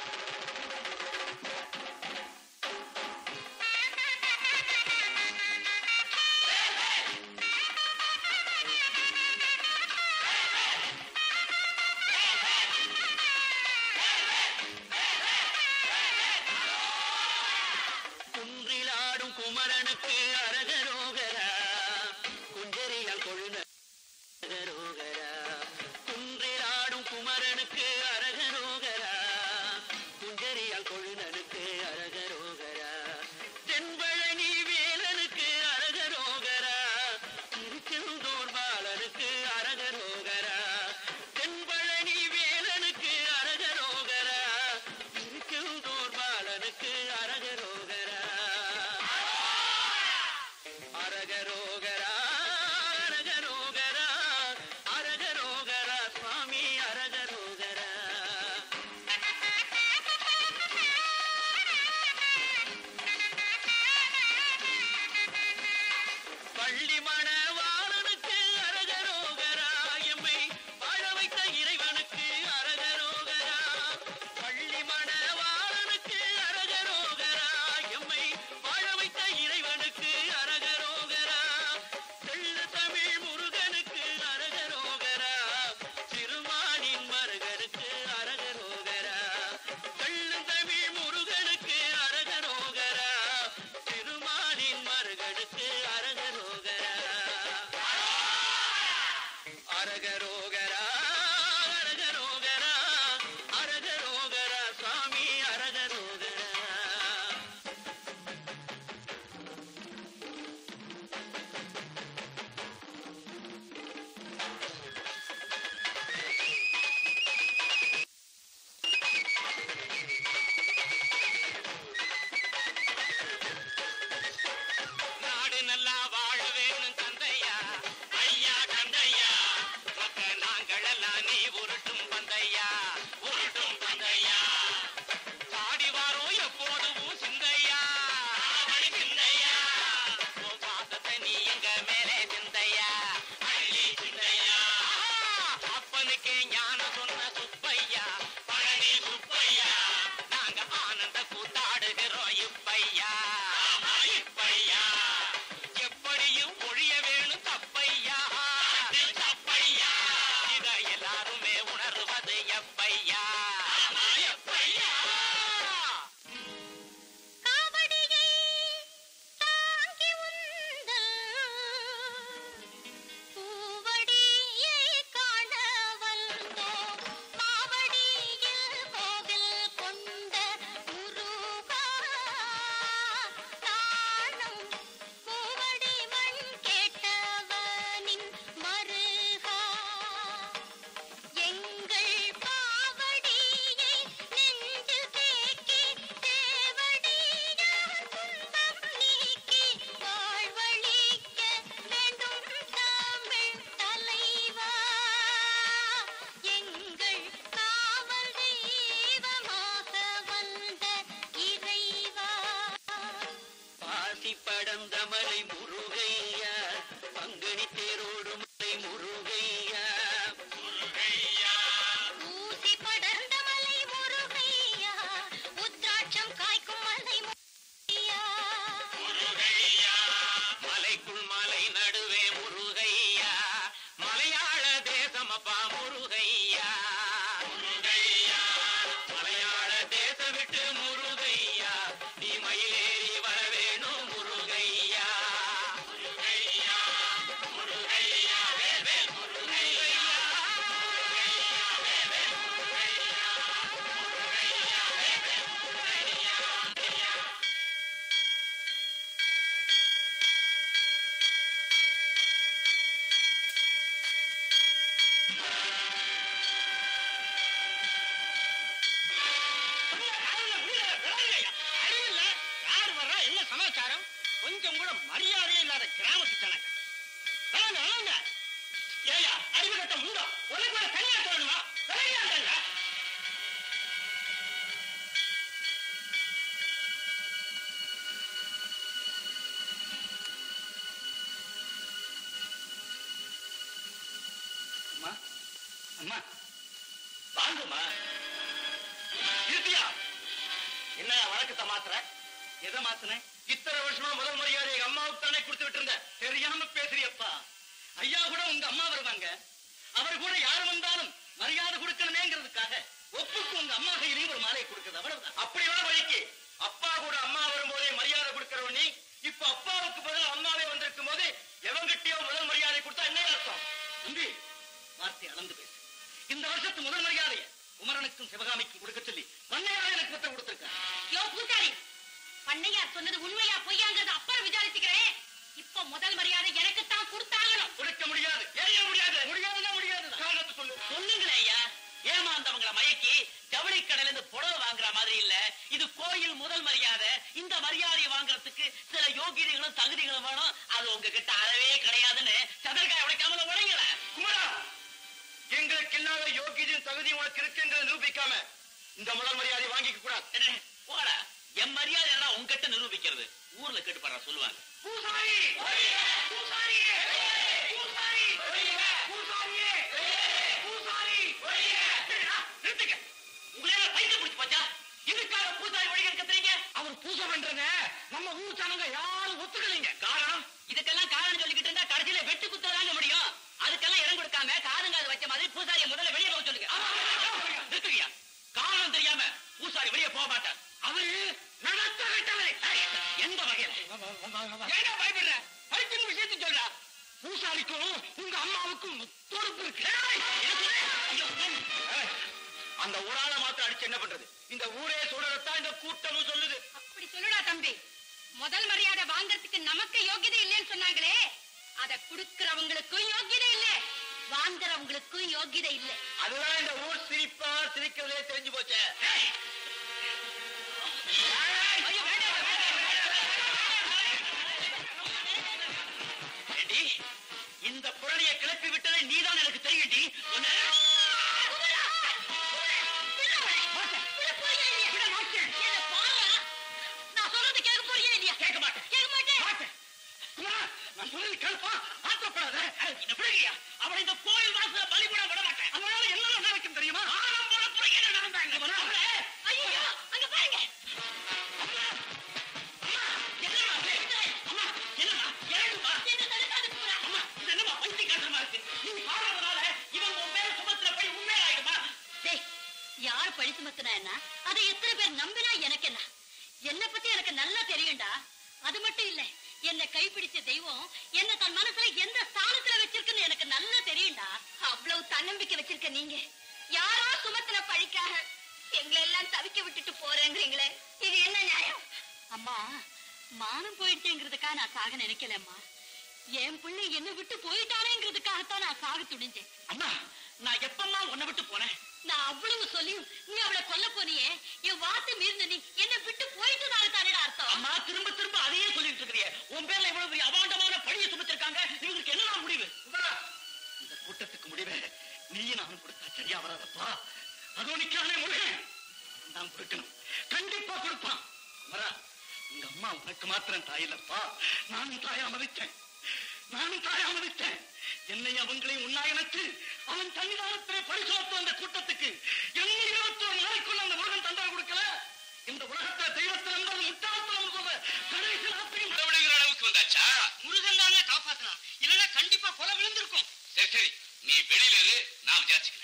குன்றிலாடும் குமரனுக்கு அரகரோகரா குஞ்சரியால் கொழுன அரகரோகரா குன்றிலாடும் குமரனுக்கு அரகரோகரா குஞ்சரியால் கொழுனனுக்கு அரகரோகரா தென்பழனி வேலனுக்கு அரகரோகரா திருச்செந்தூர் பாலனுக்கு அரகரோகரா தென்பழனி வேலனுக்கு அரகரோகரா திருச்செந்தூர் பாலனுக்கு அரகரோகரா அரகரோகரா அரகரோகரா அரகரோகரா சுவாமி அரகரோகரா பள்ளி மணவாளனுக்கு அரகரோகரா எம்மை வாழ வைத்த இறைவனுக்கு அரகரோகரா பள்ளி மணவாளனுக்கு அரகரோகரா எம்மை வாழ வைத்த இறைவனுக்கு அரகரோகரா தெள்ள தமிழ் முருகனுக்கு அரகரோகரா திருமாலின் மருகனுக்கு அரகரோகரா தெள்ளு தமிழ் முருகனுக்கு அரகரோகரா திருமாலின் மருகனுக்கு அரகரோகரா அரகரோகரா அரகரோகரா அரகரோகரா சுவாமி அரகரோகரா நாடு நல்லா வாழ வேணும் தந்தையா ஐயா தந்தையா மக்க நாங்களெல்லாம் நீ உருட்டும் பந்தையா உருட்டும் பந்தையா பாடி வாரோம் எப்போதும் சிந்தையா அவனி சிந்தையா உன் பாசத்தை நீ எங்க மேலே சிந்தையா அள்ளி சிந்தையா அப்பனுக்கு ஞானம் சொன்ன சுப்பையா பழனி சுப்பையா நாங்க ஆனந்த கூத்தாடுகிறோம் இப்பையா இப்பையா எப்படியும் ஒழிய வேணும் தப்பையா தப்பையா இத எல்லாருமே உணர்வது எப்பையா எப்பையா காவடியை தாங்கி உந்தன் பூவடியை காண வந்தோம் மாவடியில் கோவில் கொண்ட முருகா தானும் பூவடி மண் கேட்டவனின் மருகா எங்கள் பாவடியை நெஞ்சில் தேக்கி தேவடியார் துன்பம் நீக்கி வாழ்வழிக்க வேண்டும் தமிழ் தலைவா எங்கள் காவல் தெய்வமாக வந்த இறைவா பாசி படந்த மலை முருகையா பங்குனி தேரோடு மலை முருகையா ஊசி படர்ந்த மலை முருகையா உத்ராட்சம் காய்க்கும் மலை முருகையா மலைக்குள் மலை நடுவே முருகையா மலையாள தேவ மரியாதையே இல்லாத கிராமத்து ஜனங்க வேணாங்க வேணாங்க ஏயா அறிவு கட்ட முண்டோ உனக்கு ஒரு தனியா சொல்லணுமா விளையாடுங்க அம்மா அம்மா வாங்கம்மா இருப்பியா என்ன வழக்கத்தை மாத்துற எதை மாத்துனேன் இத்தனை வருஷமா முதல் மரியாதை எங்க அம்மாவுக்கு தானே கொடுத்து விட்டு இருந்த தெரியாம பேசுறியப்பா ஐயா கூட உங்க அம்மா வருவாங்க அவர் கூட யாரு வந்தாலும் மரியாதை கொடுக்கணுமேங்கிறதுக்காக ஒப்புக்கு உங்க அம்மா கையிலையும் ஒரு மாலையை கொடுக்குறது அவ்வளவுதான் அப்படியே வழிக்கு அப்பா கூட அம்மா வரும்போதே மரியாதை கொடுக்கிறவ நீ இப்ப அப்பாவுக்கு பதில் அம்மாவே வந்திருக்கும் போது எவங்கிட்டயோ முதல் மரியாதை கொடுத்தா என்ன அர்த்தம் தம்பி வார்த்தை அளந்து பேசு இந்த வருஷத்து முதல் மரியாதையை குமரனுக்கும் சிவகாமிக்கும் கொடுக்க சொல்லி மன்னையார் எனக்கு பத்திரம் கொடுத்திருக்காங்க யோ பூசாரி பண்ணையார் சொன்னது உண்மையா பொய்யாங்கிறது அப்புறம் விசாரிச்சுக்கிறேன் இப்போ முதல் மரியாதை எனக்கு தான் கொடுத்தாகணும் கொடுக்க முடியாது ஏன் முடியாது முடியாதுன்னா முடியாது காரணத்தை சொல்லு சொல்லுங்களே ஐயா ஏமாந்தவங்கள மயக்கி ஜவுளி கடையில இருந்து புடவை வாங்குற மாதிரி இல்ல இது கோயில் முதல் மரியாதை இந்த மரியாதையை வாங்குறதுக்கு சில யோகியதைகளும் தகுதிகளும் வேணும் அது உங்ககிட்ட அறவே கிடையாதுன்னு சதற்காய் உடைக்காம உடையல குமரா எங்களுக்கு இல்லாத யோகியதையும் தகுதியும் உனக்கு இருக்குன்றதை நிரூபிக்காம இந்த முதல் மரியாதை வாங்கிக்க கூடாது போட என் மரியாதை என்ன உங்ககிட்ட நிரூபிக்கிறது ஊர்ல கேட்டுப்பாடுற சொல்லுவாங்க பூசாரி பூசாரி பூசாரி பூசாரியே பூசாரி நிறுத்துங்க உங்களால பைத்தியம் பிடிச்சு போச்சா இதுக்காக பூசாரி வழி கத்துறீங்க அவர் பூஜை பண்றத நம்ம ஊர் ஜனங்க யாரும் ஒத்துக்கலைங்க காரணம் இதுக்கெல்லாம் காரணம் சொல்லிக்கிட்டு இருந்தா கடைசியில வெட்டு குத்தாதாங்க முடியும் அதுக்கெல்லாம் இடம் கொடுக்காம காதுங்காது வச்ச மாதிரி பூசாரியை முதல்ல வெளியே போக சொல்லுங்க நிறுத்துங்கய்யா காரணம் தெரியாம பூசாரி வெளியே போக மாட்டார் அவரு நடத்த கட்டளை எந்த வகையில ஏன்னா பயப்படுற பைத்தியம் விஷயத்தை சொல்ற பூசாரிக்கும் உங்க அம்மாவுக்கும் பொறுப்பு இருக்கு ஏய், அந்த ஒரு ஆளை மாத்திரம் அடிச்சு என்ன பண்றது இந்த ஊரே சொல்றதான் இந்த கூட்டமும் சொல்லுது அப்படி சொல்லுடா தம்பி முதல் மரியாதை வாங்குறதுக்கு நமக்கு யோகியதை இல்லைன்னு சொன்னாங்களே அத குடுக்கிறவங்களுக்கும் யோகியதை இல்ல வாங்குறவங்களுக்கும் யோகியதை இல்ல அதுதான் இந்த ஊர் சிரிப்பா சிரிக்கிறதே தெரிஞ்சு போச்சே ஏண்டி, இந்த புரணியை கிளப்பி விட்டதை நீதான் எனக்கு தெரியும்டி உன்னை- நான் சொல்றது கேட்க போறியா இல்லையா கேட்க மாட்டேன் கேட்க மாட்டேன் குமரா, நான் சொல்றது கேள்ப்பா ஆத்திரப்படாத இந்த பிள்ளையா அவளை இந்த கோயில் வாசல பலிபட விட மாட்டேன் அதனால என்ன நடக்கும் தெரியுமா ஆரம் புறப்புற என்ன நடந்தாங்க அவளே, ஐயோ அங்க பாருங்க என்னம்மா இது? அம்மா, என்னம்மா? இறங்கும்மா. என்ன தடுக்காது குமரா அம்மா, இது என்னம்மா பைத்தியக்காரத்தனமா இருக்கு? நீ பாடுறதுனால இவன் உன் மேல சுமத்துல போய் உண்மையாயிடுமா? டேய் யார் பழி சுமத்துனா என்ன அதை எத்தனை பேர் நம்பினா எனக்கு என்ன என்ன பத்தி எனக்கு நல்லா தெரியும்டா அது மட்டும் இல்ல என்ன கைப்பிடிச்ச தெய்வம் என்ன தன் மனசுல எந்த ஸ்தானத்துல வச்சிருக்குன்னு எனக்கு நல்லா தெரியும்டா அவ்வளவு தன்னம்பிக்கை வச்சிருக்க நீங்க யாரோ சுமத்துல பழிக்காக எங்களை எல்லாம் தவிக்க விட்டுட்டு போறேங்கிறீங்களே இது என்ன நியாயம் அம்மா மானம் போயிடுச்சேங்கிறதுக்காக நான் சாக நினைக்கலம்மா என் பிள்ளை என்ன விட்டு போயிட்டானேங்கிறதுக்காகத்தான் நான் சாக துணிஞ்சேன் அம்மா, நான் எப்பம்மா உன்னை விட்டு போனேன் நான் அவ்வளவு சொல்லியும் நீ அவளை கொல்ல போனியே என் வார்த்தை மீறின நீ என்னை விட்டு போயிட்டு தானடா அர்த்தம் அம்மா திரும்ப திரும்ப அதையே சொல்லிட்டு இருக்கிறியே உன் பேர்ல இவ்வளவு பெரிய அபாண்டமான பழியை சுமத்திருக்காங்க இவங்களுக்கு என்னதான் முடிவு குமரா, இந்த கூட்டத்துக்கு முடிவே நீயும் நானும் கொடுத்தா சரியா வராதப்பா அதோ நிக்கிறானே முருகன் நான் கொடுக்கணும் கண்டிப்பா கொடுப்பான் குமரா உங்க அம்மா உனக்கு மாத்திரம் தாயில்லப்பா நானும் தாயா மதித்தேன் நானும் தாயா மதித்தேன் என்னை அவங்களையும் உண்ணா எனக்கு அவன் சன்னிதானத்திலே பரிசோத்து அந்த கூட்டத்துக்கு என்ன இருபத்தி ஒரு நாளைக்குள்ள அந்த முருகன் தண்டனை கொடுக்கல இந்த உலகத்துல தெய்வத்தை நம்பது முட்டாள்தனம் சொல்ற கடைசி நாட்டையும் விடுகிற அளவுக்கு வந்தாச்சா முருகன் தானே காப்பாத்தலாம் இல்லைன்னா கண்டிப்பா கொலை விழுந்திருக்கும் சரி சரி நீ வெளியில இரு நான் விசாரிச்சுக்கிறேன்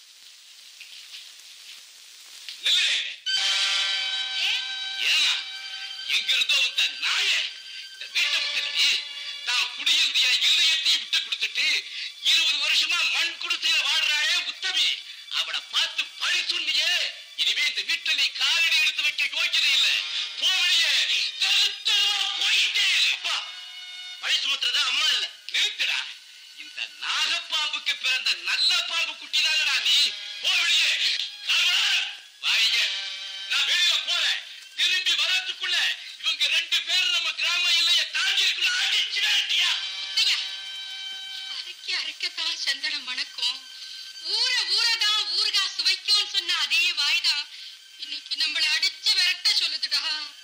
நில்லு. ஏன்னா எங்க இருந்தோ வந்த நாய இந்த வீட்டை விட்டு தான் குடியிருந்திய இல்லையத்தையும் விட்டு கொடுத்துட்டு இருபது வருஷமா மண் குடிசையில வாழ்றாளே உத்தமி அவளை பார்த்து பழி சொன்னியே இனிமே இந்த வீட்டுல நீ காலடி எடுத்து வைக்க யோக்கியதை இல்ல போவழியே போயிட்டே அப்பா பழி சுமத்துறது அம்மா இல்ல நிறுத்துடா இந்த நாகப்பாம்புக்கு பிறந்த நல்ல பாம்பு குட்டி தானடா நீ போவழியே வாங்க நான் வெளியில போறேன் திரும்பி வரதுக்குள்ள இவங்க ரெண்டு பேரும் நம்ம கிராம எல்லையை தாண்டி இருக்கணும் அடிச்சு வேண்டியா முத்தையா, அரைக்க அரைக்கத்தான் சந்தனம் மணக்கும் ஊற ஊறதான் ஊறுகா சுவைக்கும்னு சொன்ன அதே வாய்தான் இன்னைக்கு நம்மள அடிச்சு விரட்ட சொல்லுதுடா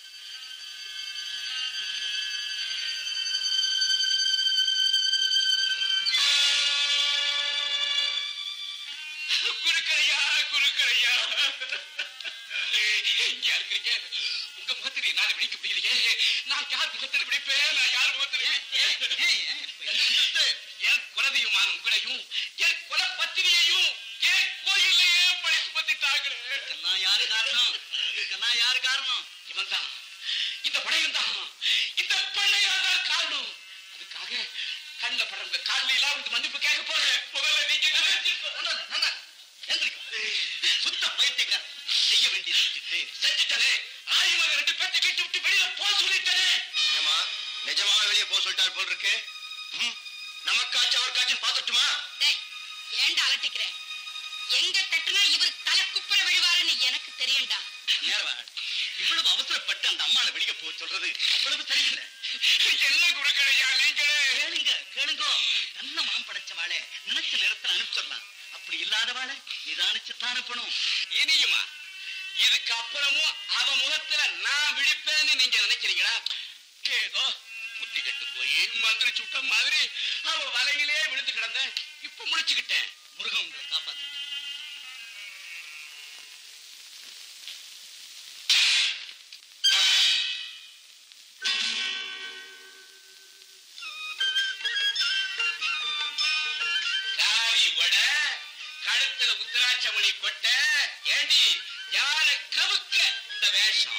குறுக்கரையா குறுக்கரையா இங்க இருக்கீங்க உங்க முகத்திலே நான் விழிக்க முடியலையே நான் யார் முகத்தில் விழிப்பேன் நான் யார் முகத்தில் என் குலதையுமான உங்களையும் என் குல பத்திரியையும் என் கோயிலையே பழி சுமத்திட்டாங்களே இதுக்கெல்லாம் யாரு காரணம் இதுக்கெல்லாம் யாரு காரணம் இவன் தான் இந்த படையும் தான் இந்த பண்ணையா தான் காரணம் அதுக்காக கண்ட படங்க காலில் எல்லாம் வந்து மன்னிப்பு கேட்க போறேன் முதல்ல நீங்க நினைச்சிருக்கோம். சுத்த பைத்தியக்கார செய்ய வேண்டியது செஞ்சுட்டு செஞ்சுட்டனே ஆயுமக ரெண்டு பேர்த்தை வீட்டு விட்டு வெளியில போக சொல்லிட்டனே ஏமா நிஜமா வெளியே போக சொல்லிட்டார் போல் இருக்கு ம், நமக்காச்சும் அவருக்காச்சும் பார்த்துட்டுமா டேய் ஏன்டா அலட்டிக்கிறேன் எங்க தட்டுனா இவர் தலை குப்புற விழுவாருன்னு எனக்கு தெரியும்டா நேரவா இவ்வளவு அவசரப்பட்டு அந்த அம்மாவை வெளியே போக சொல்றது அவ்வளவு சரியில்லை என்ன குறுக்கடையா நீங்களே கேளுங்க கேளுங்க நல்ல மனம் படைச்சவாளை நினைச்ச நேரத்துல அனுப்பிச்சிடலாம் அப்படி இல்லாதவாளை நிதானிச்சுத்தான் அனுப்பணும் இனியுமா இதுக்கு அப்புறமும் அவ முகத்துல நான் விழிப்பேன்னு நீங்க நினைக்கிறீங்களா ஏதோ புத்தி கட்டு போய் மந்திரி சுட்ட மாதிரி அவ வலையிலே விழுந்து கிடந்தேன் இப்ப முடிச்சுக்கிட்டேன் முருகன் உங்களை காப்பாத்து தாடி வட கழுத்துல உத்தராட்சமணி கொட்ட ஏண்டி யார கவுக்க இந்த வேஷம்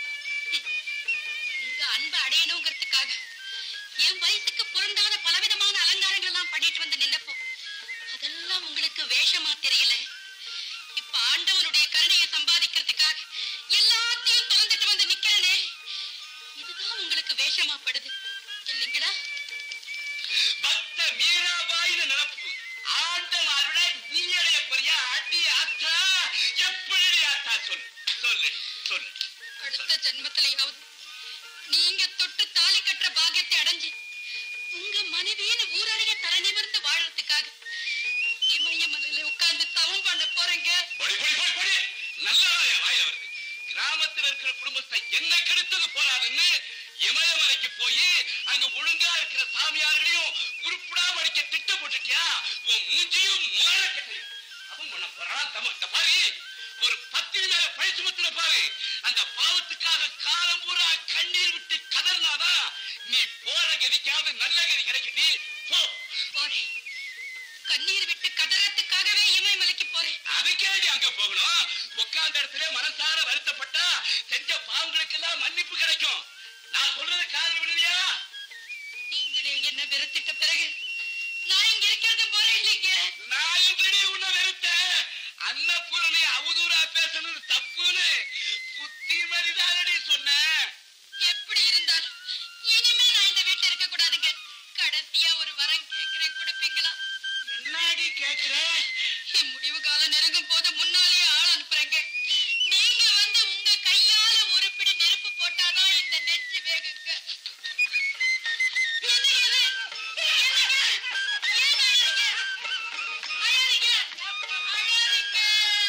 உங்க அன்பை அடையணுங்கிறதுக்காக என் வயசுக்கு பொருந்தாத பலவிதமான அலங்காரங்கள் எல்லாம் பண்ணிட்டு வந்து நின்னப்போ அதெல்லாம் உங்களுக்கு வேஷமா தெரியல இப்ப ஆண்டவனுடைய கருணையை சம்பாதிக்கிறதுக்காக எல்லாத்தையும் திறந்துட்டு வந்து நிக்கிறனே இதுதான் உங்களுக்கு வேஷமா படுது இல்லைங்களா பக்த மீராபாயின் நினப்பு ஆண்டம் அருள நீடைய பெரிய அடி ஆத்தா எப்படி ஆத்தா சொல்லு சொல்லு சொல்லு அடுத்த ஜென்மத்திலேயாவது நீங்க தொட்டு தாலி கட்டுற பாக்கியத்தை அடைஞ்சு உங்க மனைவியின் ஊரறிய தலை நிமிர்ந்து வாழறதுக்காக இமயமலையில உட்கார்ந்து தவம் பண்ண போறேங்க பொடி பொடி பொடி பொடி நல்லா வாயில வருது கிராமத்துல இருக்கிற குடும்பத்தை என்ன கெடுத்தது போறாதுன்னு இமயமலைக்கு போய் அங்க ஒழுங்கா இருக்கிற சாமியார்களையும் உருப்படாம அடிக்க திட்டம் போட்டுட்டியா உன் மூஞ்சியும் மோர கட்டையும் அவன் பண்ண போறான் தமட்ட பாரு ஒரு பத்தினி மேல பழி சுமத்துன பாரு அந்த பாவத்துக்காக காலம் பூரா கண்ணீர் விட்டு கதறினாதான் நீ போற கதிக்காவது நல்ல கதி கிடைக்குது போ போறேன் கண்ணீர் விட்டு கதறத்துக்காகவே இமயமலைக்கு போறேன் அதுக்கே நீ அங்க போகணும் உட்கார்ந்த இடத்துல மனசார வருத்தப்பட்டா செஞ்ச பாவங்களுக்கெல்லாம் மன்னிப்பு கிடைக்கும் நான் சொல்றது காதல் விடுவியா நீங்களே என்ன வெறுத்துட்ட பிறகு நான் இங்க இருக்கிறது போறேன் இல்லைங்க நான் எப்படி உன்னை வெறுத்தேன் அன்னபூரணி அவதூறா பேசணும் தப்புன்னு புத்திமதிதானடி சொன்னேன் எப்படி இருந்தாலும் இனிமே நான் இந்த வீட்டுல இருக்க கூடாதுங்க கடைசியா ஒரு வரம் கேட்கிறேன் கொடுப்பீங்களா என்னடி கேக்குற என் முடிவு காலம் நெருங்கும் போது முன்னாலேயே ஆள் அனுப்புறேங்க நீங்க வந்து உங்க கையால ஒரு பிடி நெருப்பு போட்டாதான் இந்த நெஞ்சு வேகுங்க என்னங்க இது? என்னங்க? ஏங்க அழறீங்க? அழறீங்க? அழறீங்க?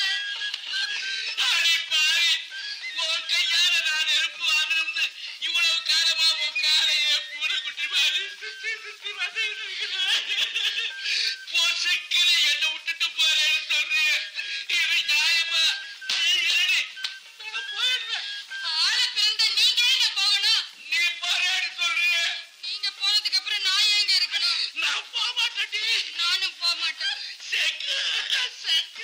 அடி பாவி உன் கையால நான் நெருப்பு வாங்கிருந்து இவ்வளவு காலமா உன் காலையே பூனை குட்டி மாதிரி சுத்தி சுத்தி வந்துட்டு இருக்கிறேன் பொசுக்கிற என்ன விட்டுட்டு போறேன்னு சொல்றீங்க இது நியாயமா ஏய், இல்லடி நான் போயிடுறேன் ஆளை பிறந்த நீங்க ஏங்க போகணும் நீ போறேன்னு சொல்றீங்க நீங்க போனதுக்கு அப்புறம் நான் ஏங்க இருக்கணும் நான் போக மாட்டேன்டி நானும் போக மாட்டேன் செக்கு செக்கு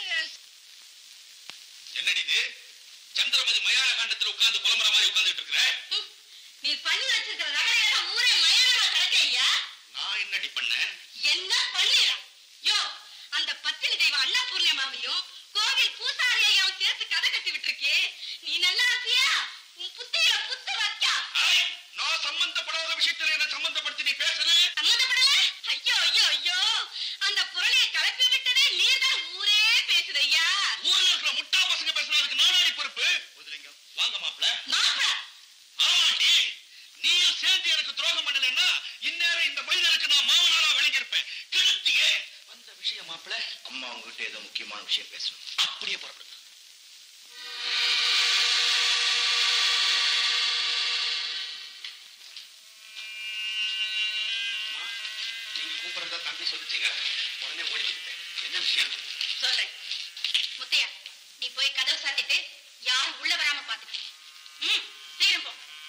என்னடி இது சந்திரமதி மயான காண்டத்துல உட்கார்ந்து புலம்புற மாதிரி உட்கார்ந்துட்டு இருக்கிற ஹம், நீ பண்ணி வச்சிருக்கிற நகையெல்லாம் ஊரே மயானமா கிடக்கு ஐயா நான் என்னடி பண்ணேன் என்ன பண்ணிடா யோ அந்த பத்தினி தெய்வம் அன்னபூர்ணிமாவையும் கோவில் பூசாரி ஐயாவும் சேர்த்து கதை கட்டி விட்டுருக்கே நீ நல்லா இருக்கியா உன் புத்தியில புத்து வைக்கா ஐ, நான் சம்பந்தப்படாத விஷயத்துல என்ன சம்பந்தப்படுத்தி நீ பேசுற சம்மந்தப்படல ஐயோ ஐயோ ஐயோ அந்த புரளியை கலப்பி விட்டதே நீதான் ஊரே பேசுது ஐயா ஊர்ல இருக்கிற முட்டா பசங்க பேசுறதுக்கு நானாடி பொறுப்பு முதலிங்கம் வாங்க மாப்ள மாப்பிள ஆமாண்டி நீயும் சேர்ந்து எனக்கு துரோகம் பண்ணல உங்ககிட்ட ஏதோ முக்கியமான விஷயம் பேசணும் அப்படியே புறப்படுது நீங்க கூப்பிடுறதா தம்பி சொல்லிட்டீங்க உடனே ஓடி வந்துட்டேன் என்ன விஷயம் சொல்றேன் முத்தையா நீ போய் கதவு சாத்திட்டு யாரும் உள்ள வராம பாத்துக்க ம் சீக்கிரம் போ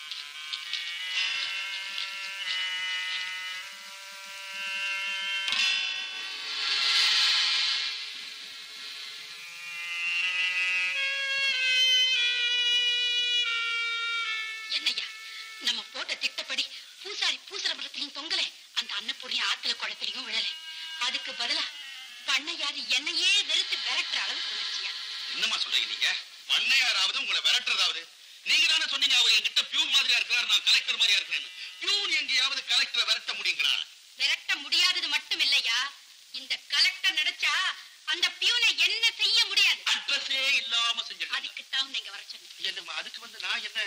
என்னய்யா நம்ம போட்ட திட்டப்படி பூசாரி பூசர மரத்திலையும் தொங்கல அந்த அன்னப்பூர்ணியும் ஆத்துல குளத்திலையும் விழல அதுக்கு பதிலா பண்ணையாரு என்னையே வெறுத்து விரட்டுற அளவுக்கு வந்துச்சியா என்னம்மா சொல்றீங்க நீங்க பண்ணையாராவது உங்களை விரட்டுறதாவது நீங்க தானே சொன்னீங்க அவர் என்கிட்ட பியூன் மாதிரியா இருக்கிறார் நான் கலெக்டர் மாதிரியா இருக்கிறேன்னு பியூன் எங்கேயாவது கலெக்டரை விரட்ட முடியுங்களா விரட்ட முடியாதது மட்டும் இல்லையா இந்த கலெக்டர் நினைச்சா அந்த பியூனை என்ன செய்ய முடியாது அட்ரஸே இல்லாம செஞ்சிருக்காங்க அதுக்குத்தான் நீங்க வர சொன்னீங்க என்னம்மா அதுக்கு வந்து நான் என்ன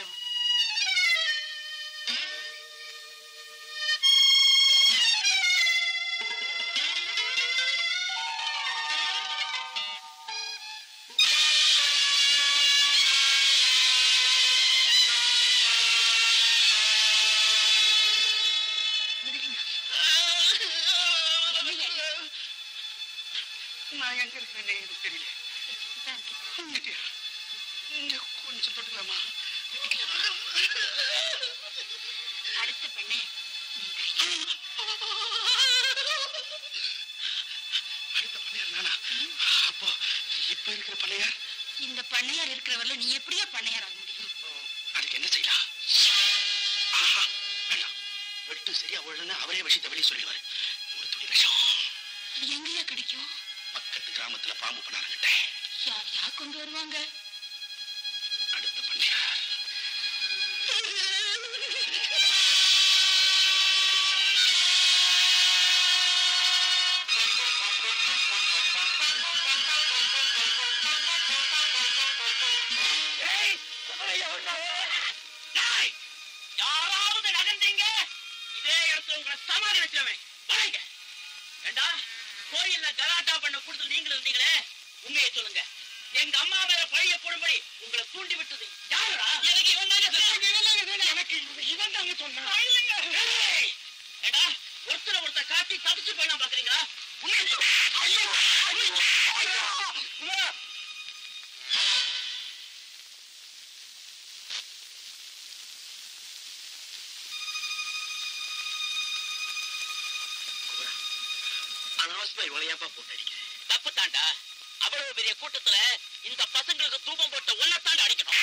முதலினா என்னய்யா இது? நான் எங்க இருக்கிறேன்னு எனக்கு தெரியல இதான் இருக்கு. இங்கயா? இங்க கொஞ்சம் தொட்டுக்கலாமா அடுத்த பெண்ணே அடுத்த பண்ணையார் நானா அப்போ இப்ப இருக்கிற பண்ணையார் இந்த பண்ணையார் இருக்கிறவர்ல நீ எப்படியா பண்ணையார் ஆக முடியும் அதுக்கு என்ன செய்யலாம் ஆஹா வேண்டாம் வெட்டு சரியா விழலன்னா அவரே விஷயத்தை வெளியே சொல்லிடுவாரு ஒரு துளி விஷம் அது எங்கேயா கிடைக்கும் பக்கத்து கிராமத்துல பாம்பு பண்ணாருங்கிட்ட யார் யார் கொண்டு வருவாங்க அடுத்த பண்ணையார் டேய், யாராவது நகர்ந்தீங்க இதே இடத்துல உங்களை சமாதி வச்சிருவேன் வாங்க ஏண்டா கோயில்ல கலாட்டா பண்ண கொடுத்து நீங்களும் இருந்தீங்களே உண்மையை சொல்லுங்க எங்க அம்மா மேல பழிய போடும்படி உங்களை தூண்டி விட்டது யாருடா எனக்கு இவன் தாங்க எனக்கு இவன் தாங்க சொன்னான் ஏண்டா ஒருத்தர் ஒருத்தர் காட்டி தப்பிச்சு போயிடலாம் பாக்குறீங்களா உண்மையை சொல்லு. ஐயோ ஐயோ ஐயோ குமரா அனாவசியமா இவளை ஏன்பா போட்டு அடிக்கிறேன் தப்பு தாண்டா அவ்வளவு பெரிய கூட்டத்துல இந்த பசங்களுக்கு தூபம் போட்ட ஒன்ன தாண்டா அடிக்கணும்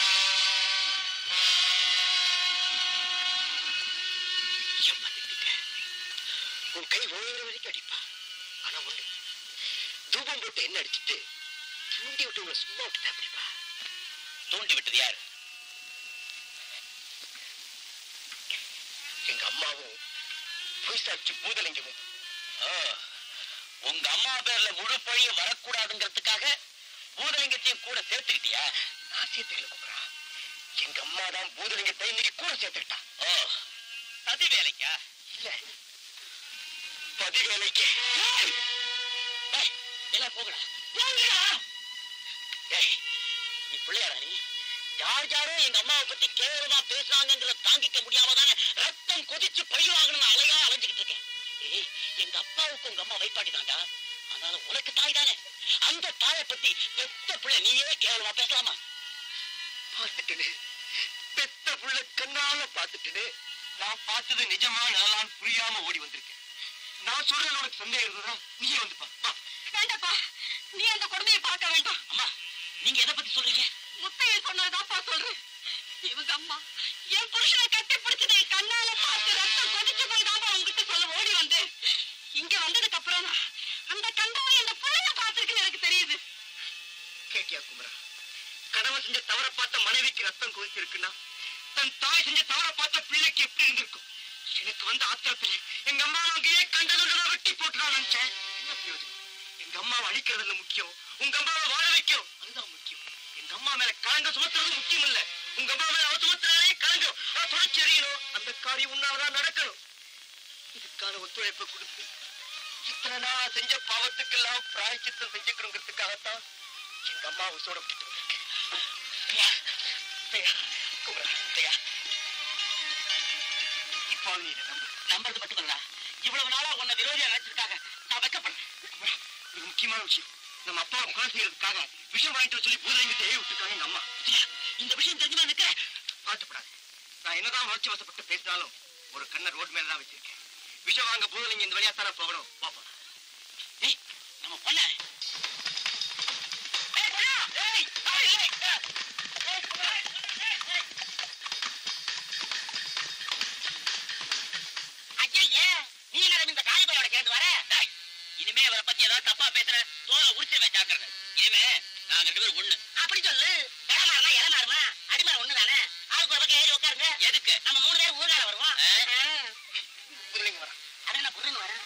ஏன் பண்ணிட்டீங்க உன் கை ஓடுற வரைக்கும் அடிப்பா ஆனா ஒண்ணு தூபம் போட்டு என்ன அடிச்சுட்டு தூண்டி விட்டு உங்களை சும்மா விட்டுட்டா அப்படிப்பா தூண்டி விட்டது யாரு எங்க அம்மாவும் பொய் சாட்சி பூதலிங்கமும் ஓ, உங்க அம்மா பேர்ல முழு பழியும் வரக்கூடாதுங்கிறதுக்காக பூதலிங்கத்தையும் கூட சேர்த்துக்கிட்டியா நான் சேர்த்துக்கல குமரா எங்க அம்மா தான் பூதலிங்கத்தை இன்னைக்கு கூட சேர்த்துக்கிட்டா ஓ சதி வேலைக்கா இல்ல பதி வேலைக்கு ஏய், ஏய், எல்லாம் போகடா போங்கடா ஏய் நீ பிள்ளையாரா நீ யார் யாரோ எங்க அம்மாவை பத்தி கேவலமா பேசுறாங்கன்றத தாங்கிக்க முடியாம தானே ரத்தம் கொதிச்சு பழி வாங்கணும்னு அலையா அலைஞ்சுக்கிட்டு இருக்கேன் ஏய் எங்க அப்பாவுக்கு உங்க அம்மா வைப்பாடி தாண்டா ஆனாலும் உனக்கு தாய் தானே அந்த தாயை பத்தி பெத்த பிள்ளை நீயே கேவலமா பேசலாமா பார்த்துட்டேனே பெத்த புள்ள கண்ணால பார்த்துட்டேனே நான் பார்த்தது நிஜமா நிழலான்னு புரியாம ஓடி வந்திருக்கேன் நான் சொல்றது உனக்கு சந்தேகம் இருந்ததா நீயே வந்து பா வா. வேண்டாப்பா நீ அந்த கொடுமையை பார்க்க வேண்டாம் அம்மா நீங்க எதை பத்தி சொல்றீங்க முத்தைய சொன்னதாப்பா சொல்றேன் இவங்க அம்மா என் புருஷனை கட்டி பிடிச்சதை கண்ணால பார்த்து ரத்தம் கொதிச்சு போய் தான் உங்ககிட்ட சொல்ல ஓடி வந்தேன் இங்க வந்ததுக்கு அப்புறம் தான் அந்த கண்டாவை அந்த புள்ளைய பார்த்திருக்குன்னு எனக்கு தெரியுது கேட்டியா குமரா கணவன் செஞ்ச தவற பார்த்த மனைவிக்கு ரத்தம் கொதிச்சிருக்குன்னா தன் தாய் செஞ்ச தவற பார்த்த பிள்ளைக்கு எப்படி இருந்திருக்கும் எனக்கு வந்த ஆத்திரத்துல எங்க அம்மா அங்கேயே கண்டதுல வெட்டி போட்டுதான் நினைச்சேன் என்ன பிரயோஜனம் எங்க அம்மாவை அழிக்கிறதுல முக்கியம் உங்க அம்மாவை வாழ வைக்கிறோம் அதுதான் முக்கியம் எங்க அம்மா மேல கலங்க சுமத்துறது முக்கியம் இல்ல உங்க அம்மா மேல அவ சுமத்துறாலே கலங்கம் அவ தொடச்சி எறியணும் அந்த காரியம் உன்னாலதான் நடக்கணும் இதுக்கான ஒத்துழைப்பை கொடுத்து இத்தனை நாள் செஞ்ச பாவத்துக்கெல்லாம் பிராய்ச்சித்தம் செஞ்சுக்கணுங்கிறதுக்காகத்தான் எங்க அம்மா உசோட விட்டுட்டு வந்திருக்கேன். ஐயா, ஐயா, குமரா, ஐயா. இப்போ நீ என்னை நம்பு. நம்புறது மட்டும் இல்லடா இவ்வளவு நாளா உன்னை விரோதியா நினைச்சிருக்காங்க நான் வெக்கப்படுறேன் குமரா, இது முக்கியமான விஷயம் நம்ம அப்பாவை கொலை செய்யறதுக்காக விஷம் வாங்கிட்டு வர சொல்லி பூதலிங்கத்தை ஏவி விட்டுருக்காங்க எங்க அம்மா ஐயா, இந்த விஷயம் தெரிஞ்சுமா நிக்கிறேன் பாத்துப்படாது நான் என்னதான் உணர்ச்சி வசப்பட்டு பேசினாலும் ஒரு கண்ணை ரோட் மேல தான் வச்சிருக்கேன் விஷம் வாங்க பூதலிங்க இந்த வழியா தானே போகணும் பாப்பா ஏய் நம்ம பொண்ண ஐயே நீ என்ன இந்த காயப்பையோட சேர்ந்து வர இனிமே அவரை பத்தி ஏதாவது தப்பா பேசுற தோலை உரிச்சு வச்சாக்குறது இனிமே நாங்க ரெண்டு பேரும் ஒண்ணு அப்படி சொல்லு இளமாருமா இளமாருமா அடிமார் ஒண்ணு தானே ஆளுக்கு ஒரு பக்கம் ஏறி உட்காருங்க எதுக்கு நம்ம மூணு பேரும் ஊர்கால வருவோம் ஆ? பூதலிங்க வரேன் அது என்ன புருன்னு வரேன்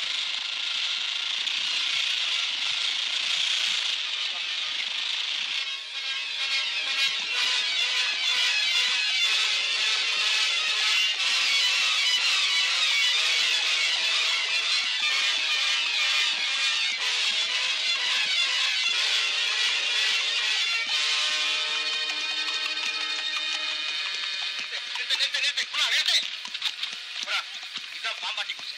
நிறுத்து, நிறுத்து, நிறுத்து. புறா, நிறுத்து. புறா, இதுதான் பாம்பாட்டி குடிசை.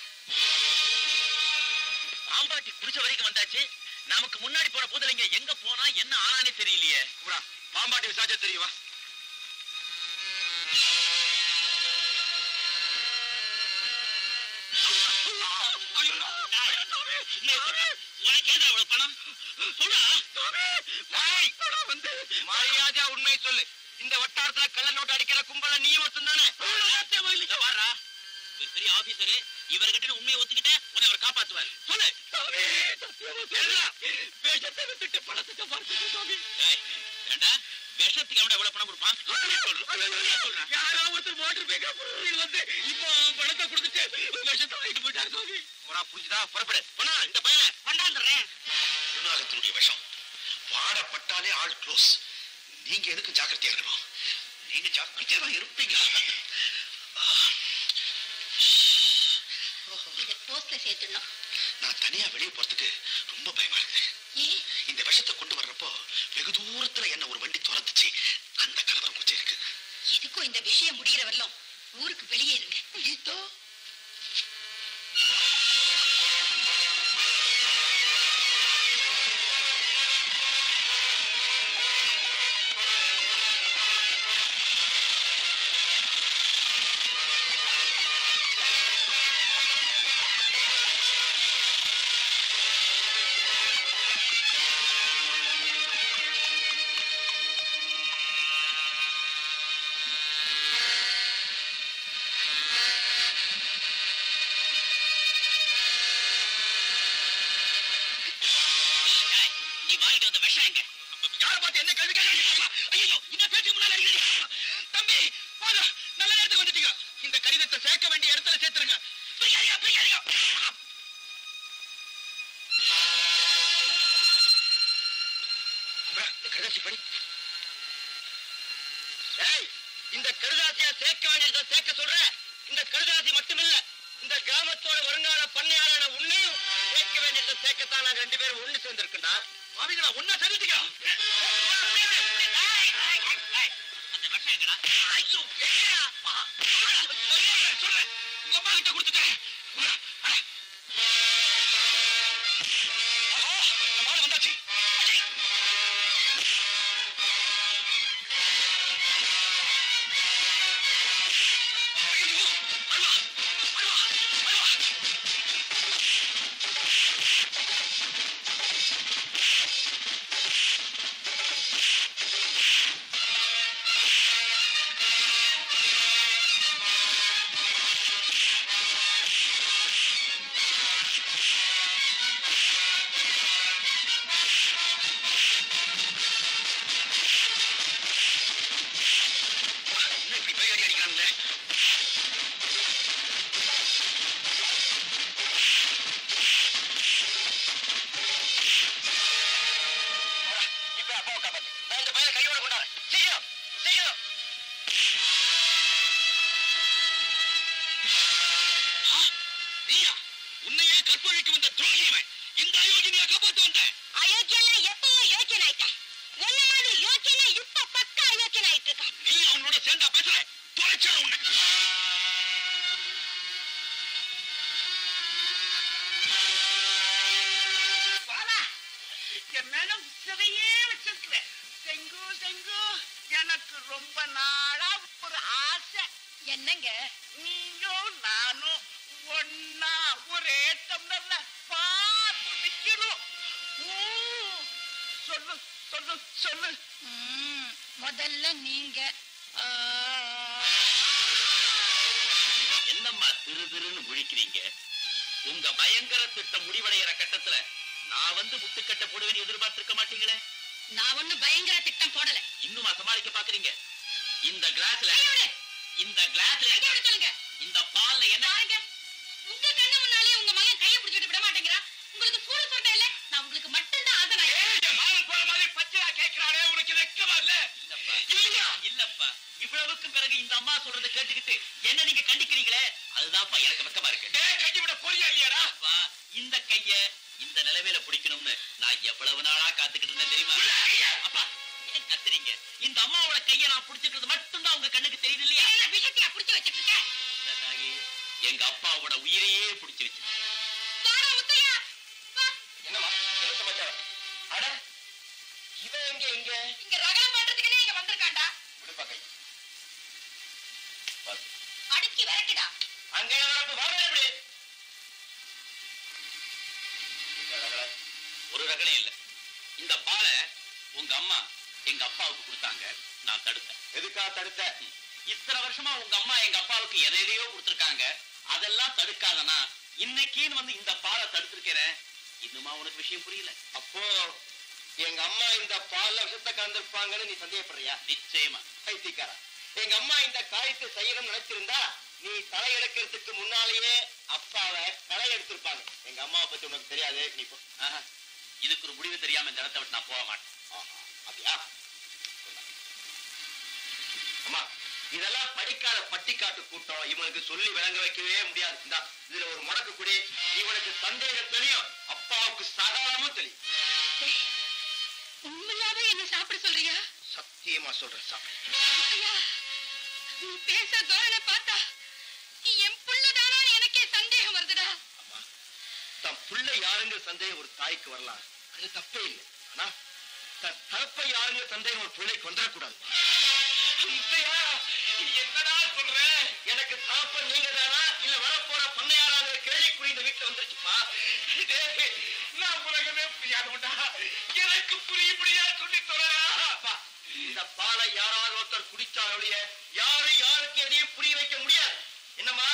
பாம்பாட்டி குடிச்ச வரைக்கும் வந்தாச்சு நமக்கு முன்னாடி போன பூதலிங்க எங்க போனா என்ன ஆனானே தெரியலையே புறா, பாம்பாட்டி விசாரிச்சா தெரியுமா உனக்கு ஏதா அவ்வளவு பணம் சொல்றா டேய், வந்து மரியாதையா உண்மையை சொல்லு இந்த வட்டாரத்துல கள்ள நோட்டு அடிக்கிற கும்பல நீ ஒருத்தன் தானே இங்க வாடா இவர் பெரிய ஆபீசரு இவர்கிட்ட உண்மையை ஒத்துக்கிட்ட உன்னை அவர் காப்பாத்துவார் சொல்லு சொல்லுடா. ஏய், ஏண்டா விஷத்துக்கு அவன் எவ்வளவு பணம் கொடுப்பான் சொல்றா. புறா புரிஞ்சுதா புறப்படு பொண்ணா இந்த பையனை கொண்டாந்துடுறேன் குருநாகத்தினுடைய விஷம் வாடப்பட்டாலே ஆள் க்ளோஸ் நீங்க எதுக்கு ஜாக்கிரதையா இருக்கணும் நீங்க ஜாக்கிரதையா தான் இருப்பீங்க இதை போஸ்ட்ல சேர்த்துடணும் நான் தனியா வெளியே போறதுக்கு ரொம்ப பயமா இருக்குது ஏன் இந்த விஷத்தை கொண்டு வர்றப்போ வெகு தூரத்துல என்ன ஒரு வண்டி துரத்துச்சு அந்த கலவரம் கொஞ்சம் இருக்கு எதுக்கும் இந்த விஷயம் முடிகிற வரலாம் ஊருக்கு வெளியே இருங்க இதோ ஏய், நீ வாங்கிட்டு வந்த விஷம் எங்க யாரை பார்த்து என்ன கேள்வி கேட்கறீங்க ஐயோ இந்த பேச்சுக்கு முன்னால அடிக்கிறீங்க தம்பி போங்க நல்ல நேரத்துக்கு வந்துட்டீங்க இந்த கடிதத்தை சேர்க்க வேண்டிய இடத்துல சேர்த்துருங்க பிரியாரியா பிரியாரியா கடிதாசி படி ஏய் இந்த கடுதாசியா சேர்க்க வேண்டியதை சேர்க்க சொல்றேன் இந்த கடுதாசி மட்டுமில்ல இந்த கிராமத்தோட வருங்கால பண்ணையாளான உன்னையும் சேர்க்க வேண்டியதை சேர்க்கத்தான் நாங்க ரெண்டு பேரும் ஒண்ணு சேர்ந்திருக்கோம்டா அவங்களா ஒன்னா சேர்ந்துட்டீங்க அந்த விஷம் எங்கடா ஐயோ எங்கடா? சொல்றேன் உங்க அம்மா கிட்ட கொடுத்துட்டேன் நம்ம ஆளு வந்தாச்சு அஜய் ஐயோ, அல்வா, அல்வா, அல்வா. என்ன இப்படி பேய் அடி அடிக்கிறானுங்க இப்ப அப்பாவை காப்பாத்து நான் இந்த பையனை கையோட கொண்டாடுறேன் சீக்கிரம் சீக்கிரம் நீயா உன்னையே கற்பழிக்கு வந்த சொல்லு ம், முதல்ல நீங்க என்னம்மா திரு திருன்னு முழிக்கிறீங்க உங்க பயங்கர திட்டம் முடிவடைகிற கட்டத்துல நான் வந்து முட்டுக்கட்டை போடுவேன்னு எதிர்பார்த்திருக்க மாட்டீங்களே நான் ஒண்ணு பயங்கர திட்டம் போடல இன்னுமா சமாளிக்க பாக்குறீங்க இந்த கிளாஸ்ல கையோடு, இந்த கிளாஸ்ல கையோடு சொல்லுங்க இந்த பால்ல என்ன பாருங்க உங்க கண்ணு முன்னாலே உங்க மகன் கையை பிடிச்சிட்டு விட மாட்டேங்கிறான் உங்களுக்கு சூடு சொட்ட இல்ல நான் உங்களுக்கு மட்டும்தான் ஆசை ஏய், மாமன் போற மாதிரி பச்சையா கேட்கிறானே உனக்கு வெக்கமா இல்ல இல்லப்பா இல்லையா இல்லப்பா இவ்வளவுக்கு பிறகு இந்த அம்மா சொல்றதை கேட்டுக்கிட்டு என்ன நீங்க கண்டிக்கிறீங்களே அதுதான்ப்பா எனக்கு வெக்கமா இருக்கு டேய் கட்டி விட போறியா இல்லையாடா அப்பா இந்த கைய இந்த நிலைமையில பிடிக்கணும்னு நான் எவ்வளவு நாளா காத்துக்கிட்டு இருந்தேன் தெரியுமா அப்பா ஏன் கத்துறீங்க இந்த அம்மாவோட கைய நான் பிடிச்சிக்கிறது மட்டும்தான் உங்க கண்ணுக்கு தெரியுது இல்லையா என்ன விஷயத்தையா புடிச்சு வச்சிட்டு இருக்க இந்த தாயி, எங்க அப்பாவோட உயிரையே பிடிச்சி வச்சு வாடா முத்தையா வா என்னம்மா என்ன சமாச்சாரம் அட இவன் எங்க இங்க இங்க ரகலம் பண்றதுக்குனே இங்க வந்திருக்காண்டா விடுப்பா கை பாத்து. அடிச்சு விரட்டுடா அங்கே நடப்பு வாங்க எப்படி இந்த ரகலை. ஒரு ரகலையும் இல்ல இந்த பாலை உங்க அம்மா எங்க அப்பாவுக்கு கொடுத்தாங்க நான் தடுத்தேன் எதுக்கா தடுத்த இத்தனை வருஷமா உங்க அம்மா எங்க அப்பாவுக்கு எதையோ கொடுத்திருக்காங்க அதெல்லாம் தடுக்காதனா இன்னைக்குன்னு வந்து இந்த பாலை தடுத்திருக்கிறேன் இன்னுமா உனக்கு விஷயம் புரியல அப்போ எங்க அம்மா இந்த பால்ல விஷத்தை கலந்திருப்பாங்கன்னு நீ சந்தேகப்படுறியா நிச்சயமா பைத்தியக்காரா எங்க அம்மா இந்த காரியத்தை செய்யணும்னு நினைச்சிருந்தா நீ தலை எடுக்கிறதுக்கு முன்னாலேயே அப்பாவை களை எடுத்திருப்பாங்க எங்க அம்மாவை பத்தி உனக்கு தெரியாது நீ போ ஆஹா. இதுக்கு ஒரு முடிவு தெரியாம இந்த இடத்தை விட்டு நான் போக மாட்டேன் ஆஹா, அப்படியா அம்மா இதெல்லாம் படிக்காத பட்டிக்காட்டு கூட்டம் இவனுக்கு சொல்லி விளங்க வைக்கவே முடியாது இந்தா இதுல ஒரு முடக்கு குடி இவனுக்கு சந்தேகம் தெரியும் அப்பாவுக்கு சகலமும் தெரியும் உண்மையாவே என்ன சாப்பிட சொல்றியா சத்தியமா சொல்றேன் சாமி முத்தையா நீ பேச தோரணை பார்த்தா நீ என் புள்ளதானா எனக்கே சந்தேகம் வருதுடா அம்மா தன் பிள்ளை யாருங்க சந்தேகம் ஒரு தாய்க்கு வரலாம் அது தப்பே இல்லை ஆனா தன் தகப்பை யாருங்க சந்தேகம் ஒரு பிள்ளைக்கு வந்துடக்கூடாது முத்தையா, என்னடா சொல்ற எனக்கு தகப்பன் நீங்க தானா இல்ல வரப்போற பண்ணையாராங்கிற கேள்விக்குறி இந்த வீட்டுல வந்துருச்சுப்பா டேய், நான் உலகமே புரியாதவன்டா எனக்கு புரியும்படியா சொல்லி தொடரா அப்பா, இந்த பாலை யாராவது ஒருத்தர் குடிச்சாலுடைய யாரு யாருக்கு எதையும் புரிய வைக்க முடியாது என்னம்மா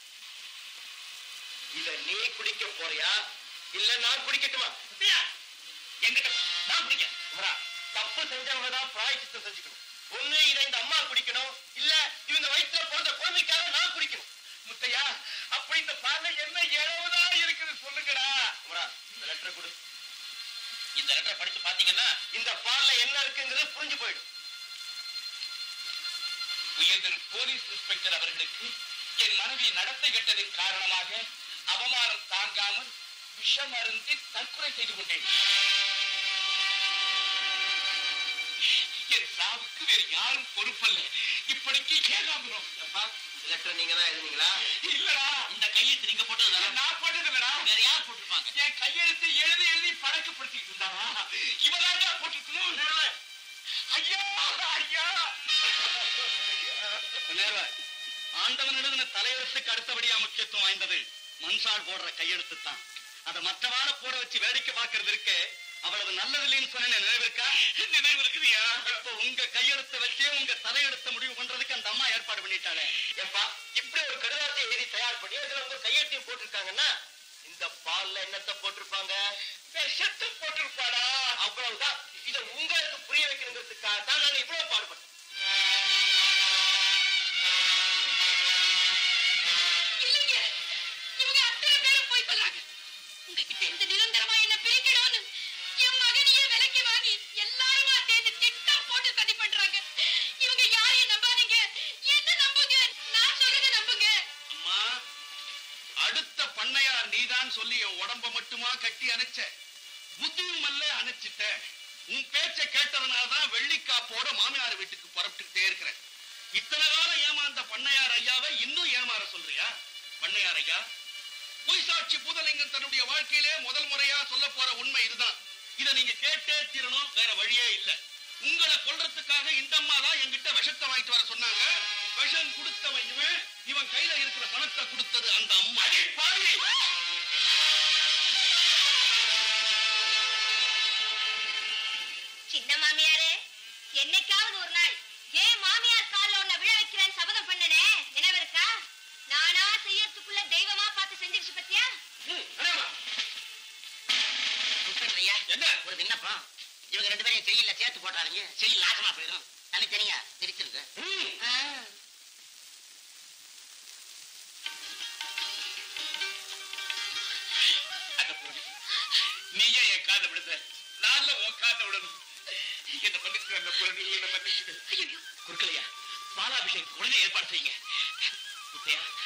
இத நீ குடிக்க போறியா இல்ல நான் குடிக்கட்டுமா முத்தையா, என்கிட்ட நான் பிடிக்க குமரா, தப்பு செஞ்சவங்க தான் பிராயச்சித்தம் செஞ்சுக்கணும் ஒண்ணு இதை இந்த அம்மா குடிக்கணும் இல்ல இவங்க வயிற்றுல பிறந்த குழந்தைக்காக நான் குடிக்கணும் முத்தையா அப்ப இந்த பாலை என்ன இழவுதா இருக்குது சொல்லுங்கடா குமரா இந்த லெட்டரை கொடு இந்த லெட்டரை படிச்சு பாத்தீங்கன்னா இந்த பால்ல என்ன இருக்குங்கிறது புரிஞ்சு போயிடும் உயர்திரு போலீஸ் இன்ஸ்பெக்டர் அவர்களுக்கு என் மனைவி நடத்தை கெட்டதின் காரணமாக அவமானம் தாங்காமல் விஷம் அருந்தி தற்கொலை செய்து கொண்டேன் என் சாவுக்கு வேறு யாரும் பொறுப்பல்ல இப்படிக்கு ஏகாம்பரம் அப்பா, இந்த லெட்டர் நீங்க தான் எழுதுனீங்களா இல்லடா இந்த கையெழுத்து நீங்க போட்டது தானே? நான் போட்டதில்லடா வேற யார் போட்டிருப்பாங்க என் கையெழுத்து எழுதி எழுதி பழக்கப்படுத்திட்டு இருந்தாரா இவதாண்டா போட்டுக்கணும் ஐயா ஐயா நேர்வ ஆண்டவன் எழுதின தலையெழுத்துக்கு அடுத்தபடியா முக்கியத்துவம் வாய்ந்தது மன்சால் போடுற கையெழுத்து தான் அதை மற்றவாட போட வச்சு வேடிக்கை பார்க்கறது இருக்கு அவ்வளவு நல்லதில்லைன்னு சொன்ன நினைவிருக்கா நினைவு இருக்குதியா இப்போ உங்க கையெழுத்தை வச்சே உங்க தலையெழுத்த முடிவு பண்றதுக்கு அந்த அம்மா ஏற்பாடு பண்ணிட்டாளே ஏப்பா இப்படி ஒரு கடிதத்தை எழுதி தயார் பண்ணி அதுல உங்க கையெழுத்தையும் போட்டிருக்காங்கன்னா இந்த பால்ல என்னத்தை போட்டிருப்பாங்க விஷத்தை போட்டிருப்பாடா அவ்வளவுதான் இதை உங்களுக்கு புரிய வைக்கணுங்கிறதுக்காக தான் நான் இவ்வளவு பாடுபட்டேன் இல்லைங்க இவங்க அத்தனை பேரும் போய் சொல்லாங்க உங்ககிட்ட இந்த நிரந்தரமா என்ன பிரிக்கணும்னு என் மகனையே விலைக்கு வாங்கி எல்லாருமா சேர்ந்து திட்டம் போட்டு சதி பண்றாங்க இவங்க யாரையும் நம்பாதீங்க என்ன நம்புங்க நான் சொல்றதை நம்புங்க அம்மா அடுத்த பண்ணையார் நீதான் சொல்லி என் உடம்ப மட்டுமா கட்டி அணைச்ச புத்தியும் அல்ல அணைச்சிட்ட உன் பேச்ச கேட்டதுனாலதான் வெள்ளிக்காப்போட மாமியார் வீட்டுக்கு புறப்பட்டுக்கிட்டே இருக்கிறேன் இத்தனை காலம் ஏமாந்த பண்ணையார் ஐயாவை இன்னும் ஏமாற சொல்றியா பண்ணையார் ஐயா பொய் சாட்சி பூதலிங்கம் தன்னுடைய வாழ்க்கையிலே முதல் முறையா சொல்ல போற உண்மை இதுதான் இதை நீங்க கேட்டே தீரணும் வேற வழியே இல்ல உங்களை கொல்றதுக்காக இந்த அம்மா தான் என்கிட்ட விஷத்தை வாங்கிட்டு வர சொன்னாங்க விஷம் கொடுத்தவன் இவன் இவன் கையில இருக்கிற பணத்தை கொடுத்தது அந்த அம்மா பாவி! சின்ன மாமி என்ன ஒரு விண்ணப்பம் இவங்க ரெண்டு பேரையும் செய்யல சேர்த்து போட்டாருங்க செய்யல நாசமா போயிடும் தனித்தனியா பிரிச்சிருங்க ஆ. அந்த பொண்ணு நீயே என் காதை விடுத நான்ல உன் காதை விடணும் என்ன மன்னிச்சு அந்த பொண்ணு என்ன மன்னிச்சு குறுக்கலையா பாலாபிஷேகம் உடனே ஏற்பாடு செய்யுங்க முத்தையா